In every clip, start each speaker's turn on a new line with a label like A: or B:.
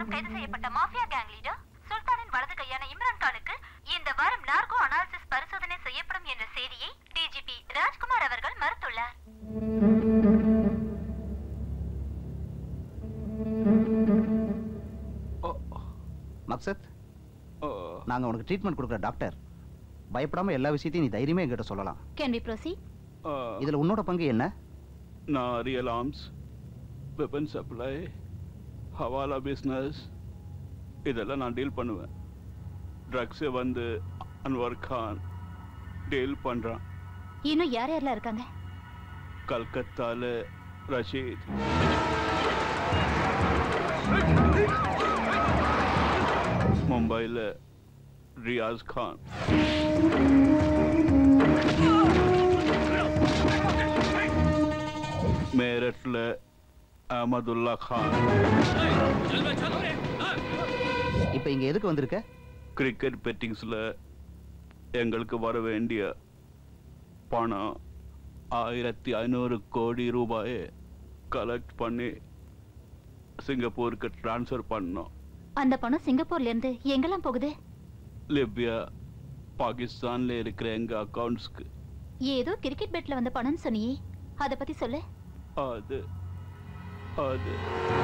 A: வாரம் கைது செய்யப்பட்ட மாஃபியா கேங் லீடர் சுல்தானின் வலது கையான இம்ரான் கானுக்கு இந்த வாரம் நார்கோ அனாலிசிஸ் பரிசோதனை செய்யப்படும் என்ற செய்தியை டிஜிபி ராஜ்குமார் அவர்கள் மறுத்துள்ளார்
B: மக்சத் நாங்க உனக்கு ட்ரீட்மெண்ட் கொடுக்குற டாக்டர் பயப்படாம எல்லா விஷயத்தையும் நீ தைரியமே என்கிட்ட சொல்லலாம்
A: கேன் வி ப்ரோசீட்
B: இதுல உன்னோட பங்கு என்ன
C: நான் real arms weapon supply hawala business இதெல்லாம் நான் டீல் பண்ணுவேன் ட்ரக்ஸை வந்து அன்வர் கான் டீல் பண்ணுறான்
A: இன்னும் யார் யாரெல்லாம் இருக்காங்க
C: கல்கத்தால ரஷீத் மும்பையில் ரியாஸ் கான் மேரட்ல அஹமதுல்லா கான்
B: இப்ப இங்க எதுக்கு வந்திருக்க
C: கிரிக்கெட் பெட்டிங்ஸில் எங்களுக்கு வர வேண்டிய பணம் ஆயிரத்தி ஐநூறு கோடி ரூபாயை கலெக்ட் பண்ணி சிங்கப்பூருக்கு ட்ரான்ஸ்ஃபர் பண்ணோம்
A: அந்த பணம் சிங்கப்பூர்ல இருந்து எங்கெல்லாம் போகுது
C: லிபியா பாகிஸ்தான்ல இருக்கிற எங்க அக்கவுண்ட்ஸ்க்கு
A: ஏதோ கிரிக்கெட் பெட்ல வந்த பணம்னு சொன்னியே அத பத்தி சொல்லு
C: அது அது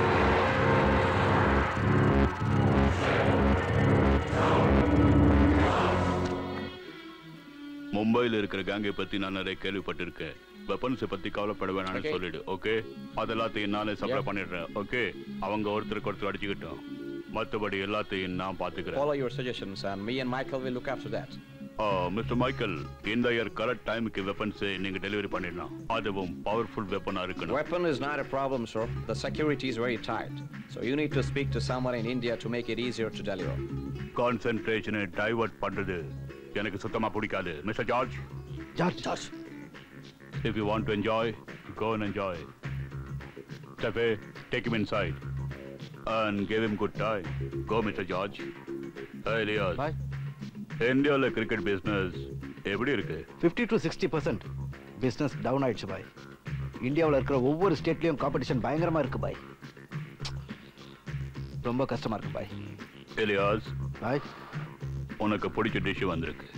C: மும்பையில் இருக்கிற கேங்கை பத்தி நான் நிறைய கேள்விப்பட்டிருக்கேன் வெப்பன்ஸை பத்தி கவலைப்பட வேணாம்னு
D: Okay.
C: சொல்லிடு ஓகே அதெல்லாத்தையும் நானே சப்ளை
D: Yeah.
C: பண்ணிடுறேன் ஓகே அவங்க ஒருத்தருக்கு ஒருத்தர் அடிச்சுக்கிட்டோம் மற்றபடி எல்லாத்தையும் நான் பாத்துக்கிறேன்
D: Follow your suggestions, and me and Michael will look after that.
C: Mister Michael இந்த இயர் கரெக்ட் டைமுக்கு வெப்பன்ஸ் நீங்க டெலிவரி பண்ணிடலாம் அதுவும் பவர்ஃபுல் வெப்பனா இருக்கணும்
D: Weapon is not a problem, sir. The security is very tight. So you need to speak to someone in India to make it easier to deliver.
C: கான்சென்ட்ரேஷனை divert பண்றது எனக்கு சுத்தமா பிடிக்காது mister George
B: George George
C: if you want to enjoy go and enjoy Stefe, take him inside and give him good time. Go, Mr. George. Hey, Elias.
B: Bye.
C: இந்தியாவில் cricket business எப்படி இருக்கு
B: fifty to sixty percent business down ஆயிடுச்சு பாய் இந்தியாவில் இருக்கிற ஒவ்வொரு ஸ்டேட்லேயும் competition பயங்கரமாக இருக்கு பாய் ரொம்ப கஷ்டமா இருக்கு பாய்
C: எலியாஸ்
B: பாய்
C: உனக்கு பிடிச்ச டிஷ் வந்திருக்கு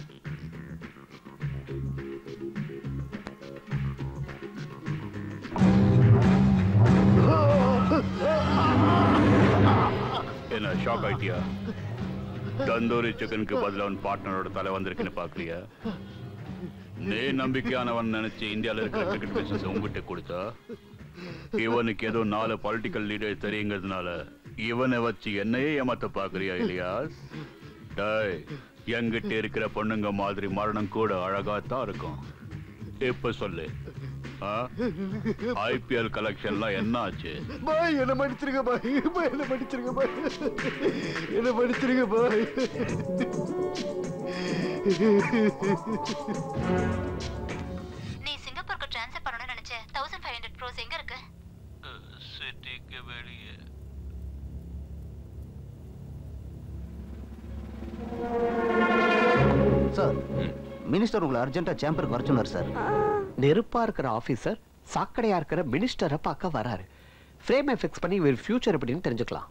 C: என்ன ஷாக் ஆயிட்டியா தந்தூரி சிக்கனுக்கு பதிலா உன் பார்ட்னரோட தலை வந்திருக்குன்னு பாக்குறியா நீ நம்பிக்கையானவன் நினைச்சு இந்தியால இருக்கிற கிரிக்கெட் பிசினஸ் உங்ககிட்ட கொடுத்தா இவனுக்கு ஏதோ நாலு பொலிட்டிக்கல் லீடர் தெரியுங்கிறதுனால இவனை வச்சு என்னையே ஏமாத்த பாக்குறியா இல்லையா டேய் என்கிட்ட இருக்கிற பொண்ணுங்க மாதிரி மரணம் கூட அழகாத்தான் இருக்கும் இப்ப சொல்லு ஐபிஎல் கலெக்ஷன்லாம் என்ன ஆச்சு
B: பாய் என்ன மன்னிச்சிருங்க பாய் பாய் என்ன மன்னிச்சிருங்க பாய் என்ன மன்னிச்சிருங்க பாய்
A: நீ சிங்கப்பூருக்கு ட்ரான்ஸ்ஃபர் பண்ணணும்னு நினைச்ச தௌசண்ட் ஃபைவ் ஹண்ட்ரட் க்ரோஸ் எங்க இருக்கு
C: சிட்டிக்கு வெளியே
B: சார் மினிஸ்டர் உங்களை அர்ஜென்ட்டா சேம்பருக்கு வர சொன்னார் சார்
E: நெருப்பா இருக்கிற ஆபீசர் சாக்கடையா இருக்கிற மினிஸ்டரை பார்க்க வராரு ஃப்ரேமை ஃபிக்ஸ் பண்ணி இவர் ஃபியூச்சர் எப்படின்னு தெரிஞ்சுக்கலாம்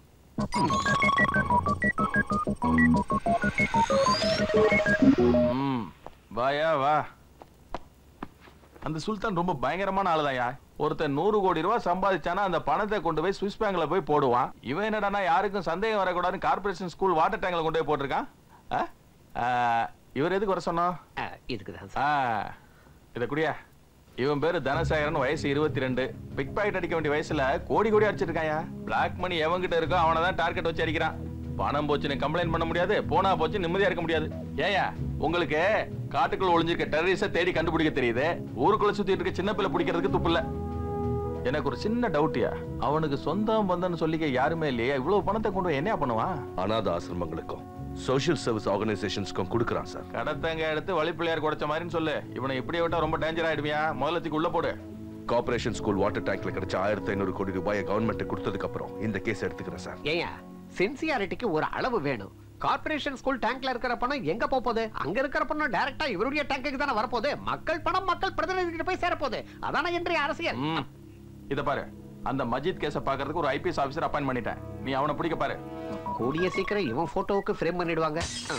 F: ம் வாயா வா அந்த சுல்தான் ரொம்ப பயங்கரமான ஆளுதாயா ஒருத்தன் நூறு கோடி ரூபாய் சம்பாதிச்சானா அந்த பணத்தை கொண்டு போய் சுவிஸ் பேங்க்ல போய் போடுவான் இவன் என்னடானா யாருக்கும் சந்தேகம் வரக்கூடாதுன்னு கார்பரேஷன் ஸ்கூல் வாட்டர் டேங்க்ல கொண்டு போய் போட்டிருக்கான் ஆ? ஆ, இவர் எதுக்கு வர சொன்னோம்
E: இதுக்கு தான்
F: ஆ, இத குடியா இவன் பேரு தனசேகரன் வயசு இருபத்தி ரெண்டு பிக் பாக்கெட் அடிக்க வேண்டிய வயசுல கோடி கோடி அடிச்சிருக்காயா பிளாக் மணி எவன்கிட்ட இருக்கோ அவனை தான் டார்கெட் வச்சு அடிக்கிறான் பணம் போச்சுன்னு கம்ப்ளைண்ட் பண்ண முடியாது போனா போச்சு நிம்மதியா இருக்க முடியாது ஏயா உங்களுக்கு காட்டுக்குள்ள ஒளிஞ்சிருக்க டெரரிஸ தேடி கண்டுபிடிக்க தெரியுது ஊருக்குள்ள சுத்திட்டு இருக்க சின்ன பிள்ளை பிடிக்கிறதுக்கு துப்பு இல்ல எனக்கு ஒரு சின்ன டவுட்யா அவனுக்கு சொந்தம் பந்தன்னு சொல்லிக்க யாருமே இல்லையா இவ்வளவு பணத்தை கொண்டு போய் என்னையா பண்ணுவான்
G: அனாத ஆசிரமங்களுக்கும் சோஷியல் சர்வீஸ் ஆர்கனைசேஷன்ஸ்க்கும் கொடுக்குறான் சார்
F: கடத்தங்க எடுத்து வழிப்பிள்ளையார் குடைச்ச மாதிரின்னு சொல்லு இவனை இப்படியே விட்டா ரொம்ப டேஞ்சர் ஆயிடுவியா முதலத்துக்கு உள்ள போடு
G: கார்பரேஷன் ஸ்கூல் வாட்டர் டேங்க்ல கிடைச்ச ஆயிரத்தி ஐநூறு கோடி ரூபாயை கவர்மெண்ட் கொடுத்ததுக்கு அப்புறம் இந்த கேஸ் எடுத்துக்கிறேன் சார்
E: ஏயா சின்சியாரிட்டிக்கு ஒரு அளவு வேணும் கார்ப்பரேஷன் ஸ்கூல் டேங்க்ல இருக்கிற பணம் எங்க போக போகுது அங்க இருக்கிற பணம் டைரக்டா இவருடைய டேங்குக்கு தானே வரப்போகுது மக்கள் பணம் மக்கள் பிரதிநிதிகிட்ட போய் சேரப்போகுது அதானே இன்றைய அரசியல்
F: ம். இத பாரு அந்த மஜித் கேஸ பாக்குறதுக்கு ஒரு ஐபிஎஸ் ஆபீசர் அப்பாயின் பண்ணிட்டேன் நீ அவனை பிடிக்க பாரு
E: கூடிய சீக்கிரம் இவன் போட்டோவுக்கு ஃப்ரேம் பண்ணிடுவாங்க ஆ.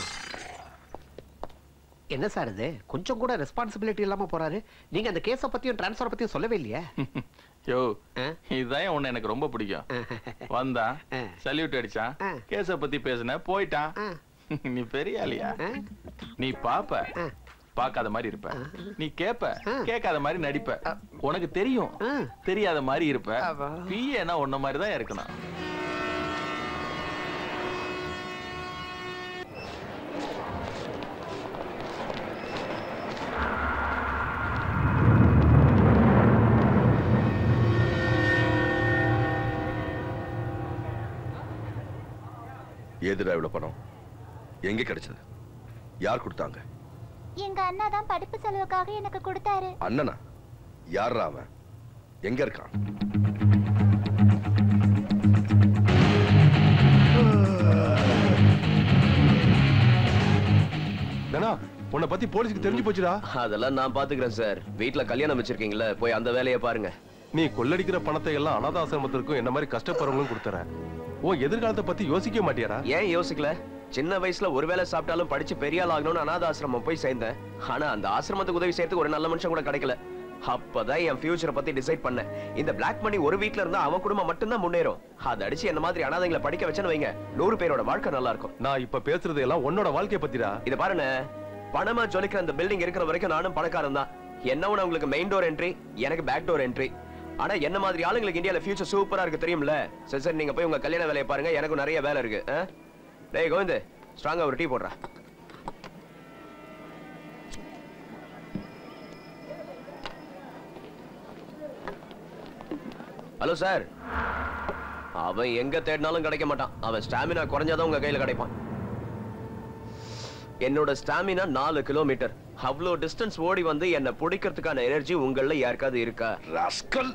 E: என்ன சார் இது கொஞ்சம் கூட ரெஸ்பான்சிபிலிட்டி இல்லாம போறாரு நீங்க அந்த கேஸ பத்தியும் டிரான்ஸ்ஃபர் பத்தியும் சொல்லவே இல்லையே
F: யோ
E: ஆ?
F: இதுதான் உன்னை எனக்கு ரொம்ப பிடிக்கும் வந்தான்
E: ஆ.
F: சல்யூட் அடிச்சான்
E: ஆ.
F: கேஸ பத்தி பேசின போயிட்டான்
E: ஆ.
F: நீ பெரிய ஆளியா
E: ஆ?
F: நீ பாப்ப
E: ஆ.
F: பார்க்காத மாதிரி இருப்ப நீ கேப்ப
E: ஆ.
F: கேட்காத மாதிரி நடிப்ப உனக்கு தெரியும்
E: ஆ.
F: தெரியாத மாதிரி இருப்ப
E: அவா.
F: பிஏனா உன்ன மாதிரி தான் இருக்கணும்
G: ஏதுடா இவ்வளவு பணம் எங்க கிடைச்சது யார் கொடுத்தாங்க
A: எங்க அண்ணா தான் படிப்பு செலவுக்காக எனக்கு கொடுத்தாரு
G: அண்ணனா யார்ரா அவன் எங்க இருக்கான்
H: தனா உன்னை பத்தி போலீஸ்க்கு தெரிஞ்சு போச்சுடா
I: அதெல்லாம் நான் பாத்துக்கிறேன் சார் வீட்ல கல்யாணம் வச்சிருக்கீங்களா போய் அந்த வேலையை பாருங்க
H: நீ கொள்ளடிக்கிற பணத்தை எல்லாம் அனாதாசிரமத்திற்கும் என்ன மாதிரி கஷ்டப்படுறவங்களும் கொடுத்துற உன் எதிர்காலத்தை பத்தி யோசிக்க மாட்டியாடா
I: ஏன் யோசிக்கல சின்ன வயசுல ஒரு வேளை சாப்பிட்டாலும் படிச்சு பெரிய ஆள் ஆகணும்னு அனாத ஆசிரமம் போய் சேர்ந்தேன் ஆனா அந்த ஆசிரமத்துக்கு உதவி செய்யறதுக்கு ஒரு நல்ல மனுஷன் கூட கிடைக்கல அப்பதான் என் ஃபியூச்சரை பத்தி டிசைட் பண்ணேன் இந்த பிளாக் மணி ஒரு வீட்ல இருந்தா அவன் குடும்பம் மட்டும்தான் முன்னேறும் அதை அடிச்சு என்ன மாதிரி அனாதைங்களை படிக்க வச்சேன்னு வைங்க நூறு பேரோட வாழ்க்கை நல்லா இருக்கும்
H: நான் இப்ப பேசுறது எல்லாம் உன்னோட வாழ்க்கைய பத்திடா
I: இத பாருங்க பணமா ஜொலிக்கிற அந்த பில்டிங் இருக்கிற வரைக்கும் நானும் பணக்காரன் தான் என்ன ஒண்ணு உங்களுக்கு மெயின் டோர் என்ட்ரி எனக்கு பேக் டோர் என்ட்ரி ஆனா என்ன மாதிரி ஆளுங்களுக்கு இந்தியால ஃபியூச்சர் சூப்பரா இருக்கு தெரியும்ல சரி சரி நீங்க போய் உங்க கல்யாண வேலையை பாருங்க எனக்கும் நிறைய வேலை இருக்கு ஆ? டேய் கோவிந்த் ஸ்ட்ராங்கா ஒரு டீ போடுறா ஹலோ சார் அவன் எங்க தேடினாலும் கிடைக்க மாட்டான் அவன் ஸ்டாமினா குறைஞ்சாதான் உங்க கையில கிடைப்பான் என்னோட ஸ்டாமினா நாலு கிலோமீட்டர் அவ்வளோ டிஸ்டன்ஸ் ஓடி வந்து என்ன பிடிக்கிறதுக்கான எனர்ஜி உங்கள யாருக்காவது இருக்கா
G: ராஸ்கல்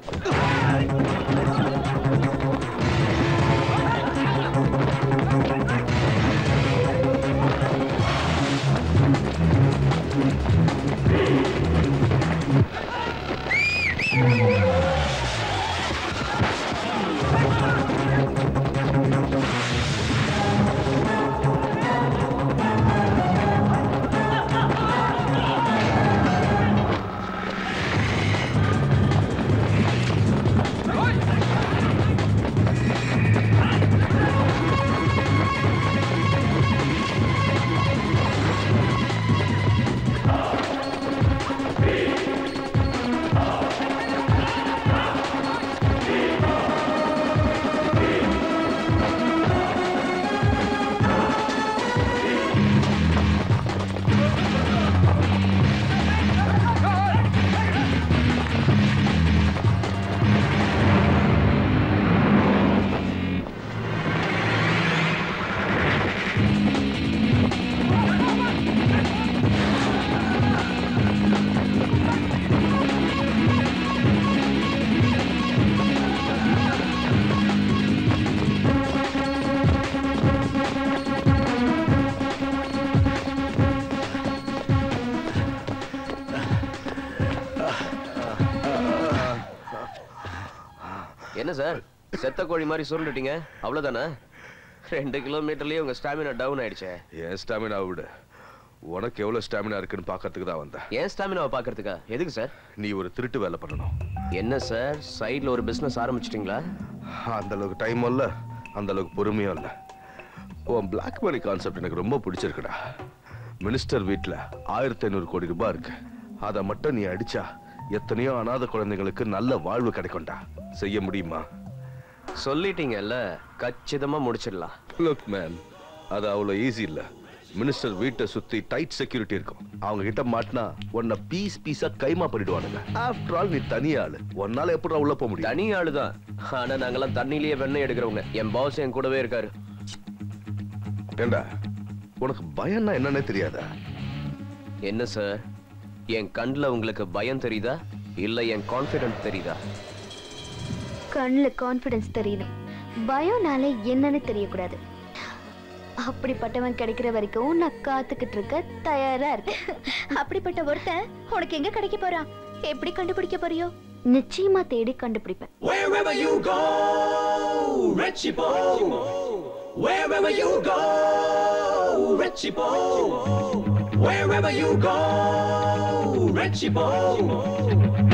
I: என்ன சார் செத்த கோழி மாதிரி சுருண்டுட்டீங்க அவ்வளவுதானே ரெண்டு கிலோமீட்டர்லயே உங்க ஸ்டாமினா டவுன் ஆயிடுச்சே
G: என் ஸ்டாமினா விட உனக்கு எவ்வளவு ஸ்டாமினா இருக்குன்னு பார்க்கறதுக்கு தான் வந்தேன்
I: ஏன் ஸ்டாமினாவை பாக்குறதுக்கா எதுக்கு சார்
G: நீ ஒரு திருட்டு வேலை பண்ணணும்
I: என்ன சார் சைடுல ஒரு பிசினஸ் ஆரம்பிச்சிட்டீங்களா
G: அந்த அளவுக்கு டைமும் இல்ல அந்த அளவுக்கு பொறுமையும் இல்ல உன் பிளாக் மணி கான்செப்ட் எனக்கு ரொம்ப பிடிச்சிருக்குடா மினிஸ்டர் வீட்ல ஆயிரத்தி ஐநூறு கோடி ரூபாய் இருக்கு அதை மட்டும் நீ அடிச்சா எத்தனையோ அனாதை குழந்தைங்களுக்கு நல்ல வாழ்வு கிடைக்கும்டா செய்ய முடியுமா
I: சொல்லிட்டீங்கல்ல கச்சிதமா முடிச்சிடலாம்
G: லுக் மேன் அது அவ்வளோ ஈஸி இல்ல மினிஸ்டர் வீட்டை சுத்தி டைட் செக்யூரிட்டி இருக்கும் அவங்க கிட்ட மாட்டினா உன்னை பீஸ் பீஸா கைமா பண்ணிடுவானுங்க ஆஃப்டர் ஆல் நீ தனி ஆளு உன்னால எப்படி உள்ள போக முடியும்
I: தனி ஆளுதான் ஆனா நாங்கெல்லாம் தண்ணியிலேயே வெண்ணெய் எடுக்கிறவங்க என் பாஸ் என் கூடவே இருக்காரு
G: ஏண்டா உனக்கு பயம்னா என்னன்னே தெரியாதா
I: என்ன சார் என் கண்ணுல உங்களுக்கு பயம் தெரியுதா இல்ல என் கான்பிடன்ட் தெரியுதா
J: கண்ணுல கான்ஃபிடன்ஸ் தெரியணும் பயம்னாலே என்னன்னு தெரியக்கூடாது அப்படிப்பட்டவன் கிடைக்கிற வரைக்கும் நான் காத்துக்கிட்டு இருக்க தயாரா இருக்கேன் அப்படிப்பட்ட ஒருத்தன் உனக்கு எங்க கிடைக்க போறான் எப்படி கண்டுபிடிக்க போறியோ நிச்சயமா தேடி கண்டுபிடிப்பேன்
K: Wherever you go, Richie Bo. Wherever you go, Richie Bo.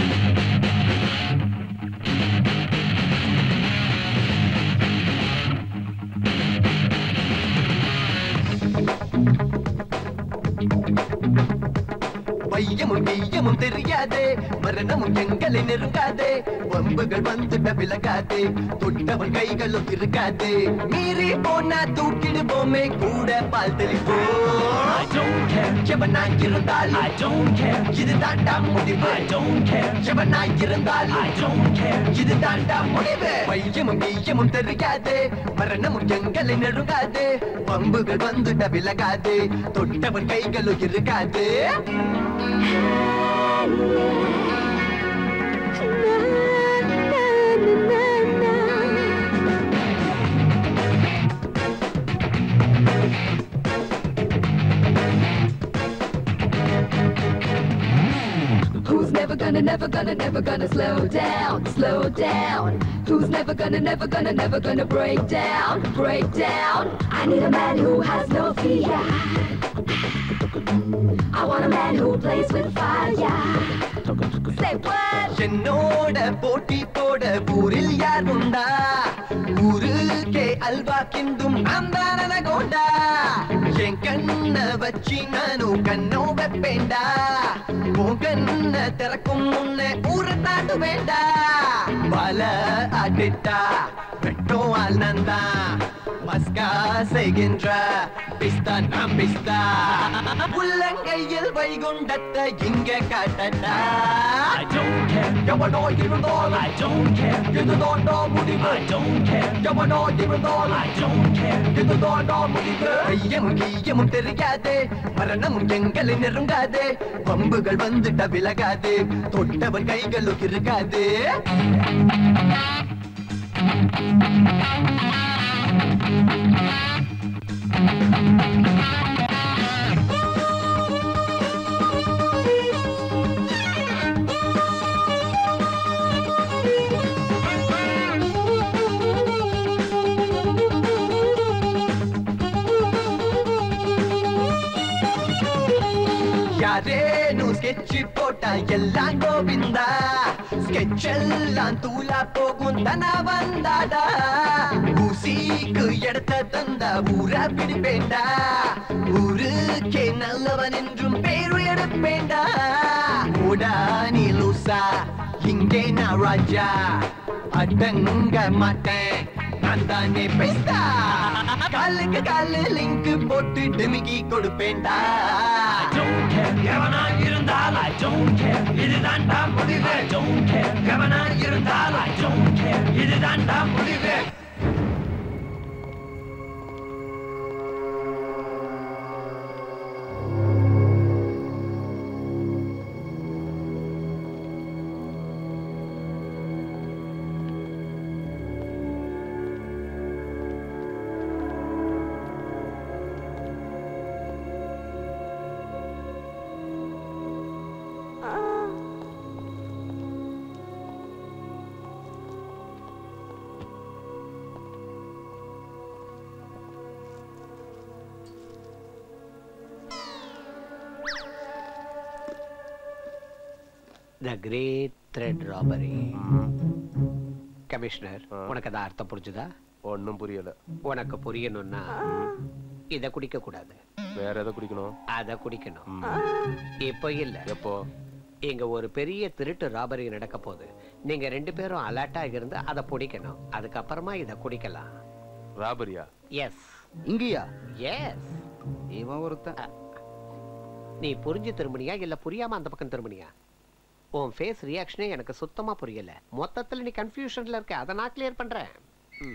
L: பையமும் கையமும் தெரியாதே மரணமும் எங்களை நெருங்காதே வம்புகள் வந்துட்ட விலகாதே தொட்டவன் கைகளும் இருக்காதே மீறி போனா தூக்கிடுவோமே கூட பால் தெளிப்போம் எவனாய் இருந்தால் இது தாண்டா முடிவு எவனாய் இருந்தால் இது தாண்டா முடிவு பையமும் கையமும் தெரியாதே மரணமும் எங்களை நெருங்காதே வம்புகள் வந்துட்ட விலகாதே தொட்டவன் கைகளும் இருக்காதே
M: Who's never gonna, never gonna, never gonna slow down, slow down? Who's never gonna, never gonna, never gonna break down, break down? I need a man who has no fear. I want a man who plays with fire. Say what?
L: என்னோட போட்டி போட ஊரில் யார் உண்டா ஊருக்கே அல்வா கிண்டும் அந்த கோண்டா என் கண்ண வச்சு நானும் கண்ணோ வைப்பேண்டா உன் கண்ண திறக்கும் முன்ன ஊரை தாண்டு வேண்டா பல அடிட்டா வெட்டும் ஆள் நந்தா மஸ்கா செய்கின்ற பிஸ்தா நாம் பிஸ்தா உள்ளங்கையில் வைகுண்டத்தை இங்க காட்டட்டா எவனோ இருந்தால் இதுதான்டா முடிவு எவனோ இருந்தால் இதுதான்டா முடிவு ஐயமும் கையமும் தெரியாதே மரணமும் எங்களை நெருங்காதே பம்புகள் வந்துட்ட விலகாதே தொட்டவன் கைகளும் இருக்காதே யாரேனு ஸ்கெட்ச் போட்டா எல்லாம் கோவிந்தா ஸ்கெட்ச் எல்லாம் தூளா போகும் தனா வந்தாடா ஊசிக்கு இடத்த தந்தா ஊரா பிடிப்பேண்டா ஊருக்கே நல்லவன் என்றும் பேரு எடுப்பேண்டா ஓடா நீ லூசா இங்கே நான் ராஜா அடங்க மாட்டேன் நான் தானே பேஸ்தா காலுக்கு காலு லிங்க் போட்டு டிமிக்கி கொடுப்பேன்டா எவனா இருந்தால் I don't care இதுதான்டா முடிவு I don't care எவனா இருந்தால் I don't care இதுதான்டா முடிவு
E: the great threat robbery commissioner உனக்கு அதான் அர்த்தம் புரிஞ்சுதா
H: ஒன்றும் புரியல
E: உனக்கு புரியணும்னா இத குடிக்க கூடாது
H: வேற எதை குடிக்கணும்
E: அத குடிக்கணும் இப்போ இல்ல
H: எப்போ
E: இங்க ஒரு பெரிய திருட்டு ராபரி நடக்க போகுது நீங்க ரெண்டு பேரும் அலர்ட்டா இருந்து அதை பிடிக்கணும் அதுக்கப்புறமா இத குடிக்கலாம்
H: ராபரியா
E: எஸ்
B: இங்கேயா
E: எஸ்
B: இவன் ஒருத்தன்
E: நீ புரிஞ்சு திரும்பினியா இல்ல புரியாம அந்த பக்கம் திரும்பினியா உன் ஃபேஸ் ரியாக்ஷனே எனக்கு சுத்தமா புரியல மொத்தத்துல நீ கன்ஃபியூஷன்ல இருக்க அதை நான் கிளியர் பண்றேன் ம்.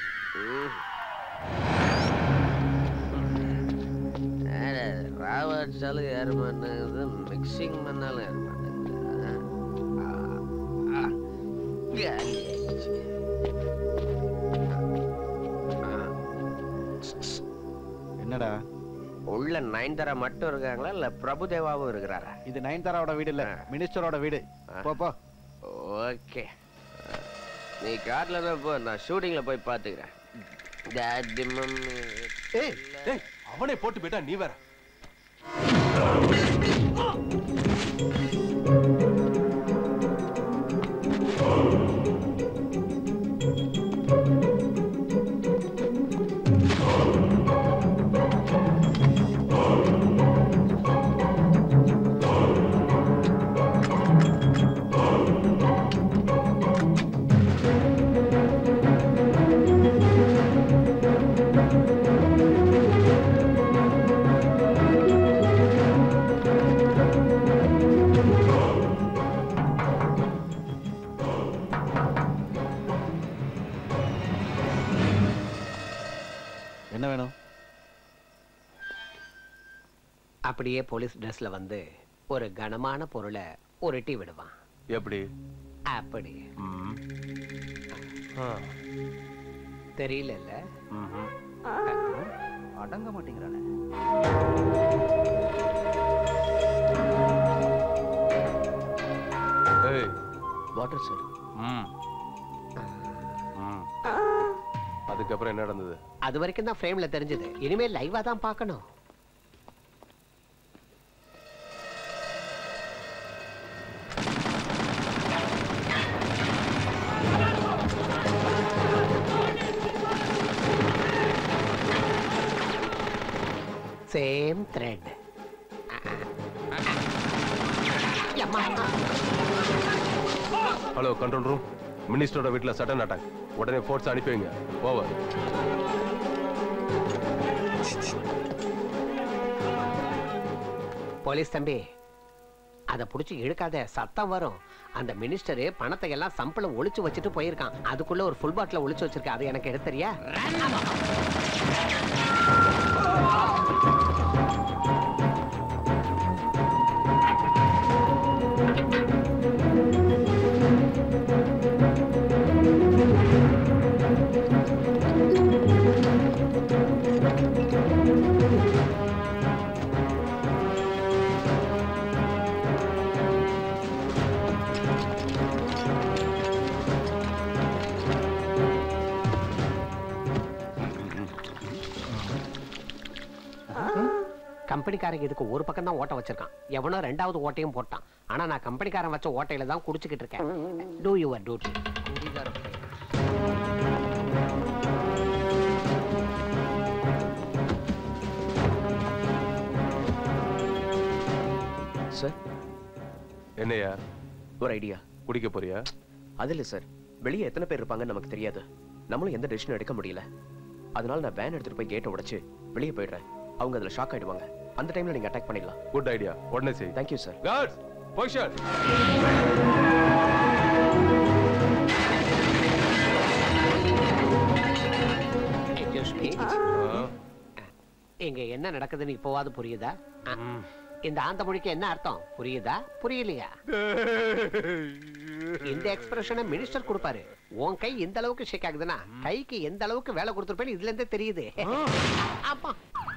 N: ராவ அடிச்சாலும் ஏற மாட்டேங்குது மிக்சிங் பண்ணாலும் ஏற மாட்டேங்குது ஆ, ஆ, ஆ. காலி ஆயிடுச்சு.
B: என்னடா
N: உள்ள நயன்தாரா மட்டும் இருக்காங்களா இல்ல பிரபுதேவாவும் இருக்கிறாரா
B: இது நயன்தாராவோட வீடு இல்ல மினிஸ்டரோட வீடு போ போ
N: ஓகே நீ கார்ல தான் போ நான் ஷூட்டிங்ல போய் பாத்துக்கிறேன் டாடி மம்மி
H: ஏய் ஏய் அவனே போட்டு போயிட்டா நீ வேற
B: என்ன வேணும்
E: அப்படியே போலீஸ் ட்ரெஸ்ல வந்து ஒரு கனமான பொருளை உருட்டி விடுவான்
H: எப்படி
E: அப்படி
H: ம். ஆ.
E: தெரியலல்ல
H: ம்ஹும்.
B: அடங்க மாட்டேங்கிறானே
H: ஏய்
I: வாட்டர் சார்
H: ம் ம். அதுக்கப்புறம் என்ன நடந்தது
E: அது வரைக்கும் தான் ஃப்ரேம்ல தெரிஞ்சது இனிமேல் லைவா தான் பார்க்கணும் same threat
H: hello control room மினிஸ்டரோட வீட்ல சடன் அட்டாக் உடனே ஃபோர்ஸ் அனுப்பி வைங்க ஓவர்
E: போலீஸ் தம்பி அதை புடிச்சு இழுக்காத சத்தம் வரும் அந்த மினிஸ்டரு பணத்தை எல்லாம் சம்பளம் ஒளிச்சு வச்சுட்டு போயிருக்கான் அதுக்குள்ள ஒரு ஃபுல் பாட்டில ஒளிச்சு வச்சிருக்க அது எனக்கு எடுத்தறியா கம்பெனிக்காரங்க இதுக்கு ஒரு பக்கம் தான் ஓட்ட வச்சிருக்கான் எவனோ ரெண்டாவது ஓட்டையும் போட்டான் ஆனா நான் கம்பெனிக்காரன் வச்ச ஓட்டையில தான் குடிச்சுக்கிட்டு இருக்கேன் டூ யுவர் டியூட்டி
I: சார்
H: என்னையா
I: ஒரு ஐடியா
H: குடிக்க போறியா
I: அது இல்ல சார் வெளியே எத்தனை பேர் இருப்பாங்கன்னு நமக்கு தெரியாது நம்மளும் எந்த டெசிஷனும் எடுக்க முடியல அதனால நான் வேன் எடுத்துட்டு போய் கேட்டை உடைச்சு வெளியே போயிடுறேன் அவங்க அதுல ஷாக் ஆயிடுவாங்க அந்த டைம்ல நீங்க அட்டாக் பண்ணிடலாம்
H: குட் ஐடியா உடனே செய்
I: thank you sir
H: guards position
E: Excuse me. இங்க என்ன நடக்குதுன்னு இப்போவாது புரியுதா ஆ. இந்த ஆந்த மொழிக்கு என்ன அர்த்தம் புரியுதா புரியலையா இந்த எக்ஸ்பிரஷனை மினிஸ்டர் கொடுப்பாரு உன் கை எந்த அளவுக்கு ஷேக் ஆகுதுன்னா கைக்கு எந்த அளவுக்கு வேலை கொடுத்துருப்பேன்னு இதுல இருந்தே தெரியுது ஆமா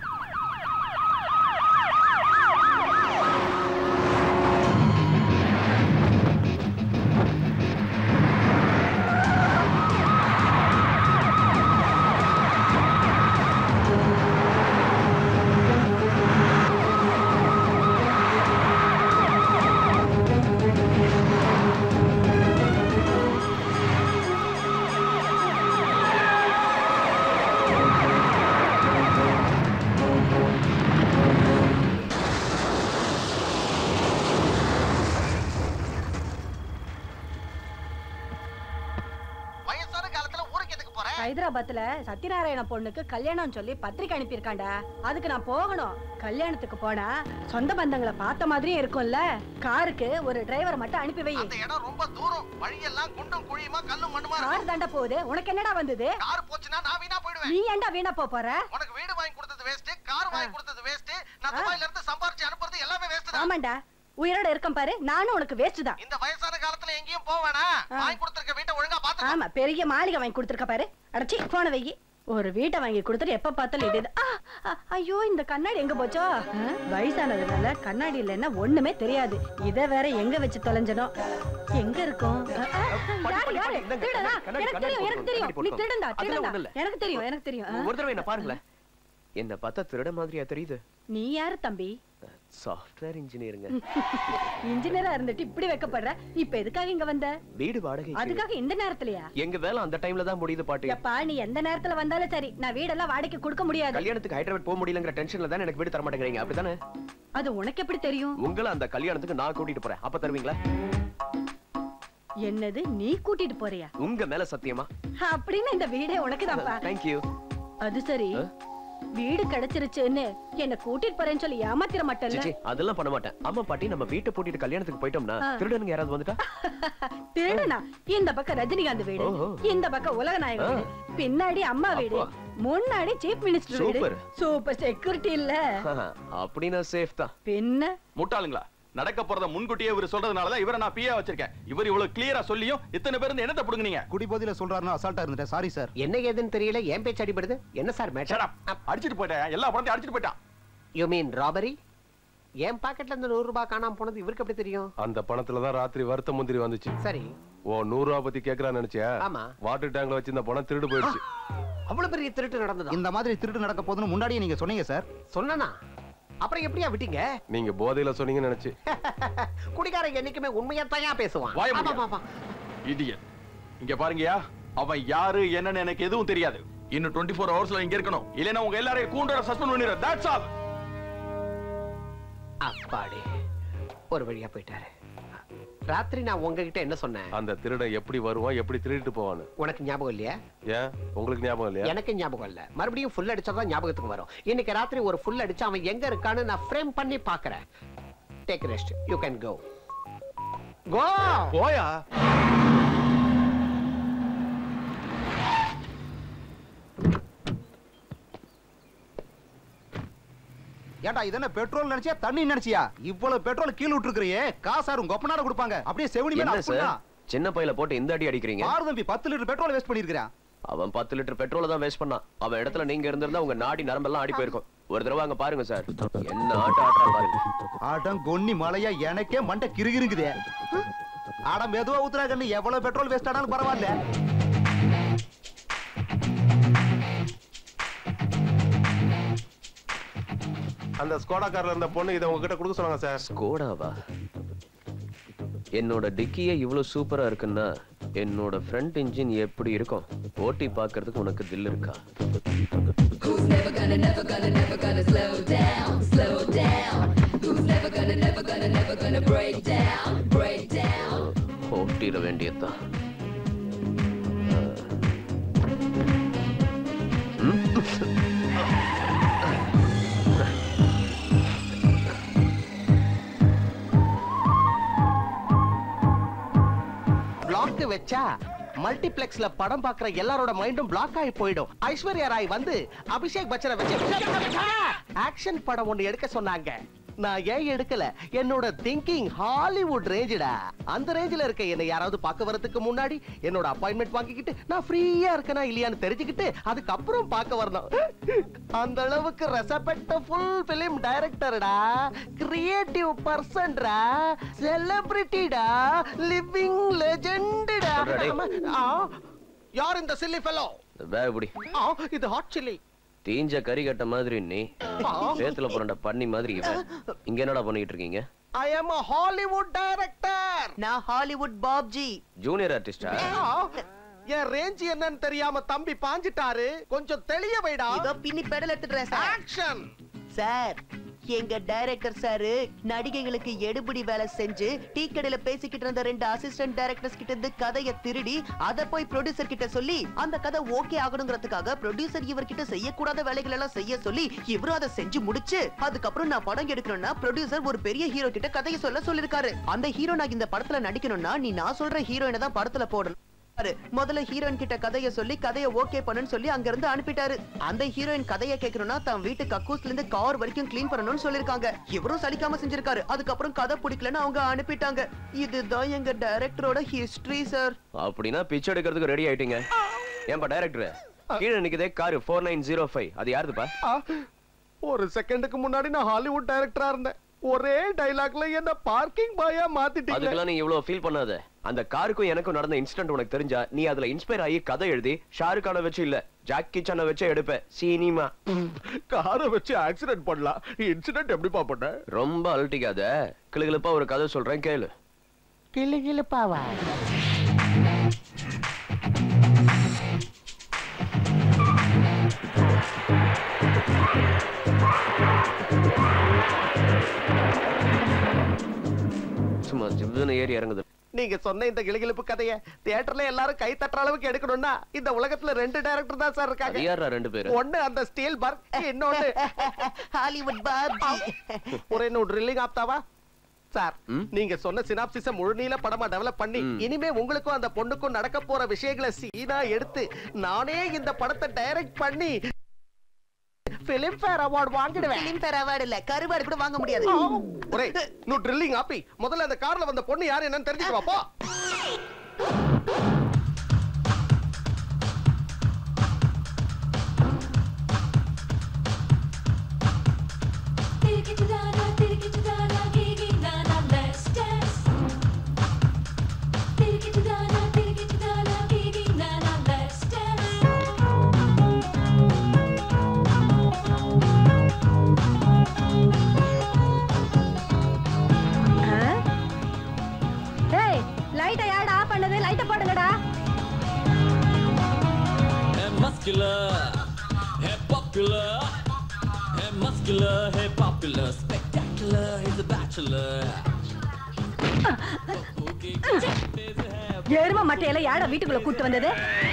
O: ஹைதராபாத்ல சத்யநாராயண பொண்ணுக்கு கல்யாணம் சொல்லி பத்திரிக்கை அனுப்பியிருக்காண்டா அதுக்கு நான் போகணும் கல்யாணத்துக்கு போனா சொந்த பந்தங்களை பார்த்த மாதிரியும் இருக்கும்ல காருக்கு ஒரு டிரைவர் மட்டும் அனுப்பி வை
B: அந்த இடம் ரொம்ப தூரம் வழியெல்லாம் குண்டும் குழியுமா கல்லும் மண்ணுமா
O: கார் தாண்டா போகுது உனக்கு என்னடா வந்தது
B: கார் போச்சுன்னா நான் வீணா போயிடுவேன்
O: நீ ஏன்டா வீணா போப் போற
B: உனக்கு வீடு வாங்கி கொடுத்தது வேஸ்ட் கார் வாங்கி கொடுத்தது வேஸ்ட் நான் துபாயில இருந்து சம்பாரிச்சு அனுப்புறது எல்லாமே வேஸ்ட் தான்
O: ஆமாண்டா உயிரோட இருக்கேன் பாரு நானும் உனக்கு வேஸ்ட் தான்
B: இந்த வயசான காலத்துல எங்கேயும் போக வேணாம் வாங்கி கொடுத்திருக்க வீட்டை ஒழுங்கா பாத்து
O: ஆமா பெரிய மாளிகை வாங்கி கொடுத்துருக்க பாரு அடச்சி போன வை ஒரு வீட்டை வாங்கி கொடுத்துட்டு எப்ப பார்த்தாலும் இது ஆ, ஆ, ஐயோ இந்த கண்ணாடி எங்க போச்சோ ஆ, வயசானதுனால கண்ணாடி இல்லைன்னா ஒண்ணுமே தெரியாது இத வேற எங்க வச்சு தொலைஞ்சனோ எங்க இருக்கும் ஆ, ஆ, யாரு, யாரு? திருடனா? எனக்கு தெரியும் எனக்கு தெரியும் நீ திருடண்டா
I: அதெல்லாம்
O: திருடண்டா
I: ஒண்ணும் இல்ல.
O: எனக்கு தெரியும் எனக்கு தெரியும் ஆ.
I: ஒரு தடவை என்ன பாருங்களேன் என்ன பார்த்தா திருட மாதிரியா தெரியுது
O: நீ யாரு தம்பி
I: சாஃப்ட்வேர் இன்ஜினியருங்க
O: இன்ஜினியரா இருந்துட்டு இப்படி வைக்கப்படுற இப்ப எதுக்காக இங்க வந்த
I: வீடு வாடகை
O: அதுக்காக இந்த நேரத்துலயா
I: எங்க வேலை அந்த டைம்ல தான் முடியுது பாட்டி
O: எப்பா நீ எந்த நேரத்துல வந்தாலும் சரி நான் வீடெல்லாம் வாடகைக்கு கொடுக்க முடியாது
I: கல்யாணத்துக்கு ஹைதராபாத் போக முடியலங்கிற டென்ஷன்ல தான் எனக்கு வீடு தர மாட்டேங்கிறீங்க அப்படிதானே
O: அது உனக்கு எப்படி தெரியும்
I: உங்களை அந்த கல்யாணத்துக்கு நான் கூட்டிட்டு போறேன் அப்ப தருவீங்களா
O: என்னது நீ கூட்டிட்டு போறியா
I: உங்க மேல சத்தியமா
O: அப்படின்னு இந்த வீடே உனக்குதான்ப்பா
I: தேங்க்யூ
O: அது சரி வீடு கிடைச்சிருச்சுன்னு என்ன கூட்டிட்டு போறேன்னு சொல்லி ஏமாத்திர மாட்டேன்ல
I: சிச்சி அதெல்லாம் பண்ண மாட்டேன் அம்மா பாட்டி நம்ம வீட்டை பூட்டிட்டு கல்யாணத்துக்கு போயிட்டோம்னா
O: ஆ.
I: திருடனுங்க யாராவது வந்துட்டா
O: திருடனா இந்த பக்கம் ரஜினிகாந்த் வீடு
I: ஓஹோ.
O: இந்த பக்கம் உலகநாயகன்
I: ஆ.
O: வீடு பின்னாடி அம்மா வீடு முன்னாடி சீஃப் மினிஸ்டர் வீடு
I: சூப்பர்.
O: சூப்பர் செக்யூரிட்டி இல்ல
I: அப்படின்னா சேஃப் தான்
O: பின்ன
F: முட்டாளுங்களா நடக்க போறத முன்கூட்டியே இவர் சொல்றதுனால தான் இவரை நான் பியா வச்சிருக்கேன் இவர் இவ்வளவு கிளியரா சொல்லியும் இத்தனை பேர் இருந்து என்னத்தை புடுங்குனீங்க
B: குடிபோதையில சொல்றாருன்னு அசால்ட்டா இருந்துட்டேன் சாரி சார்
E: என்ன ஏதுன்னு தெரியல ஏன் பேச்சு அடிபடுது என்ன சார் மேட்டர்
F: அடிச்சிட்டு போயிட்டேன் எல்லா பணத்தையும் அடிச்சிட்டு போயிட்டான்
E: யூ மீன் ராபரி என் பாக்கெட்ல இருந்து நூறு ரூபாய் காணாம போனது இவருக்கு எப்படி தெரியும்
H: அந்த பணத்துல தான் ராத்திரி வருத்த முந்திரி வந்துச்சு
E: சரி
H: ஓ நூறு ரூபா பத்தி கேக்குறான்னு நினைச்சியா
E: ஆமா.
H: வாட்டர் டேங்க்ல வச்சிருந்த பணம் திருடு போயிடுச்சு
E: அவ்வளவு பெரிய திருட்டு நடந்ததா
B: இந்த மாதிரி திருட்டு நடக்க போகுதுன்னு முன்னாடியே நீங்க சொன்னீங்க சார்
E: சொன்னனா அப்புறம் எப்படியா விட்டீங்க
H: நீங்க போதையில சொன்னீங்கன்னு நினைச்சு
E: குடிகாரங்க என்னைக்குமே உண்மையா தான் பேசுவான்
F: வாய
E: ஆமா,
F: மூடியா.
E: ஆமா.
F: இடியட் இங்க பாருங்கயா அவன் யாரு என்னன்னு எனக்கு எதுவும் தெரியாது இன்னும் 24 ஃபோர் ஹவர்ஸ்ல இங்க இருக்கணும் இல்லைன்னா உங்க எல்லாரையும் கூண்டோட சஸ்பெண்ட் பண்ணிடுறேன் தட்ஸ் ஆல்
E: அப்பாடி ஒரு வழியா போயிட்டாரு ராத்திரி நான் உங்ககிட்ட என்ன சொன்னேன்
H: அந்த திருடன் எப்படி வருவான் எப்படி திருடிட்டு போவான்னு
E: உனக்கு ஞாபகம் இல்லையா
H: ஏன் உங்களுக்கு ஞாபகம் இல்லையா
E: எனக்கு ஞாபகம் இல்ல மறுபடியும் ஃபுல் அடிச்சாதான் ஞாபகத்துக்கு வரும் இன்னைக்கு ராத்திரி ஒரு ஃபுல் அடிச்சு அவன் எங்க இருக்கான்னு நான் ஃப்ரேம் பண்ணி பாக்குறேன் take rest you can go go
H: போயா
B: ஏன்டா இது என்ன பெட்ரோல் நினைச்சியா தண்ணி நினைச்சியா இவ்வளவு பெட்ரோல் கீழ விட்டுருக்கிறியே காசாரு உங்க ஒப்பனாட கொடுப்பாங்க அப்படியே செவனி மேல
I: என்ன சார்
B: அப்புடியா?
I: சின்ன பையில போட்டு இந்த அடி அடிக்கிறீங்க
B: பாரு தம்பி பத்து லிட்டர் பெட்ரோல் வேஸ்ட் பண்ணிருக்கிறான்
I: அவன் பத்து லிட்டர் பெட்ரோல தான் வேஸ்ட் பண்ணான் அவன் இடத்துல நீங்க இருந்திருந்தா உங்க நாடி நரம்பெல்லாம் ஆடி போயிருக்கும் ஒரு தடவை அங்க பாருங்க சார் என்ன ஆட்டம் ஆடுறான் பாருங்க
B: ஆட்டம் கொன்னி மலையா எனக்கே மண்டை கிருகிருங்குதே ஆட மெதுவா ஊத்துறா கண்ணு எவ்வளவு பெட்ரோல் வேஸ்ட் ஆனாலும் பரவாயில்ல
H: அந்த ஸ்கோடா கார்ல இருந்த பொண்ணு இதை உங்ககிட்ட கொடுக்க சொன்னாங்க சார்
I: ஸ்கோடாவா என்னோட டிக்கியே இவ்வளவு சூப்பரா இருக்குன்னா என்னோட ஃப்ரண்ட் இன்ஜின் எப்படி இருக்கும் ஓட்டி பார்க்கிறதுக்கு உனக்கு தில் இருக்கா
M: Who's never gonna, never gonna, never gonna slow down, slow down? Who's never gonna, never gonna, never gonna break down, break down?
I: ஓட்டிட வேண்டியதுதான்
E: பிளாக் வச்சா மல்டிப்ளெக்ஸ்ல படம் பார்க்குற எல்லாரோட மைண்டும் பிளாக் ஆகி போயிடும் ஐஸ்வர்யா ராய் வந்து அபிஷேக் பச்சனை வச்சு ஆக்ஷன் படம் ஒண்ணு எடுக்க சொன்னாங்க நான் ஏன் எடுக்கல என்னோட திங்கிங் ஹாலிவுட் ரேஞ்சுடா அந்த ரேஞ்சில இருக்க என்னை யாராவது பார்க்க வரதுக்கு முன்னாடி என்னோட அப்பாயின்மெண்ட் வாங்கிக்கிட்டு நான் ஃப்ரீயா இருக்கனா இல்லையான்னு தெரிஞ்சுக்கிட்டு அதுக்கப்புறம் பார்க்க வரணும் அந்த அளவுக்கு ரெசபெக்ட் ஃபுல் பிலிம் டைரக்டர்டா கிரியேட்டிவ் பர்சன்டா செலிபிரிட்டிடா லிவிங் லெஜெண்டடா
I: சொல்றா டேய்.
E: யார் இந்த சில்லி ஃபெலோ
I: பேக் பிடி
E: இது ஹாட் சில்லி
I: தீஞ்ச கறி கட்ட மாதிரி நீ
E: ஆ.
I: சேத்துல புரண்ட பண்ணி மாதிரி இவன் இங்க என்னடா பண்ணிட்டு இருக்கீங்க
E: I am a Hollywood director
P: நான் ஹாலிவுட் பாப்ஜி
I: ஜூனியர் ஆர்டிஸ்டா
E: என் ரேஞ்ச் என்னன்னு தெரியாம தம்பி பாஞ்சிட்டாரு கொஞ்சம் தெளிய வைடா
P: இதோ பின்னி பெடல் எடுத்துடுறேன் சார்
E: ஆக்ஷன்
P: சார் எங்க டைரக்டர் சாரு நடிகைகளுக்கு எடுபடி வேலை செஞ்சு டீ கடையில பேசிக்கிட்டு இருந்த ரெண்டு அசிஸ்டன்ட் டைரக்டர்ஸ் கிட்ட இருந்து கதையை திருடி அத போய் ப்ரொடியூசர் கிட்ட சொல்லி அந்த கதை ஓகே ஆகணுங்கிறதுக்காக ப்ரொடியூசர் இவர்கிட்ட செய்யக்கூடாத வேலைகள் எல்லாம் செய்ய சொல்லி இவரும் அதை செஞ்சு முடிச்சு அதுக்கப்புறம் நான் படம் எடுக்கணும்னா ப்ரொடியூசர் ஒரு பெரிய ஹீரோ கிட்ட கதையை சொல்ல சொல்லிருக்காரு அந்த ஹீரோ நான் இந்த படத்துல நடிக்கணும்னா நீ நான் சொல்ற ஹீரோயினை தான் படத்துல போடணும் பாரு, முதல்ல ஹீரோயின் கிட்ட கதைய சொல்லி கதைய ஓகே பண்ணுன்னு சொல்லி அங்க இருந்து அனுப்பிட்டாரு அந்த ஹீரோயின் கதைய கேட்கணும்னா தன் வீட்டு கக்கூஸ்ல இருந்து கார் வரைக்கும் க்ளீன் பண்ணணும்னு சொல்லிருக்காங்க இவரும் சலிக்காம செஞ்சிருக்காரு அதுக்கப்புறம் கதை பிடிக்கலன்னு அவங்க அனுப்பிட்டாங்க இதுதான் எங்க டைரக்டரோட ஹிஸ்டரி சார்
I: அப்படின்னா பிச்சை எடுக்கிறதுக்கு ரெடி ஆயிட்டீங்க ஏன்பா டைரக்டர் கீழே நிக்குதே car four nine zero five அது யாருதுப்பா
E: ஆ, ஒரு செகண்டுக்கு முன்னாடி நான் ஹாலிவுட் டைரக்டரா இருந்தேன் ஒரே டைலாக்ல என்ன பார்க்கிங் பாயா மாத்திட்டீங்க
I: அதுக்கெல்லாம் நீ இவ்வளவு ஃபீல் பண்ணாத அந்த காருக்கும் எனக்கும் நடந்த இன்சிடென்ட் உனக்கு தெரிஞ்சா நீ அதுல இன்ஸ்பயர் ஆகி கதை எழுதி ஷாருக் கான வச்சு இல்ல ஜாக்கி சான வச்சு எடுப்ப சினிமா
E: காரை வச்சு ஆக்சிடென்ட் பண்ணலாம் இன்சிடென்ட் எப்படிப்பா பண்ண
I: ரொம்ப அழட்டிக்காத கிளுகிளுப்பா ஒரு கதை சொல்றேன் கேளு
E: கிளு கிளுப்பாவா
I: சும்மா ஜிவ்னு ஏறி இறங்குது
E: நீங்க சொன்ன இந்த கிளுகிளுப்பு கதைய தியேட்டர்ல எல்லாரும் கை தட்டுற அளவுக்கு எடுக்கணும்னா இந்த உலகத்துல ரெண்டு டைரக்டர் தான் சார்
I: அது
E: இருக்காங்க
I: யாரா ரெண்டு பேரு
E: ஒண்ணு அந்த ஸ்டீல் பர்க் இன்னொன்னு
P: ஹாலிவுட் பாபி
E: ஒரு இன்னும் ட்ரில்லிங் ஆப்தாவா சார்
I: ம்?
E: நீங்க சொன்ன சினாப்சிஸ முழுநீள படமா டெவலப் பண்ணி
I: ம்.
E: இனிமே உங்களுக்கும் அந்த பொண்ணுக்கும் நடக்க போற விஷயங்களை சீனா எடுத்து நானே இந்த படத்தை டைரக்ட் பண்ணி பிலிம் ஃபேர் அவார்ட் வாங்கிடுவேன்
P: பிலிம் ஃபேர் அவார்டு இல்ல கருவாடு கூட வாங்க முடியாது
E: ஒரே நூ ட்ரில்லிங் ஆப்பி முதல்ல அந்த கார்ல வந்த பொண்ணு யாரு என்னன்னு தெரிஞ்சுக்க போ
O: டேய் லைட்டை யாரடா ஆஃப் பண்ணது லைட்டை போடுங்கடா
K: Hey muscular, hey popular, hey muscular, hey popular, spectacular, he's a bachelor.
O: எரும மட்டையில யாரா வீட்டுக்குள்ள கூட்டு வந்தது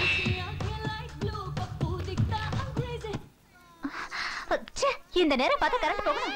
A: ச்சே, இந்த நேரம் பார்த்து கரண்ட் போகணும்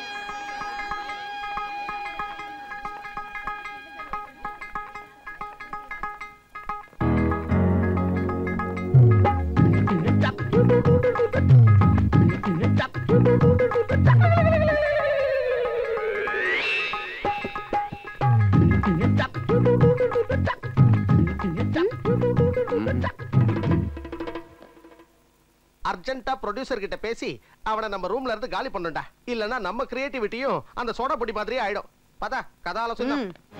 E: அர்ஜென்ட்டா ப்ரொடியூசர் கிட்ட பேசி அவனை நம்ம ரூம்ல இருந்து காலி பண்ணுடா இல்லனா நம்ம கிரியேட்டிவிட்டியும் அந்த சோடா பொடி மாதிரியே ஆயிடும் பார்த்தா கதை ஆலோசனை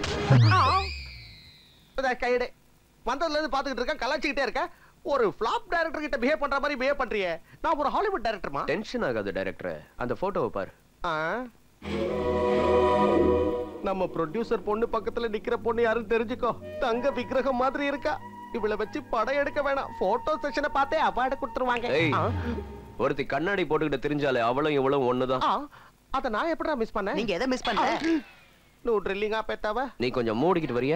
E: கையடு வந்ததுல இருந்து பாத்துக்கிட்டு இருக்கேன் கலாச்சிக்கிட்டே இருக்க ஒரு ஃபிளாப் டைரக்டர் கிட்ட பிஹேவ் பண்ற மாதிரி பிஹேவ் பண்றியே நான் ஒரு ஹாலிவுட் டைரக்டர்மா
I: டென்ஷன் ஆகாது டைரக்டர் அந்த போட்டோவை பாரு
E: ஆ? நம்ம ப்ரொடியூசர் பொண்ணு பக்கத்துல நிக்கிற பொண்ணு யாரும் தெரிஞ்சுக்கோ தங்க விக்கிரகம் மாதிரி இருக்கா இவள வச்சு படம் எடுக்க வேணாம் போட்டோ செஷனை பார்த்தே அவார்டு கொடுத்துருவாங்க
I: ஏய்
E: ஆ?
I: ஒருத்தி கண்ணாடி போட்டுக்கிட்டு தெரிஞ்சாலே அவளும் இவளும் ஒண்ணுதான்
E: ஆ, அத நான் எப்படா மிஸ் பண்ணேன்
P: நீங்க எதை மிஸ் பண்ணல
E: நூ ட்ரில்லிங்கா பேத்தாவ
I: நீ கொஞ்சம் மூடிக்கிட்டு வரியா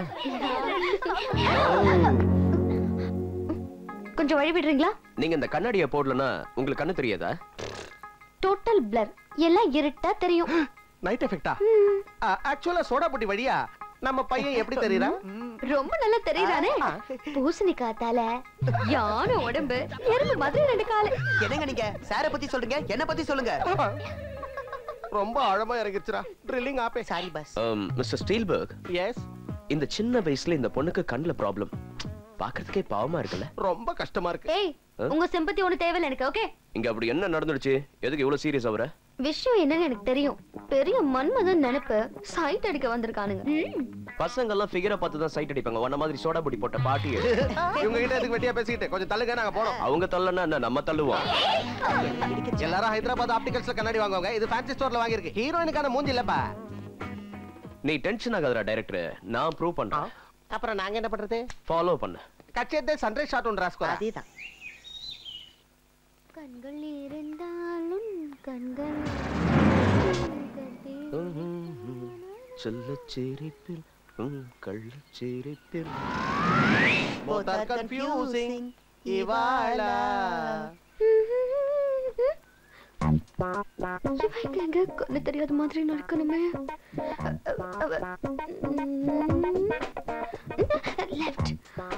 J: கொஞ்சம் வழி விடுறீங்களா
I: நீங்க இந்த கண்ணாடியை போடலன்னா உங்களுக்கு கண்ணு தெரியாதா
J: டோட்டல் பிளர் எல்லாம் இருட்டா தெரியும்
E: நைட் எஃபெக்டா ஆக்சுவலா சோடா பொடி வழியா நம்ம பையன் எப்படி தெரியுறா
J: ரொம்ப நல்லா தெரியுதானே பூசணிக்காய் தலை யானை உடம்பு எறும்பு மாதிரி ரெண்டு காலு
P: என்னங்க நீங்க சார பத்தி சொல்றீங்க என்ன பத்தி சொல்லுங்க
E: ரொம்ப ஆழமா இறங்கிச்சுடா ட்ரில்லிங் ஆப்பே
P: sorry boss
I: mister Steelberg
E: yes
I: இந்த சின்ன வயசுல இந்த பொண்ணுக்கு கண்ணுல ப்ராப்ளம் பாக்குறதுக்கே பாவமா இருக்குல்ல
E: ரொம்ப கஷ்டமா இருக்கு
J: ஏய் உங்க சிம்பத்தி ஒண்ணு தேவையில்லை எனக்கு ஓகே
I: இங்க அப்படி என்ன நடந்துடுச்சு எதுக்கு இவ்வளவு சீரியஸ் ஆகுற
J: விஷயம் என்னன்னு எனக்கு தெரியும் பெரிய மன்மதன் நினைப்பு சைட் அடிக்க வந்திருக்கானுங்க ம்.
I: பசங்க எல்லாம் ஃபிகரை பார்த்து தான் சைட் அடிப்பாங்க உன்ன மாதிரி சோடா பொடி போட்ட பாட்டி
E: இவங்க கிட்ட எதுக்கு வெட்டியா பேசிக்கிட்டு கொஞ்சம் தள்ளுங்க நாங்க போனோம்
I: அவங்க தள்ளனா என்ன நம்ம தள்ளுவோம்
E: எல்லாரும் ஹைதராபாத் ஆப்டிகல்ஸ்ல கண்ணாடி வாங்குவாங்க இது ஃபேன்சி ஸ்டோர்ல வாங்கியிருக்கு ஹீரோயினுக்கான மூஞ்சி இல்லப்பா
I: நீ டென்ஷன் ஆகாதடா டைரக்டர் நான் ப்ரூவ் பண்றேன்
E: அப்புறம் நாங்க என்ன பண்றது
I: ஃபாலோ பண்ணு
E: கச்சேத்தே சன்ரைஸ் ஷாட் ஒன்று ராஸ்கோ
P: அதேதான்
J: கண்கள் இருந்தாலும் கண்கள்
I: சொல்ல சிரிப்பில் உம் கள்ள சிரிப்பில்
E: Both are confusing. இவாளா
J: இவங்க எங்க கண்ணு தெரியாத மாதிரி நடக்கணுமே லெஃப்ட்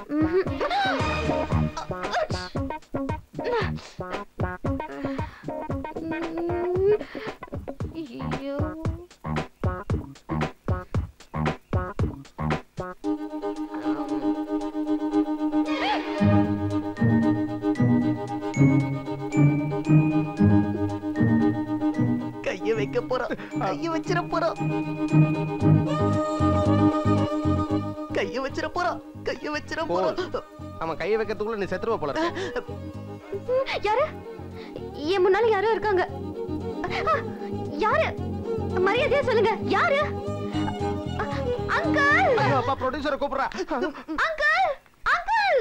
J: ஐயோ
P: கைய வச்சிட போறோம் கைய வச்சிட போறோம் கைய வச்சிட போறோம்
E: அவன் கையை வைக்கிறதுக்குள்ள நீ செத்துருவ போல இருக்கு.
J: யாரு என் முன்னால யாரோ இருக்காங்க ஆ, யாரு மரியாதையா சொல்லுங்க யாரு அங்கிள்
E: ஐயோ அப்பா ப்ரொடியூசரை கூப்பிடுறா
J: அங்கிள் அங்கிள்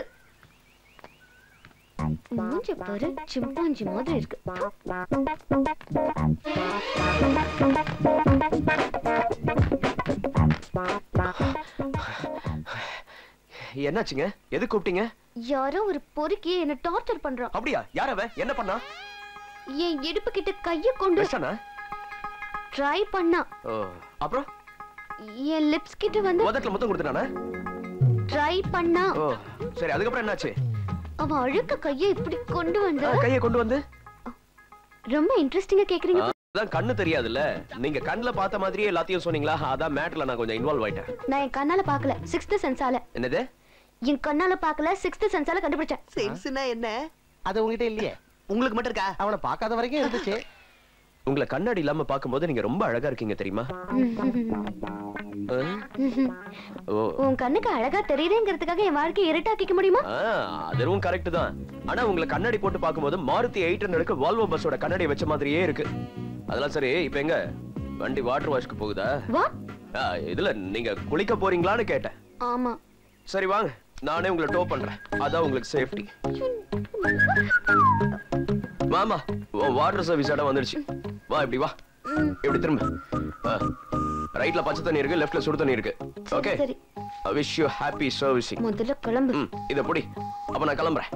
J: மூஞ்சி பாரு சிம்பாஞ்சி மாதிரி இருக்கு
I: என்னாச்சுங்க எது கூப்பிட்டீங்க
J: யாரோ ஒரு பொறுக்கி என்ன டார்ச்சர் பண்றான்
I: அப்படியா யார் அவன் என்ன பண்ணா
J: என் இடுப்பு கிட்ட கைய கொண்டு
I: விஷானா
J: ட்ரை பண்ணா
I: ஓ அப்புறம்
J: என் லிப்ஸ் கிட்ட வந்து
I: முதல்ல முத்தம் கொடுத்துட்டானா
J: ட்ரை பண்ணா
I: ஓ சரி அதுக்கப்புறம் என்னாச்சு
J: அவன் அழுக்க கைய இப்படி கொண்டு வந்து
I: ஆ, கையை கொண்டு வந்து
J: ரொம்ப இன்ட்ரெஸ்டிங்கா கேக்குறீங்க
I: அதான் கண்ணு தெரியாதுல்ல நீங்க கண்ணுல பார்த்த மாதிரியே எல்லாத்தையும் சொன்னீங்களா அதான் மேட்ல நான் கொஞ்சம் இன்வால்வ் ஆயிட்டேன்
J: நான் என் கண்ணால பாக்கல சிக்ஸ்த் சென்ஸால
I: என்னது
J: என் கண்ணால பாக்கல சிக்ஸ்த் சென்ஸால கண்டுபிடிச்சேன்
P: சென்ஸ்னா என்ன
E: அது உங்ககிட்ட இல்லையே
P: உங்களுக்கு மட்டும் இருக்கா
E: அவனை பார்க்காத வரைக்கும் இருந்துச்சு
I: உங்களை கண்ணாடி இல்லாம பாக்கும்போது நீங்க ரொம்ப அழகா இருக்கீங்க தெரியுமா ஆ? ஓ
J: உன் கண்ணுக்கு அழகா தெரியுதுங்கிறதுக்காக என் வாழ்க்கையை இருட்டாக்கிக்க முடியுமா
I: ஆ, அதுவும் கரெக்ட் தான் ஆனா உங்களை கண்ணாடி போட்டு பார்க்கும்போது மாருதி எயிட் ஹண்ட்ரடுக்கு வால்வோ பஸ்ஸோட கண்ணாடி வச்ச மாதிரியே இருக்கு அதெல்லாம் சரி இப்ப எங்க வண்டி வாட்டர் வாஷ்க்கு போகுதா
J: வா
I: ஆ, இதுல நீங்க குளிக்க போறீங்களான்னு கேட்டேன்
J: ஆமா
I: சரி வாங்க நானே உங்களை டோ பண்றேன் அதான் உங்களுக்கு சேஃப்டி மாமா வாட்டர் சர்வீஸ் இடம் வந்துடுச்சு வா இப்படி வா இப்படி திரும்ப ரைட்ல பச்சை தண்ணி இருக்கு லெஃப்ட்ல சுடு தண்ணி இருக்கு ஓகே
J: சரி.
I: I wish you happy servicing
J: முதல்ல கிளம்பு
I: ம் இத புடி அப்ப நான் கிளம்புறேன்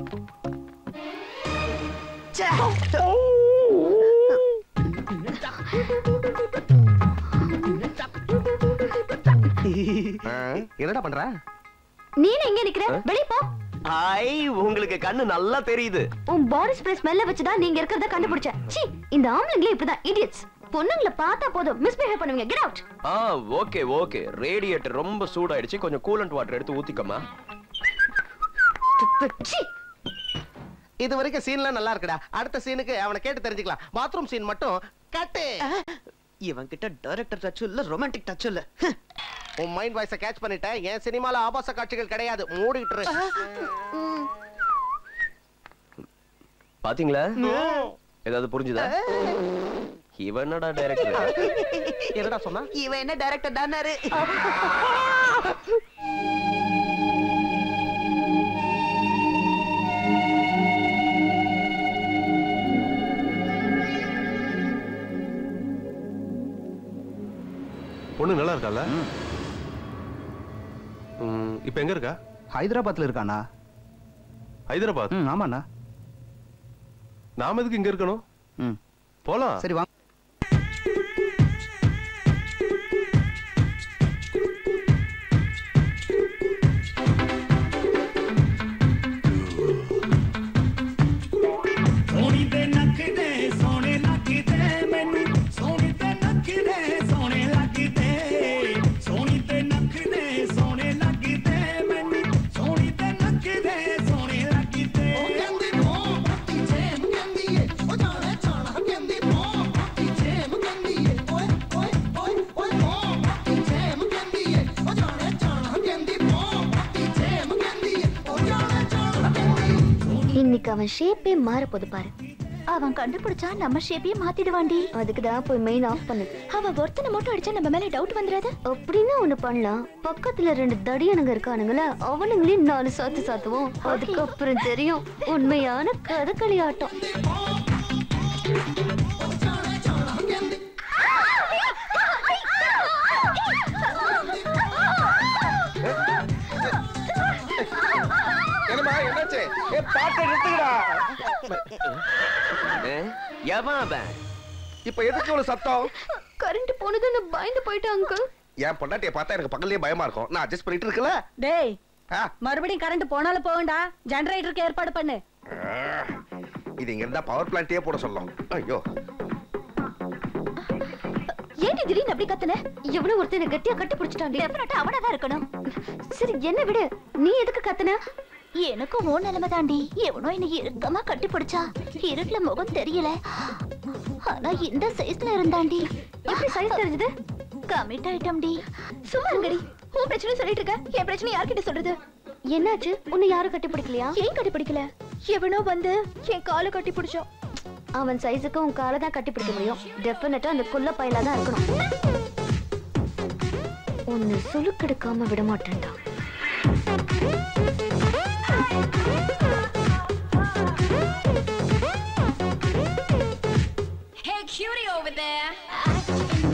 E: என்னடா பண்ற
J: நீ என்ன எங்க நிக்கிற வெளிய போ
I: ஐ உங்களுக்கு கண்ணு நல்லா தெரியுது
J: உன் பாடி ஸ்ப்ரே ஸ்மெல்ல வச்சுதான் நீங்க இருக்கிறத கண்டுபிடிச்சேன் சீ இந்த ஆம்பளைங்களே இப்படிதான் இடியட்ஸ் பொண்ணுங்களை பார்த்தா போதும் மிஸ்பிஹேவ் பண்ணுவீங்க கெட் அவுட்
I: ஆ ஓகே ஓகே ரேடியேட்டர் ரொம்ப சூடாயிடுச்சு கொஞ்சம் கூலண்ட் வாட்டர் எடுத்து ஊத்திக்கமா
E: இது வரைக்கும் சீன்லாம் நல்லா இருக்குடா அடுத்த சீனுக்கு அவனை கேட்டு தெரிஞ்சுக்கலாம் பாத்ரூம் சீன் மட்டும் கட்டு
P: இவன் கிட்ட டைரக்டர் டச் இல்ல ரொமான்டிக் டச் இல்ல
E: உன் மைண்ட் வாய்ஸ கேட்ச் பண்ணிட்டேன் என் சினிமால ஆபாச காட்சிகள் கிடையாது மூடிட்டு இரு.
I: பாத்தீங்களா ஏதாவது புரிஞ்சுதா இவன் என்னடா டைரக்டர்
E: என்னடா சொன்னா
P: இவன் என்ன டைரக்டர் தானாரு
H: பொண்ணு நல்லா இருக்கால இப்ப எங்க இருக்கா
B: ஹைதராபாத்ல இருக்கானா
H: ஹைதராபாத்
B: ம் ஆமாண்ணா
H: நாம எதுக்கு இங்க இருக்கணும்
B: ம்
H: போலாம்
B: சரி வாங்க
L: ਸੋਹਣੀ ਤੇ ਨੱਕਦੇ ਸੋਹਣੇ ਲੱਗਦੇ ਮੈਨੂੰ ਸੋਹਣੀ ਤੇ ਨੱਕਦੇ ਸੋਹਣੇ ਲੱਗਦੇ ਸੋਹਣੀ ਤੇ ਨੱਕਦੇ ਸੋਹਣੇ ਲੱਗਦੇ ਮੈਨੂੰ ਸੋਹਣੀ ਤੇ ਨੱਕਦੇ ਸੋਹਣੇ ਲੱਗਦੇ ਉਹ ਕਹਿੰਦੀ ਮੋਹ ਪੱਤੀ ਜੇਮ ਕਹਿੰਦੀ ਏ ਉਹ ਜਾਣੇ ਜਾਣਾ ਕਹਿੰਦੀ ਮੋਹ ਪੱਤੀ ਜੇਮ ਕਹਿੰਦੀ ਏ ਓਏ ਓਏ ਓਏ ਓਏ ਮੋਹ ਪੱਤੀ ਜੇਮ ਕਹਿੰਦੀ ਏ ਉਹ ਜਾਣੇ ਜਾਣਾ ਕਹਿੰਦੀ ਮੋਹ ਪੱਤੀ ਜੇਮ ਕਹਿੰਦੀ ਏ ਉਹ ਜਾਣੇ ਜਾਣਾ ਕਹਿੰਦੀ
J: இன்னைக்கு அவன் ஷேப்பே மாற போது பாரு அவன் கண்டுபிடிச்சா நம்ம ஷேப்பையே மாத்திடுவாண்டி அதுக்கு தான் போய் மெயின் ஆஃப் பண்ணு அவன் ஒருத்தனை மட்டும் அடிச்சா நம்ம மேல டவுட் வந்துடாது அப்படின்னு ஒண்ணு பண்ணலாம் பக்கத்துல ரெண்டு தடியனுங்க இருக்கானுங்களா அவனுங்களையும் நாலு சாத்து சாத்துவோம் அதுக்கப்புறம் தெரியும் உண்மையான கதகளி ஆட்டம்
E: என்னம்மா என்னாச்சு ஏ பாட்டை நிறுத்துங்கடா
I: எவன் அவன்
G: இப்ப எதுக்கு இவ்வளவு சத்தம்
J: கரண்ட் போனதுன்னு பயந்து போயிட்டான் அங்கிள்
G: என் பொண்டாட்டிய பார்த்தா எனக்கு பக்கத்துலயே பயமா இருக்கும் நான் அட்ஜஸ்ட் பண்ணிட்டு இருக்கல
O: டேய் மறுபடியும் கரண்ட் போனாலும் போகண்டா ஜெனரேட்டருக்கு ஏற்பாடு பண்ணு
G: இது இங்க இருந்தா பவர் பிளான்ட்டே போட சொல்லும் ஐயோ
J: ஏன்டி திடீர்னு அப்படி கத்துன எவ்வளவு ஒருத்தனை கட்டியா கட்டி பிடிச்சிட்டாங்க டெஃபினட்டா அவனா தான் இருக்கணும் சரி என்ன விடு நீ எதுக்கு கத்துன
A: எனக்கும் ஓ நிலைமை தாண்டி எவனோ என்ன இறுக்கமா கட்டி பிடிச்சா இருட்டுல முகம் தெரியல ஆனா இந்த சைஸ்ல இருந்தாண்டி எப்படி சைஸ் தெரிஞ்சது கமிட் ஆயிட்டம்டி சும்மா இருங்கடி உன் பிரச்சனை சொல்லிட்டு இருக்க என் பிரச்சனை யார்கிட்ட சொல்றது
J: என்னாச்சு உன்னை யாரும் கட்டி பிடிக்கலையா
A: ஏன் கட்டி பிடிக்கல எவனோ வந்து என் காலை கட்டி பிடிச்சான்
J: அவன் சைஸுக்கு உன் காலை தான் கட்டி பிடிக்க முடியும் டெஃபினட்டா அந்த குள்ள பையில தான் இருக்கணும் உன்னை சுலுக்கெடுக்காம விட மாட்டேன்டா
M: Hey, cutie over there.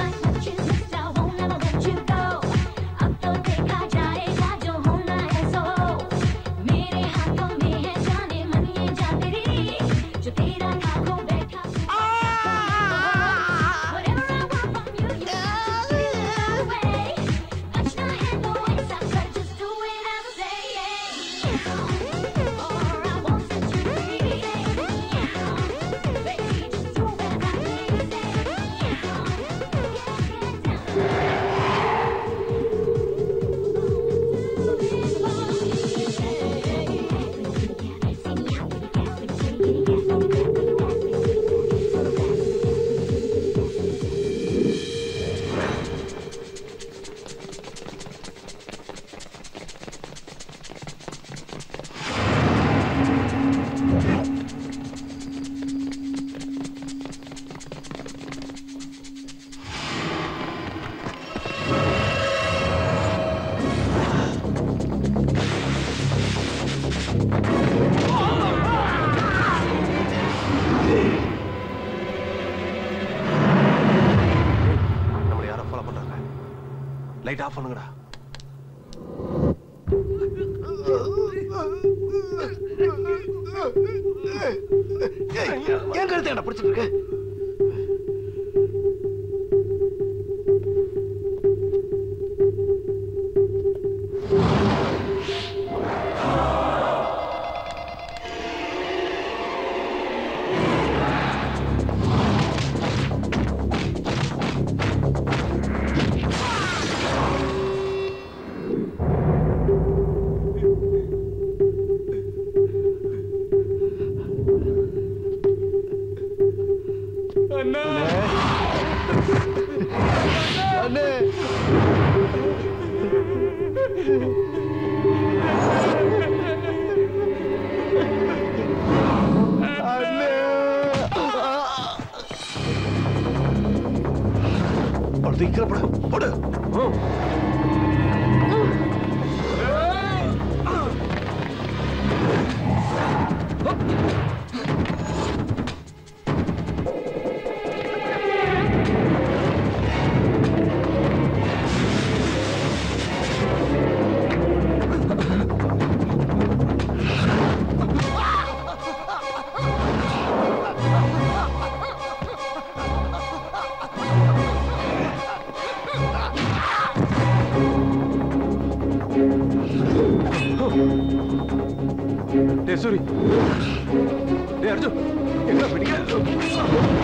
H: நம்மளை யாரோ ஃபாலோ பண்றாங்க லைட் ஆஃப் பண்ணுங்கடா
E: என் கழுத்தை என்ன பிடிச்சிட்டு இருக்க
L: அண்ணே
H: படுத்து கீழே படு படு டேய் சூரி டேய் அர்ஜுன் எங்க பிடிக்க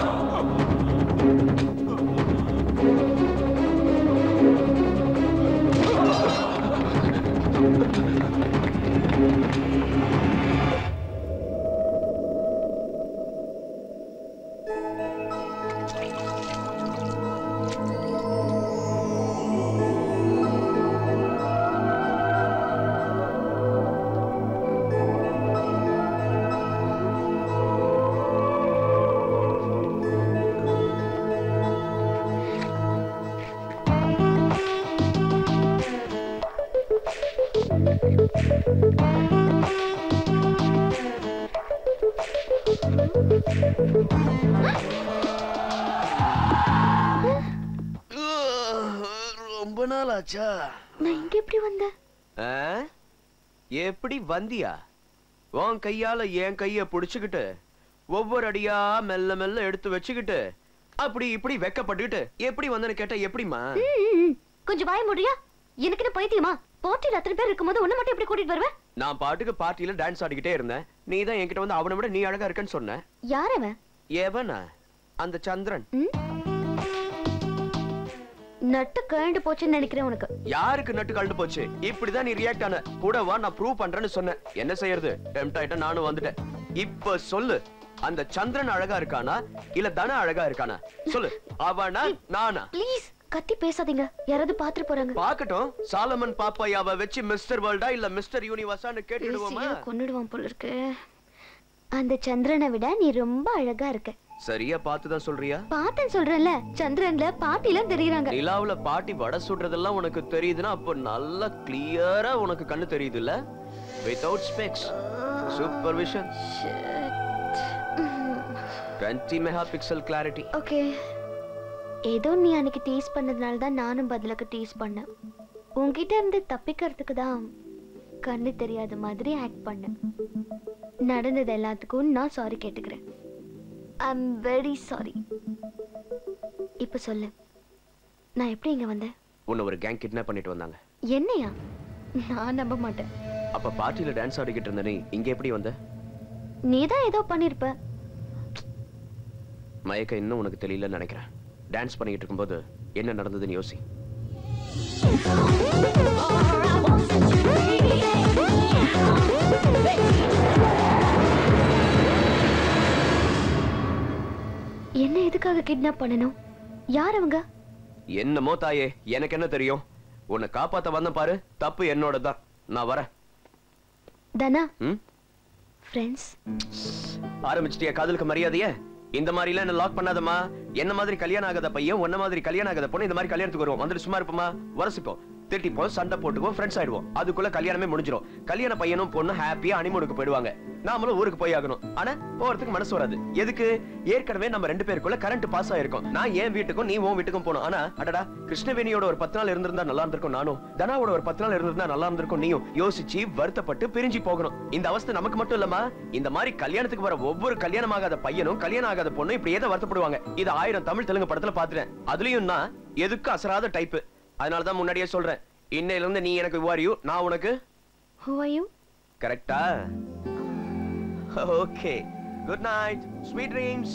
I: ரொம்ப நாள் ஆச்சா
J: நான் இங்க எப்படி வந்தேன்
I: ஆ? எப்படி வந்தியா உன் கையால என் கைய புடிச்சுக்கிட்டு ஒவ்வொரு அடியா மெல்ல மெல்ல எடுத்து வச்சுக்கிட்டு அப்படி இப்படி வெக்கப்பட்டுக்கிட்டு எப்படி வந்தேன்னு கேட்டா எப்படிமா
J: ம், ம், ம். கொஞ்சம் வாய முடியா எனக்கு என்ன பைத்தியமா போட்டியில் அத்தனை பேர் இருக்கும்போது உன்னை மட்டும் எப்படி கூட்டிட்டு வருவேன்
I: நான் பாட்டுக்கு பார்ட்டியில டான்ஸ் ஆடிக்கிட்டே இருந்தேன் நீ தான் என்கிட்ட வந்து அவனை விட நீ அழகா இருக்கன்னு சொன்ன
J: யார் அவன்
I: எவனா அந்த சந்திரன்
J: நட்டு கழண்டு போச்சுன்னு நினைக்கிறேன் உனக்கு
I: யாருக்கு நட்டு கழண்டு போச்சு இப்படிதான் நீ ரியாக்ட் ஆன கூட வா நான் ப்ரூவ் பண்றேன்னு சொன்னேன் என்ன செய்யறது டெம்ட் ஆயிட்டேன் நானும் வந்துட்டேன் இப்ப சொல்லு அந்த சந்திரன் அழகா இருக்கானா இல்ல தன அழகா இருக்கானா சொல்லு அவனா நானா
J: ப்ளீஸ் கத்தி பேசாதீங்க யாராவது பாத்துட்டு போறாங்க
I: பாக்கட்டும் சாலமன் பாப்பாயாவை வச்சு மிஸ்டர் வேர்ல்டா இல்ல மிஸ்டர் யூனிவர்ஸான்னு கேட்டுடுவோமா
J: பேசியே கொன்னுடுவான் போல இருக்கு அந்த சந்திரனை விட நீ ரொம்ப அழகா இருக்க
I: சரியா பார்த்துதான் சொல்றியா
J: பார்த்தேன்னு சொல்றேன்ல சந்திரன்ல பாட்டிலாம் தெரியுறாங்க
I: நிலாவுல பாட்டி வடை சுடுறதெல்லாம் உனக்கு தெரியுதுன்னா அப்போ நல்லா கிளியரா உனக்கு கண்ணு தெரியுது இல்ல without specs super vision twenty mega pixel clarity
J: okay ஏதோ நீ அன்னைக்கு டீஸ் பண்ணதுனால தான் நானும் பதிலுக்கு டீஸ் பண்ணேன் உன்கிட்ட இருந்து தப்பிக்கிறதுக்கு தான் கண்ணு தெரியாத மாதிரி ஆக்ட் பண்ணேன் நடந்தது எல்லாத்துக்கும் நான் சாரி கேட்டுக்கிறேன் ஐ எம் வெரி சாரி இப்போ சொல்லு நான் எப்படி இங்க வந்தேன்
I: உன்னை ஒரு கேங் கிட்னாப் பண்ணிட்டு வந்தாங்க
J: என்னையா நான் நம்ப மாட்டேன்
I: அப்ப பார்ட்டில டான்ஸ் ஆடிக்கிட்டு இருந்த நீ இங்க எப்படி வந்த
J: நீ தான் ஏதோ பண்ணிருப்ப
I: மயக்க இன்னும் உனக்கு தெரியலன்னு நினைக்கிறேன் டான்ஸ் பண்ணிக்கிட்டு இருக்கும்போது என்ன நடந்ததுன்னு யோசி
J: என்ன எதுக்காக கிட்னாப் பண்ணணும் யார் அவங்க
I: என்னமோ தாயே எனக்கு என்ன தெரியும் உன்னை காப்பாத்த வந்த பாரு தப்பு என்னோட தான் நான் வரேன்
J: தனா
I: ம்
J: ஃப்ரெண்ட்ஸ்
I: ஆரம்பிச்சிட்டியா காதலுக்கு மரியாதையே இந்த மாதிரி எல்லாம் என்ன லாக் பண்ணாதம்மா என்ன மாதிரி கல்யாணம் ஆகாத பையன் உன்ன மாதிரி கல்யாணம் ஆகாத பொண்ணு இந்த மாதிரி கல்யாணத்துக்கு வருவோம் வந்துட்டு சும்மா இருப்போமா வரசிப்போம் திட்டிப்போம் சண்டை போட்டுக்குவோம் ஃப்ரெண்ட்ஸ் ஆயிடுவோம் அதுக்குள்ள கல்யாணமே முடிஞ்சிடும் கல்யாண பையனும் பொண்ணு ஹாப்பியா அனிமூனுக்கு போயிடுவாங்க நாமளும் ஊருக்கு போய் ஆகணும் ஆனா போறதுக்கு மனசு வராது எதுக்கு ஏற்கனவே நம்ம ரெண்டு பேருக்குள்ள கரண்ட் பாஸ் ஆயிருக்கும் நான் என் வீட்டுக்கும் நீ உன் வீட்டுக்கும் போனோம் ஆனா அடடா கிருஷ்ணவேணியோட ஒரு பத்து நாள் இருந்திருந்தா நல்லா இருந்திருக்கும் நானும் தனாவோட ஒரு பத்து நாள் இருந்திருந்தா நல்லா இருந்திருக்கும் நீயும் யோசிச்சு வருத்தப்பட்டு பிரிஞ்சு போகணும் இந்த அவஸ்தை நமக்கு மட்டும் இல்லம்மா இந்த மாதிரி கல்யாணத்துக்கு வர ஒவ்வொரு கல்யாணம் ஆகாத பையனும் கல்யாணம் ஆகாத பொண்ணும் இப்படி ஏதோ வருத்தப்படுவாங்க இது ஆயிரம் தமிழ் தெலுங்கு படத்துல பாத்துட்டேன் அதுலயும் நான் எதுக்கு அசராத டைப் அதனாலதான் முன்னாடியே சொல்றேன் இன்னையில இருந்து நீ எனக்கு வாரியு நான் உனக்கு
J: Who are you?
I: கரெக்டா okay good night sweet dreams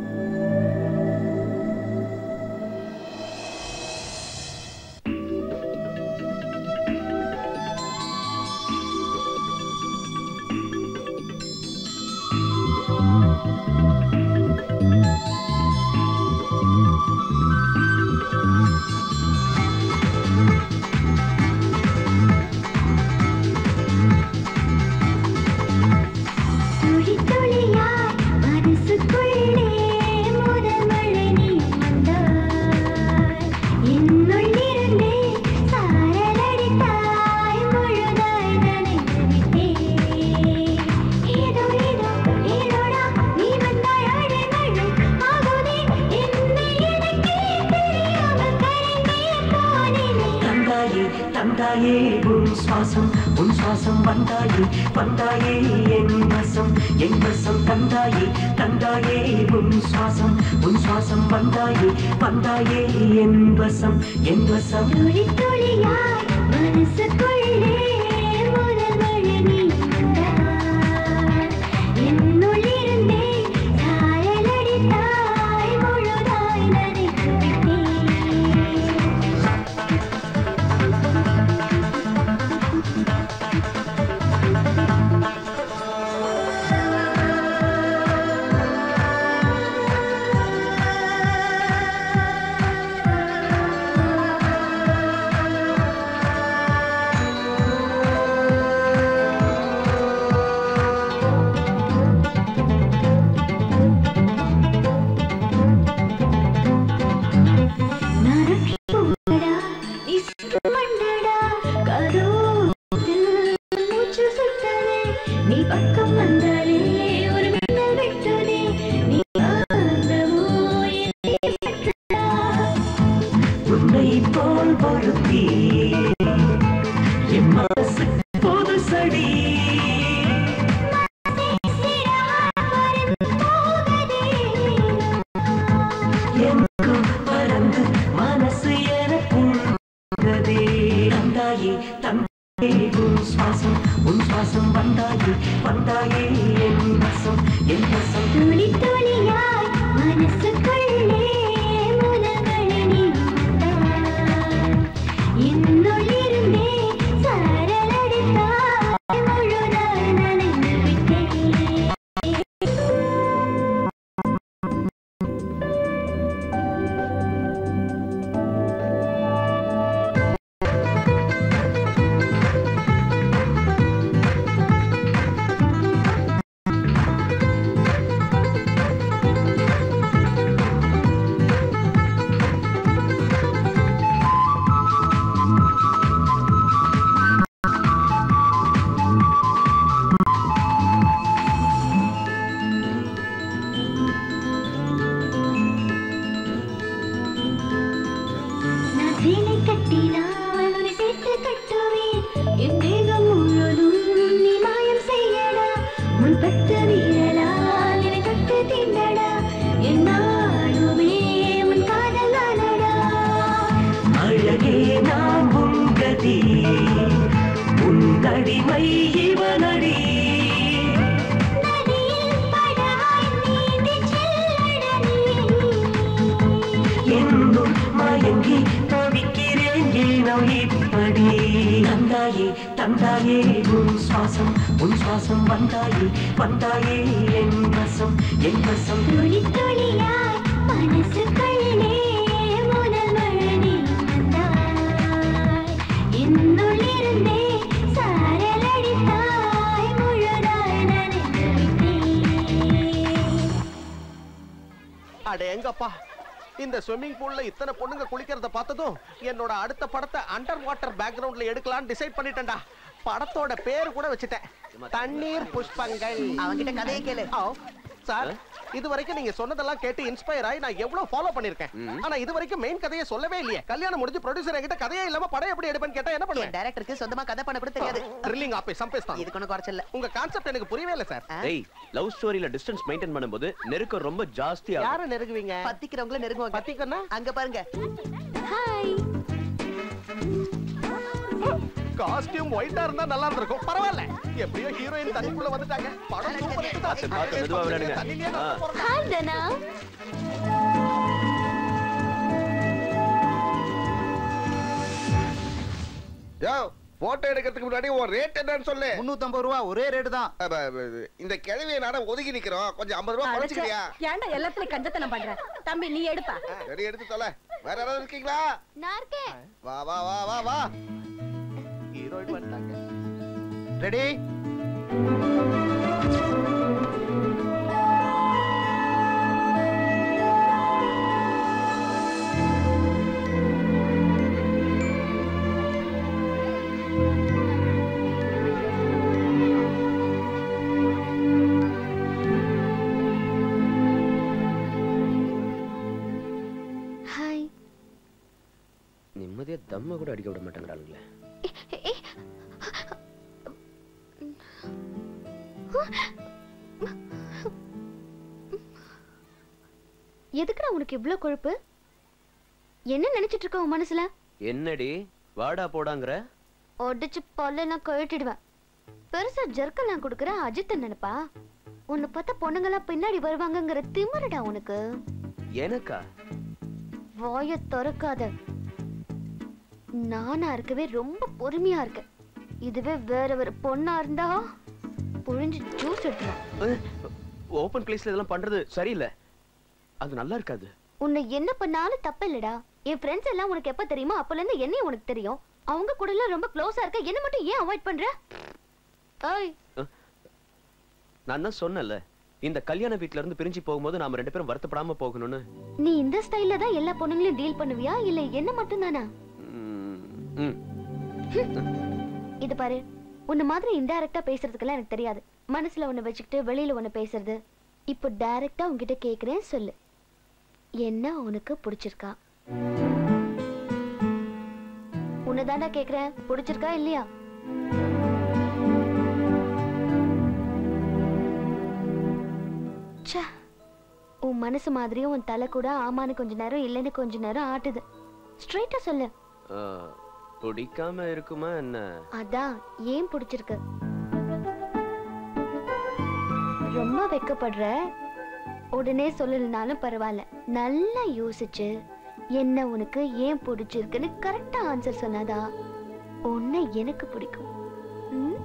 L: துளி துளியாய் மனசுக்குள்ளே முதல் மழை நீ வந்தாய் என்னுள் இருந்தே சாரலடித்தாய் முழுதாய் நனைந்து விட்டேன் ஏதோ ஏதோ ஏதோடா நீ வந்தாய் அழை மழை ஆகுதே என்னை எனக்கே தெரியாமல் கரைந்தே போனேனே
Q: தந்தாயே தந்தாயே உன் சுவாசம் உன் சுவாசம் வந்தாயே வந்தாயே என் வசம் என் வசம் தந்தாயே தந்தாயே உன் சுவாசம் உன் சுவாசம் வந்தாயே வந்தாயே என் வசம் என் வசம்
L: துளி துளியாய் மனசுக்குள்ளே முதல் மழை நீ வந்தாய் என்னுள் இருந்தே சாயலடித்தாய் முழுதாய் நனைந்து விட்டேன் நரம்புடா இசுமண்டடா கரோத்தில் மூச்சு சுட்டதே நீ பக்கம் வந்தாலே ஒரு மின்னல் வெட்டதே நீ ஆந்தவோ
Q: உன்னை போல் பொருத்தி என் மனசு பொது சடி எனக்கும் பறந்து மனசு எனக்குள்ளதே தந்தாயே தந்தாயே உன் சுவாசம் உன் சுவாசம் வந்தாயே வந்தாயே என் வசம் என் வசம்
L: துளி துளியாய் மனசுக்குள்ளே முதல் மழை நீ வந்தாய்
Q: தந்தாயே உன் சுவாசம் உன் சுவாசம் வந்தாயே வந்தாயே என் வசம் என் வசம்
M: துளி துளியாய் மனசுக்குள்ளே முதல் மழை நீ வந்தாய். என்னுள்ளிருந்தே சாரல் அடித்தாய், முழுதாய் நனைந்து விட்டேன்.
E: அட எங்கப்பா இந்த ஸ்விம்மிங் பூல்ல இத்தனை பொண்ணுங்க குளிக்கிறத பார்த்ததும் என்னோட அடுத்த படத்தை அண்டர் வாட்டர் பேக்ரவுண்ட்ல எடுக்கலாம்னு டிசைட் பண்ணிட்டேன்டா படத்தோட பேர் கூட வச்சுட்டேன் தண்ணீர் புஷ்பங்கள்
P: அவன்கிட்ட கதையை கேளு
E: சார் இது வரைக்கும் நீங்க சொன்னதெல்லாம் கேட்டு இன்ஸ்பயர் ஆகி நான் எவ்வளவு ஃபாலோ பண்ணிருக்கேன் ஆனா இது வரைக்கும் மெயின் கதையை சொல்லவே இல்லையே கல்யாணம் முடிஞ்சு ப்ரொடியூசர் என்கிட்ட கதையே இல்லாம படம் எப்படி எடுப்பேன்னு கேட்டா என்ன பண்ணுவேன்
P: டைரக்டருக்கு சொந்தமா கதை பண்ண கூட தெரியாது
E: த்ரில்லிங் ஆப்பே சம்பேஸ் தான்
P: இதுக்கு ஒன்றும் குறைச்சல
E: உங்க கான்செப்ட் எனக்கு புரியவே இல்லை சார்
I: ஏய் லவ் ஸ்டோரியில டிஸ்டன்ஸ் மெயின்டைன் பண்ணும்போது நெருக்கம் ரொம்ப ஜாஸ்தியா
E: யார நெருங்குவீங்க
P: பத்திக்கிறவங்கள நெருங்குவாங்க
E: பத்திக்கன்னா
P: அங்க பாருங்க
J: ஹாய்
E: காஸ்டியூம் ஒயிட்டா இருந்தா நல்லா இருந்திருக்கும் பரவாயில்ல எப்படியோ ஹீரோயின் தண்ணிக்குள்ள வந்துட்டாங்க படம் சூப்பர் ஹிட் தான்.
I: பார்த்து மெதுவா விளையாடுங்க.
E: தண்ணியிலேயே
I: ஆ.
E: நடந்து போறோம்.
J: ஹாய் தனா
G: யோ போட்டோ எடுக்கிறதுக்கு முன்னாடி உன் ரேட் என்னன்னு சொல்லு
B: முன்னூத்தம்பது ரூபா ஒரே ரேட்டு தான்
G: அப்ப, அப்ப, இந்த கிழவியை நானும் ஒதுக்கி நிக்கிறோம் கொஞ்சம் ஐம்பது ரூபா குறைச்சிக்கிறியா
O: ஏன்டா எல்லாத்துலயும் கஞ்சத்தனம் பண்ற தம்பி நீ எடுப்பா
G: சரி எடுத்து தொலை வேற யாராவது இருக்கீங்களா
J: நான் இருக்கேன்
G: வா வா வா வா வா
E: ஹீரோயின் வந்துட்டாங்க
B: ரெடி
J: ஹாய்
I: நிம்மதியா தம்ம கூட அடிக்க விட மாட்டேங்கிறாளுங்களே
J: எதுக்குடா உனக்கு இவ்ளோ கொழுப்பு என்ன நினைச்சிட்டு இருக்க உன் மனசுல
I: என்னடி வாடா போடாங்கிற
J: ஒடிச்சு பல்லெல்லாம் கழட்டிடுவேன் பெருசா ஜர்க்கெல்லாம் கொடுக்குற அஜித் நினைப்பா உன்னை பார்த்தா பொண்ணுங்கெல்லாம் பின்னாடி வருவாங்கங்கிற திமிருடா உனக்கு
I: எனக்கா
J: வாய திறக்காத நானா இருக்கவே ரொம்ப பொறுமையா இருக்க இதுவே வேற வேற பொண்ணா இருந்தா புழிஞ்சு ஜூஸ் எடுத்துரும்
I: ஓபன் பிளேஸ்ல இதெல்லாம் பண்றது சரியில்லை அது நல்லா இருக்காது
J: உன்னை என்ன பண்ணாலும் தப்பு இல்லடா என் ஃப்ரெண்ட்ஸ் எல்லாம் உனக்கு எப்ப தெரியுமோ அப்பல இருந்து என்னையும் உனக்கு தெரியும் அவங்க கூட எல்லாம் ரொம்ப க்ளோஸா இருக்க என்ன மட்டும் ஏன் அவாய்ட் பண்ற ஏய்
I: நான் தான் சொன்னேன்ல இந்த கல்யாண வீட்ல இருந்து பிரிஞ்சு போகும்போது நாம ரெண்டு பேரும் வருத்தப்படாம போகணும்னு
J: நீ இந்த ஸ்டைல்ல தான் எல்லா பொண்ணுங்களையும் டீல் பண்ணுவியா இல்ல என்ன மட்டும் தானா
I: ம்.
J: இது பாரு உன்ன மாதிரி இன்டைரக்டா பேசுறதுக்கெல்லாம் எனக்கு தெரியாது மனசுல ஒண்ணு வச்சுக்கிட்டு வெளியில ஒண்ணு பேசுறது இப்போ டைரக்டா உன்கிட்ட கேக்குறேன் சொல்லு என்ன உனக்கு பிடிச்சிருக்கா உன்னதாண்டா கேக்குறேன் பிடிச்சிருக்கா இல்லையா ச்சே உன் மனசு மாதிரியும் உன் தலை கூட ஆமான்னு கொஞ்ச நேரம் இல்லைன்னு கொஞ்ச நேரம் ஆட்டுது ஸ்ட்ரைட்டா சொல்லு
I: ஆ, பிடிக்காம இருக்குமா என்ன
J: அதான் ஏன் பிடிச்சிருக்கு ரொம்ப வெக்கப்படுற உடனே சொல்லலனாலும் பரவாயில்ல நல்லா யோசிச்சு என்ன உனக்கு ஏன் பிடிச்சிருக்குன்னு கரெக்டா ஆன்சர் சொன்னாதா உன்னை எனக்கு பிடிக்கும் ம்?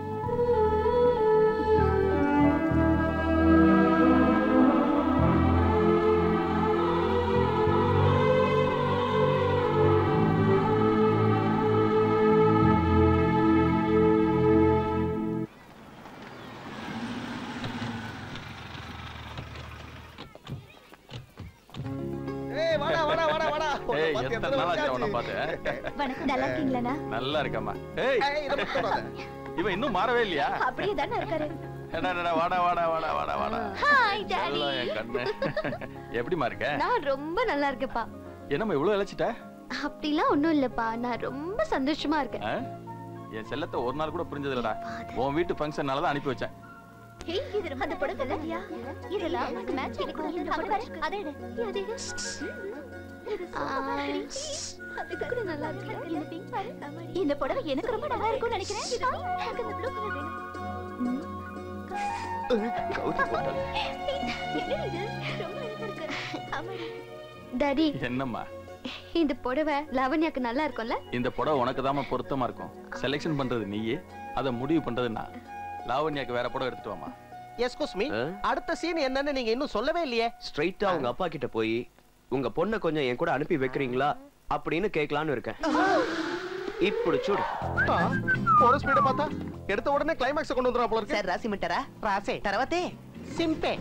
G: ஏய் வாடா வாடா வாடா வாடா உன்னை
F: ஏய்
G: பார்த்து
F: எத்தனை
G: எத்தனை
F: நாள் ஆச்சு
G: வருஷம்
F: அவனை
G: ஆச்சு?
F: பார்த்து
J: வணக்கம் நல்லா இருக்கீங்களாண்ணா
F: நல்லா இருக்கம்மா ஏய்
G: ஏய், இதை மட்டும் தொடாத.
F: இவன் இன்னும் மாறவே இல்லையா
J: அப்படியே தானே இருக்காரு
F: என்னடா, என்னடா, வாடா வாடா வாடா வாடா வாடா
J: ஹாய் டாடி
F: செல்லம் என் கண்ணு எப்படிமா இருக்க
J: நான் ரொம்ப நல்லா இருக்கேன்ப்பா
F: என்னம்மா இவ்வளவு இழைச்சிட்ட
J: அப்படிலாம் ஒண்ணும் இல்லப்பா நான் ரொம்ப சந்தோஷமா இருக்கேன்
F: ஆ? என் செல்லத்தை ஒரு நாள் கூட புரிஞ்சது இல்லடா உன் வீட்டு ஃபங்க்ஷனால தான் அனுப்பி வச்சேன்
A: ஏய், இது ரொம்ப அந்த படம் இல்லையா? இதெல்லாம் உனக்கு match பண்ணி கொடுக்கணும். இந்த படம் பாரு. அதை எடு. அது எடு. இது super ஆ இருக்கு. அது கூட நல்லா இருக்கு. இந்த pink பாரு. இந்த புடவை எனக்கு ரொம்ப நல்லா இருக்கும்னு நினைக்கிறேன் எனக்கு இந்த blue color வேணும்.
I: கவுத்தி போட்டாங்க
A: என்ன இது? ரொம்ப அழகா இருக்கு. ஆமாடி.
J: டாடி
F: என்னம்மா
J: இந்த புடவை லாவண்யாக்கு நல்லா இருக்கும்ல
F: இந்த புடவை உனக்கு பொருத்தமா இருக்கும் செலெக்ஷன் பண்றது நீயே அதை முடிவு பண்றது நான் லாவண்யாக்கு வேற படம் எடுத்துட்டு வாமா
E: எஸ்கூஸ் மீ அடுத்த சீன் என்னன்னு நீங்க இன்னும் சொல்லவே இல்லையே
I: ஸ்ட்ரைட்டா உங்க அப்பா கிட்ட போய் உங்க பொண்ணை கொஞ்சம் என் கூட அனுப்பி வைக்கிறீங்களா அப்படின்னு கேட்கலான்னு இருக்கேன் இப்படி சூடு
E: போற ஸ்பீட பார்த்தா எடுத்த உடனே கிளைமாக்ஸ் கொண்டு வந்துறா போல இருக்கு
P: సార్ రాసిమంటారా
E: రాసే
P: తర్వాతే
E: సింపే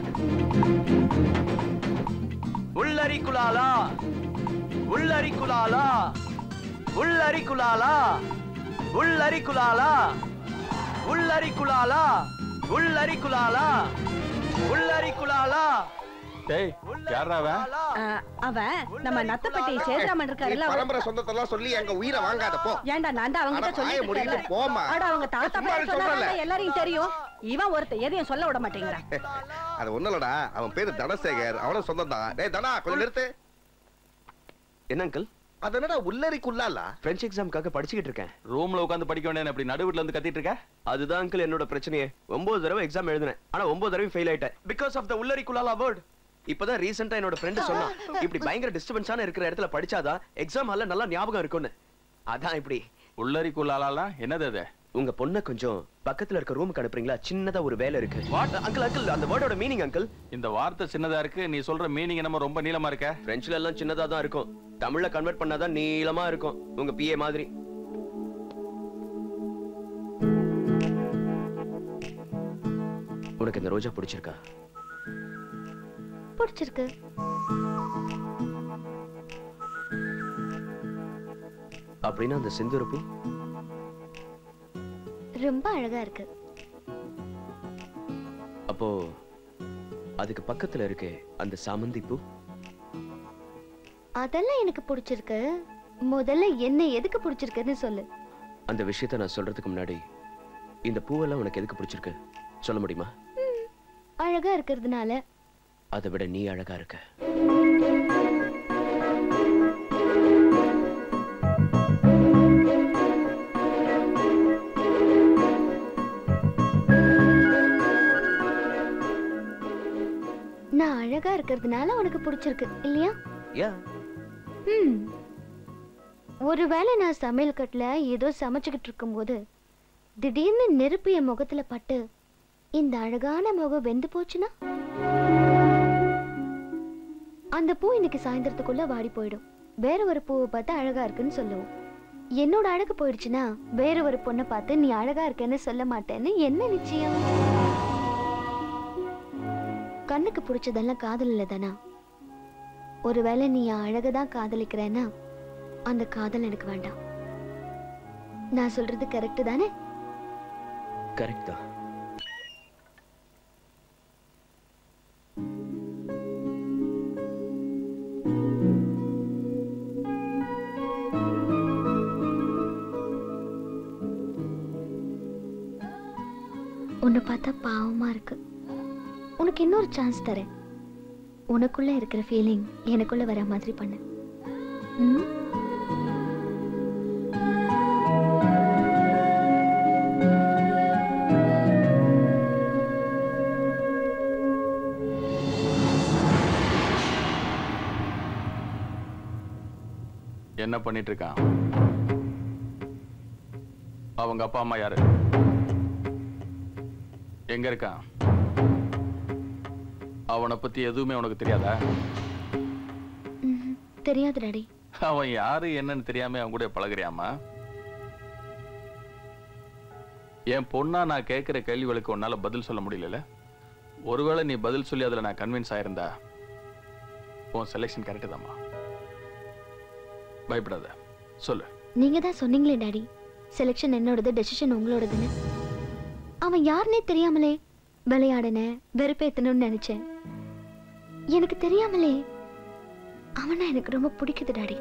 I: உள்ளரிக்குலாலா உள்ளரிக்குலாலா உள்ளரிக்குலாலா உள்ளரிக்குலாலா உள்ளரிக்குலாலா உள்ளரிக்குலாலா உள்ளரிக்குலாலா
F: டேய் யாரா அவன்
O: அஹ், அவன் நம்ம நத்தப்பட்டி சேதுராமன் இருக்காருல்ல அவர்-
R: பரம்பரை சொந்தத்தெல்லாம் சொல்லி எங்க உயிரை வாங்காத போ
O: ஏன்டா நான் தான் அவங்க
R: அட,
O: கிட்ட
R: வாயை மூடிக்கிட்டு
O: சொல்லிட்டு
R: போம்மா.
O: அட அவங்க தாத்தா
R: சும்மா
O: பேர்
R: சொல்றேன்ல.
O: சொன்னா எல்லாரையும் தெரியும் இவன் ஒருத்த எதையும் சொல்ல விட மாட்டேங்கிறான்
R: அது ஒண்ணும் இல்லடா அவன் பேரு தனசேகர் அவனும் சொந்தம் தான் டேய் தனா கொஞ்சம் நிறுத்து
I: என்ன அங்கிள்
R: அது என்னடா உள்ளரிக்குள்ளாலா
I: பிரெஞ்ச் எக்ஸாம்க்காக படிச்சுக்கிட்டு இருக்கேன்
F: ரூம்ல உட்காந்து படிக்க வேண்டிய அப்படி நடுவுல வந்து கத்திட்டு இருக்க
I: அதுதான் அங்கிள் என்னோட பிரச்சனையே ஒன்பது தடவை எக்ஸாம் எழுதினேன் ஆனா ஒன்பது தடவை ஃபெயில் ஆயிட்டேன் பிகாஸ் ஆஃப் த உள்ளரிக்குலாலா வேர்ட் இப்பதான் ரீசெண்டா என்னோட ஃப்ரெண்ட் சொன்னான் இப்படி பயங்கர டிஸ்டர்பன்ஸான இருக்கிற இடத்துல படிச்சாதான் எக்ஸாம் ஹால்ல நல்லா ஞாபகம் இருக்கும்னு அதான் இப்படி
F: உள்ளரிக்குள்ளாலாம் என்னது அது
I: உங்க பொண்ணை கொஞ்சம் பக்கத்துல இருக்க ரூமுக்கு அனுப்புறீங்களா சின்னதா ஒரு வேலை இருக்கு அங்கிள் அங்கிள் அந்த வேர்டோட மீனிங் அங்கிள்
F: இந்த வார்த்தை சின்னதா இருக்கு நீ சொல்ற மீனிங் என்னமோ ரொம்ப நீளமா இருக்க
I: பிரெஞ்சுல எல்லாம் சின்னதா தான் இருக்கும் தமிழ்ல கன்வெர்ட் பண்ணாதான் நீளமா இருக்கும் உங்க பிஏ மாதிரி உனக்கு இந்த ரோஜா பிடிச்சிருக்கா
J: பிடிச்சிருக்கு
I: அப்படின்னா அந்த செந்தூர பூ
J: ரொம்ப அழகா இருக்கு
I: அப்போ அதுக்கு பக்கத்துல இருக்கே அந்த சாமந்தி பூ
J: அதெல்லாம் எனக்கு பிடிச்சிருக்கு முதல்ல என்ன எதுக்கு பிடிச்சிருக்குன்னு சொல்லு
I: அந்த விஷயத்த நான் சொல்றதுக்கு முன்னாடி இந்த பூவெல்லாம் உனக்கு எதுக்கு பிடிச்சிருக்கு சொல்ல முடியுமா
J: அழகா இருக்கிறதுனால
I: அதை விட நீ அழகா இருக்க
J: நான் அழகா இருக்கிறதுனால உனக்கு பிடிச்சிருக்கு இல்லையா
I: யா
J: ம் ஒருவேளை நான் சமையல் கட்டுல ஏதோ சமைச்சுக்கிட்டு இருக்கும்போது திடீர்னு நெருப்பு என் முகத்துல பட்டு இந்த அழகான முகம் வெந்து போச்சுன்னா அந்த பூ இன்னைக்கு சாயந்தரத்துக்குள்ள வாடி போயிடும் வேற ஒரு பூவை பார்த்து அழகா இருக்குன்னு சொல்லுவோம் என்னோட அழகு போயிடுச்சுன்னா வேற ஒரு பொண்ணை பார்த்து நீ அழகா இருக்கேன்னு சொல்ல மாட்டேன்னு என்ன நிச்சயம் கண்ணுக்கு பிடிச்சதெல்லாம் காதல் இல்லை தானா ஒருவேளை நீ என் அழகை தான் காதலிக்கிறேன்னா அந்த காதல் எனக்கு வேண்டாம் நான் சொல்றது கரெக்ட் தானே
I: கரெக்ட் தான்
J: உன்னை பார்த்தா பாவமா இருக்கு உனக்கு இன்னொரு சான்ஸ் தரேன் உனக்குள்ள இருக்கிற ஃபீலிங் எனக்குள்ள வர மாதிரி பண்ணு ம்?
F: என்ன பண்ணிட்டு இருக்கான் அவங்க அப்பா அம்மா யாரு எங்க இருக்கான் அவனை பத்தி எதுவுமே உனக்கு தெரியாதா
J: ம்ஹும். தெரியாது டாடி
F: அவன் யாரு என்னன்னு தெரியாம அவன் கூட பழகுறியாமா என் பொண்ணா நான் கேட்கிற கேள்விகளுக்கு உன்னால பதில் சொல்ல முடியல ஒருவேளை நீ பதில் சொல்லி அதுல நான் கன்வின்ஸ் ஆயிருந்தா உன் செலெக்ஷன் கரெக்டு தாம்மா பயப்படாத சொல்லு
J: நீங்க தான் சொன்னீங்களே டாடி செலெக்ஷன் என்னோடது டெசிஷன் உங்களோடதுன்னு அவன் யாருனே தெரியாமலே விளையாடின வெறுப்பேத்தணும்னு நினைச்சேன் எனக்கு தெரியாமலே அவனா எனக்கு ரொம்ப பிடிக்குது டாடி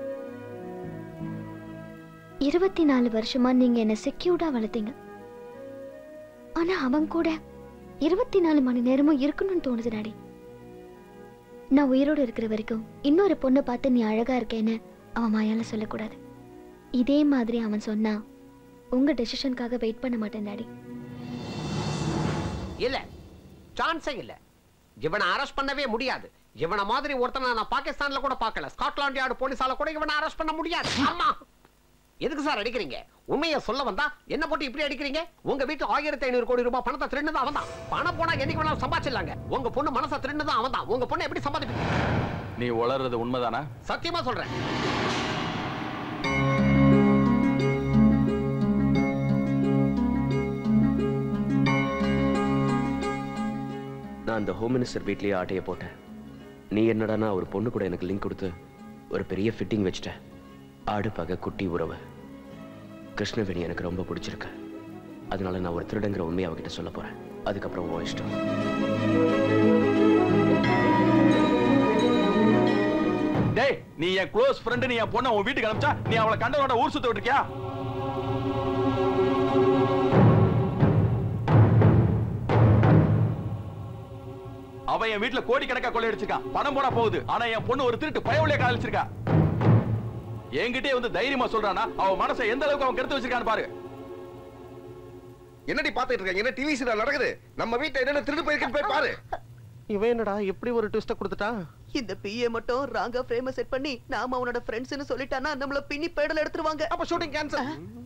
J: இருபத்தி நாலு வருஷமா நீங்க என்ன செக்யூர்டா வளர்த்தீங்க ஆனா அவன் கூட இருபத்தி நாலு மணி நேரமும் இருக்கணும்னு தோணுது டாடி நான் உயிரோடு இருக்கிற வரைக்கும் இன்னொரு பொண்ணை பார்த்து நீ அழகா இருக்கேன்னு அவன் வாயால சொல்லக்கூடாது இதே மாதிரி அவன் சொன்னா உங்க டெசிஷனுக்காக வெயிட் பண்ண மாட்டேன் டாடி
E: இல்ல சான்ஸே இல்ல இவனை அரெஸ்ட் பண்ணவே முடியாது இவன மாதிரி ஒருத்தனை நான் பாகிஸ்தான்ல கூட பார்க்கல ஸ்காட்லாண்ட் யார்டு போலீஸால கூட இவனை அரெஸ்ட் பண்ண முடியாது ஆமா எதுக்கு சார் அடிக்கிறீங்க உண்மையை சொல்ல வந்தா என்ன போட்டு இப்படி அடிக்கிறீங்க உங்க வீட்டு ஆயிரத்தி ஐநூறு கோடி ரூபாய் பணத்தை திருடுனது அவன் தான் பணம் போனா என்னைக்கு வேணாலும் சம்பாதிச்சிடலாங்க உங்க பொண்ணு மனசை திருடுனது அவன் தான் உங்க பொண்ணு எப்படி சம்பாதிப்பீங்க
F: நீ வளர்றது உண்மைதானா
E: சத்தியமா சொல்றேன்
I: நான் அந்த ஹோம் மினிஸ்டர் வீட்லயே ஆட்டைய போட்டேன் நீ என்னடானா ஒரு பொண்ணு கூட எனக்கு லிங்க் கொடுத்து ஒரு பெரிய ஃபிட்டிங் வச்சுட்ட ஆடு பகை குட்டி உறவு கிருஷ்ணவேணி எனக்கு ரொம்ப பிடிச்சிருக்கு அதனால நான் ஒரு திருடங்கிற உண்மையை அவகிட்ட சொல்ல போறேன் அதுக்கப்புறம் உன் இஷ்டம்
F: டேய் நீ என் க்ளோஸ் ஃப்ரெண்ட் நீ என் பொண்ணை உன் வீட்டுக்கு அனுப்பிச்சா நீ அவளை கண்டவனோட ஊர் சுத்த விட்டுருக்கியா அவன் என் வீட்டுல கோடி கணக்கா கொள்ளையடிச்சிருக்கான் பணம் போனா போகுது ஆனா என் பொண்ணு ஒரு திருட்டு பயவுலையே காதலிச்சிருக்கா என்கிட்டே வந்து தைரியமா சொல்றானா அவன் மனசை எந்த அளவுக்கு அவன் கெடுத்து வச்சிருக்கான்னு பாரு
R: என்னடி பாத்துட்டு இருக்க என்ன டிவி சீரியல் நடக்குது நம்ம வீட்டுல என்னென்ன திருடு போயிருக்குன்னு போய் பாரு
E: இவன் என்னடா இப்படி ஒரு ட்விஸ்ட கொடுத்துட்டான்
P: இந்த பிஏ மட்டும் ராங்கா ஃப்ரேம செட் பண்ணி நாம அவனோட ஃப்ரெண்ட்ஸ்னு சொல்லிட்டானா நம்மள பின்னி பேடல் எடுத்துருவாங்க
E: அப்ப ஷூட்டிங் கேன்சல்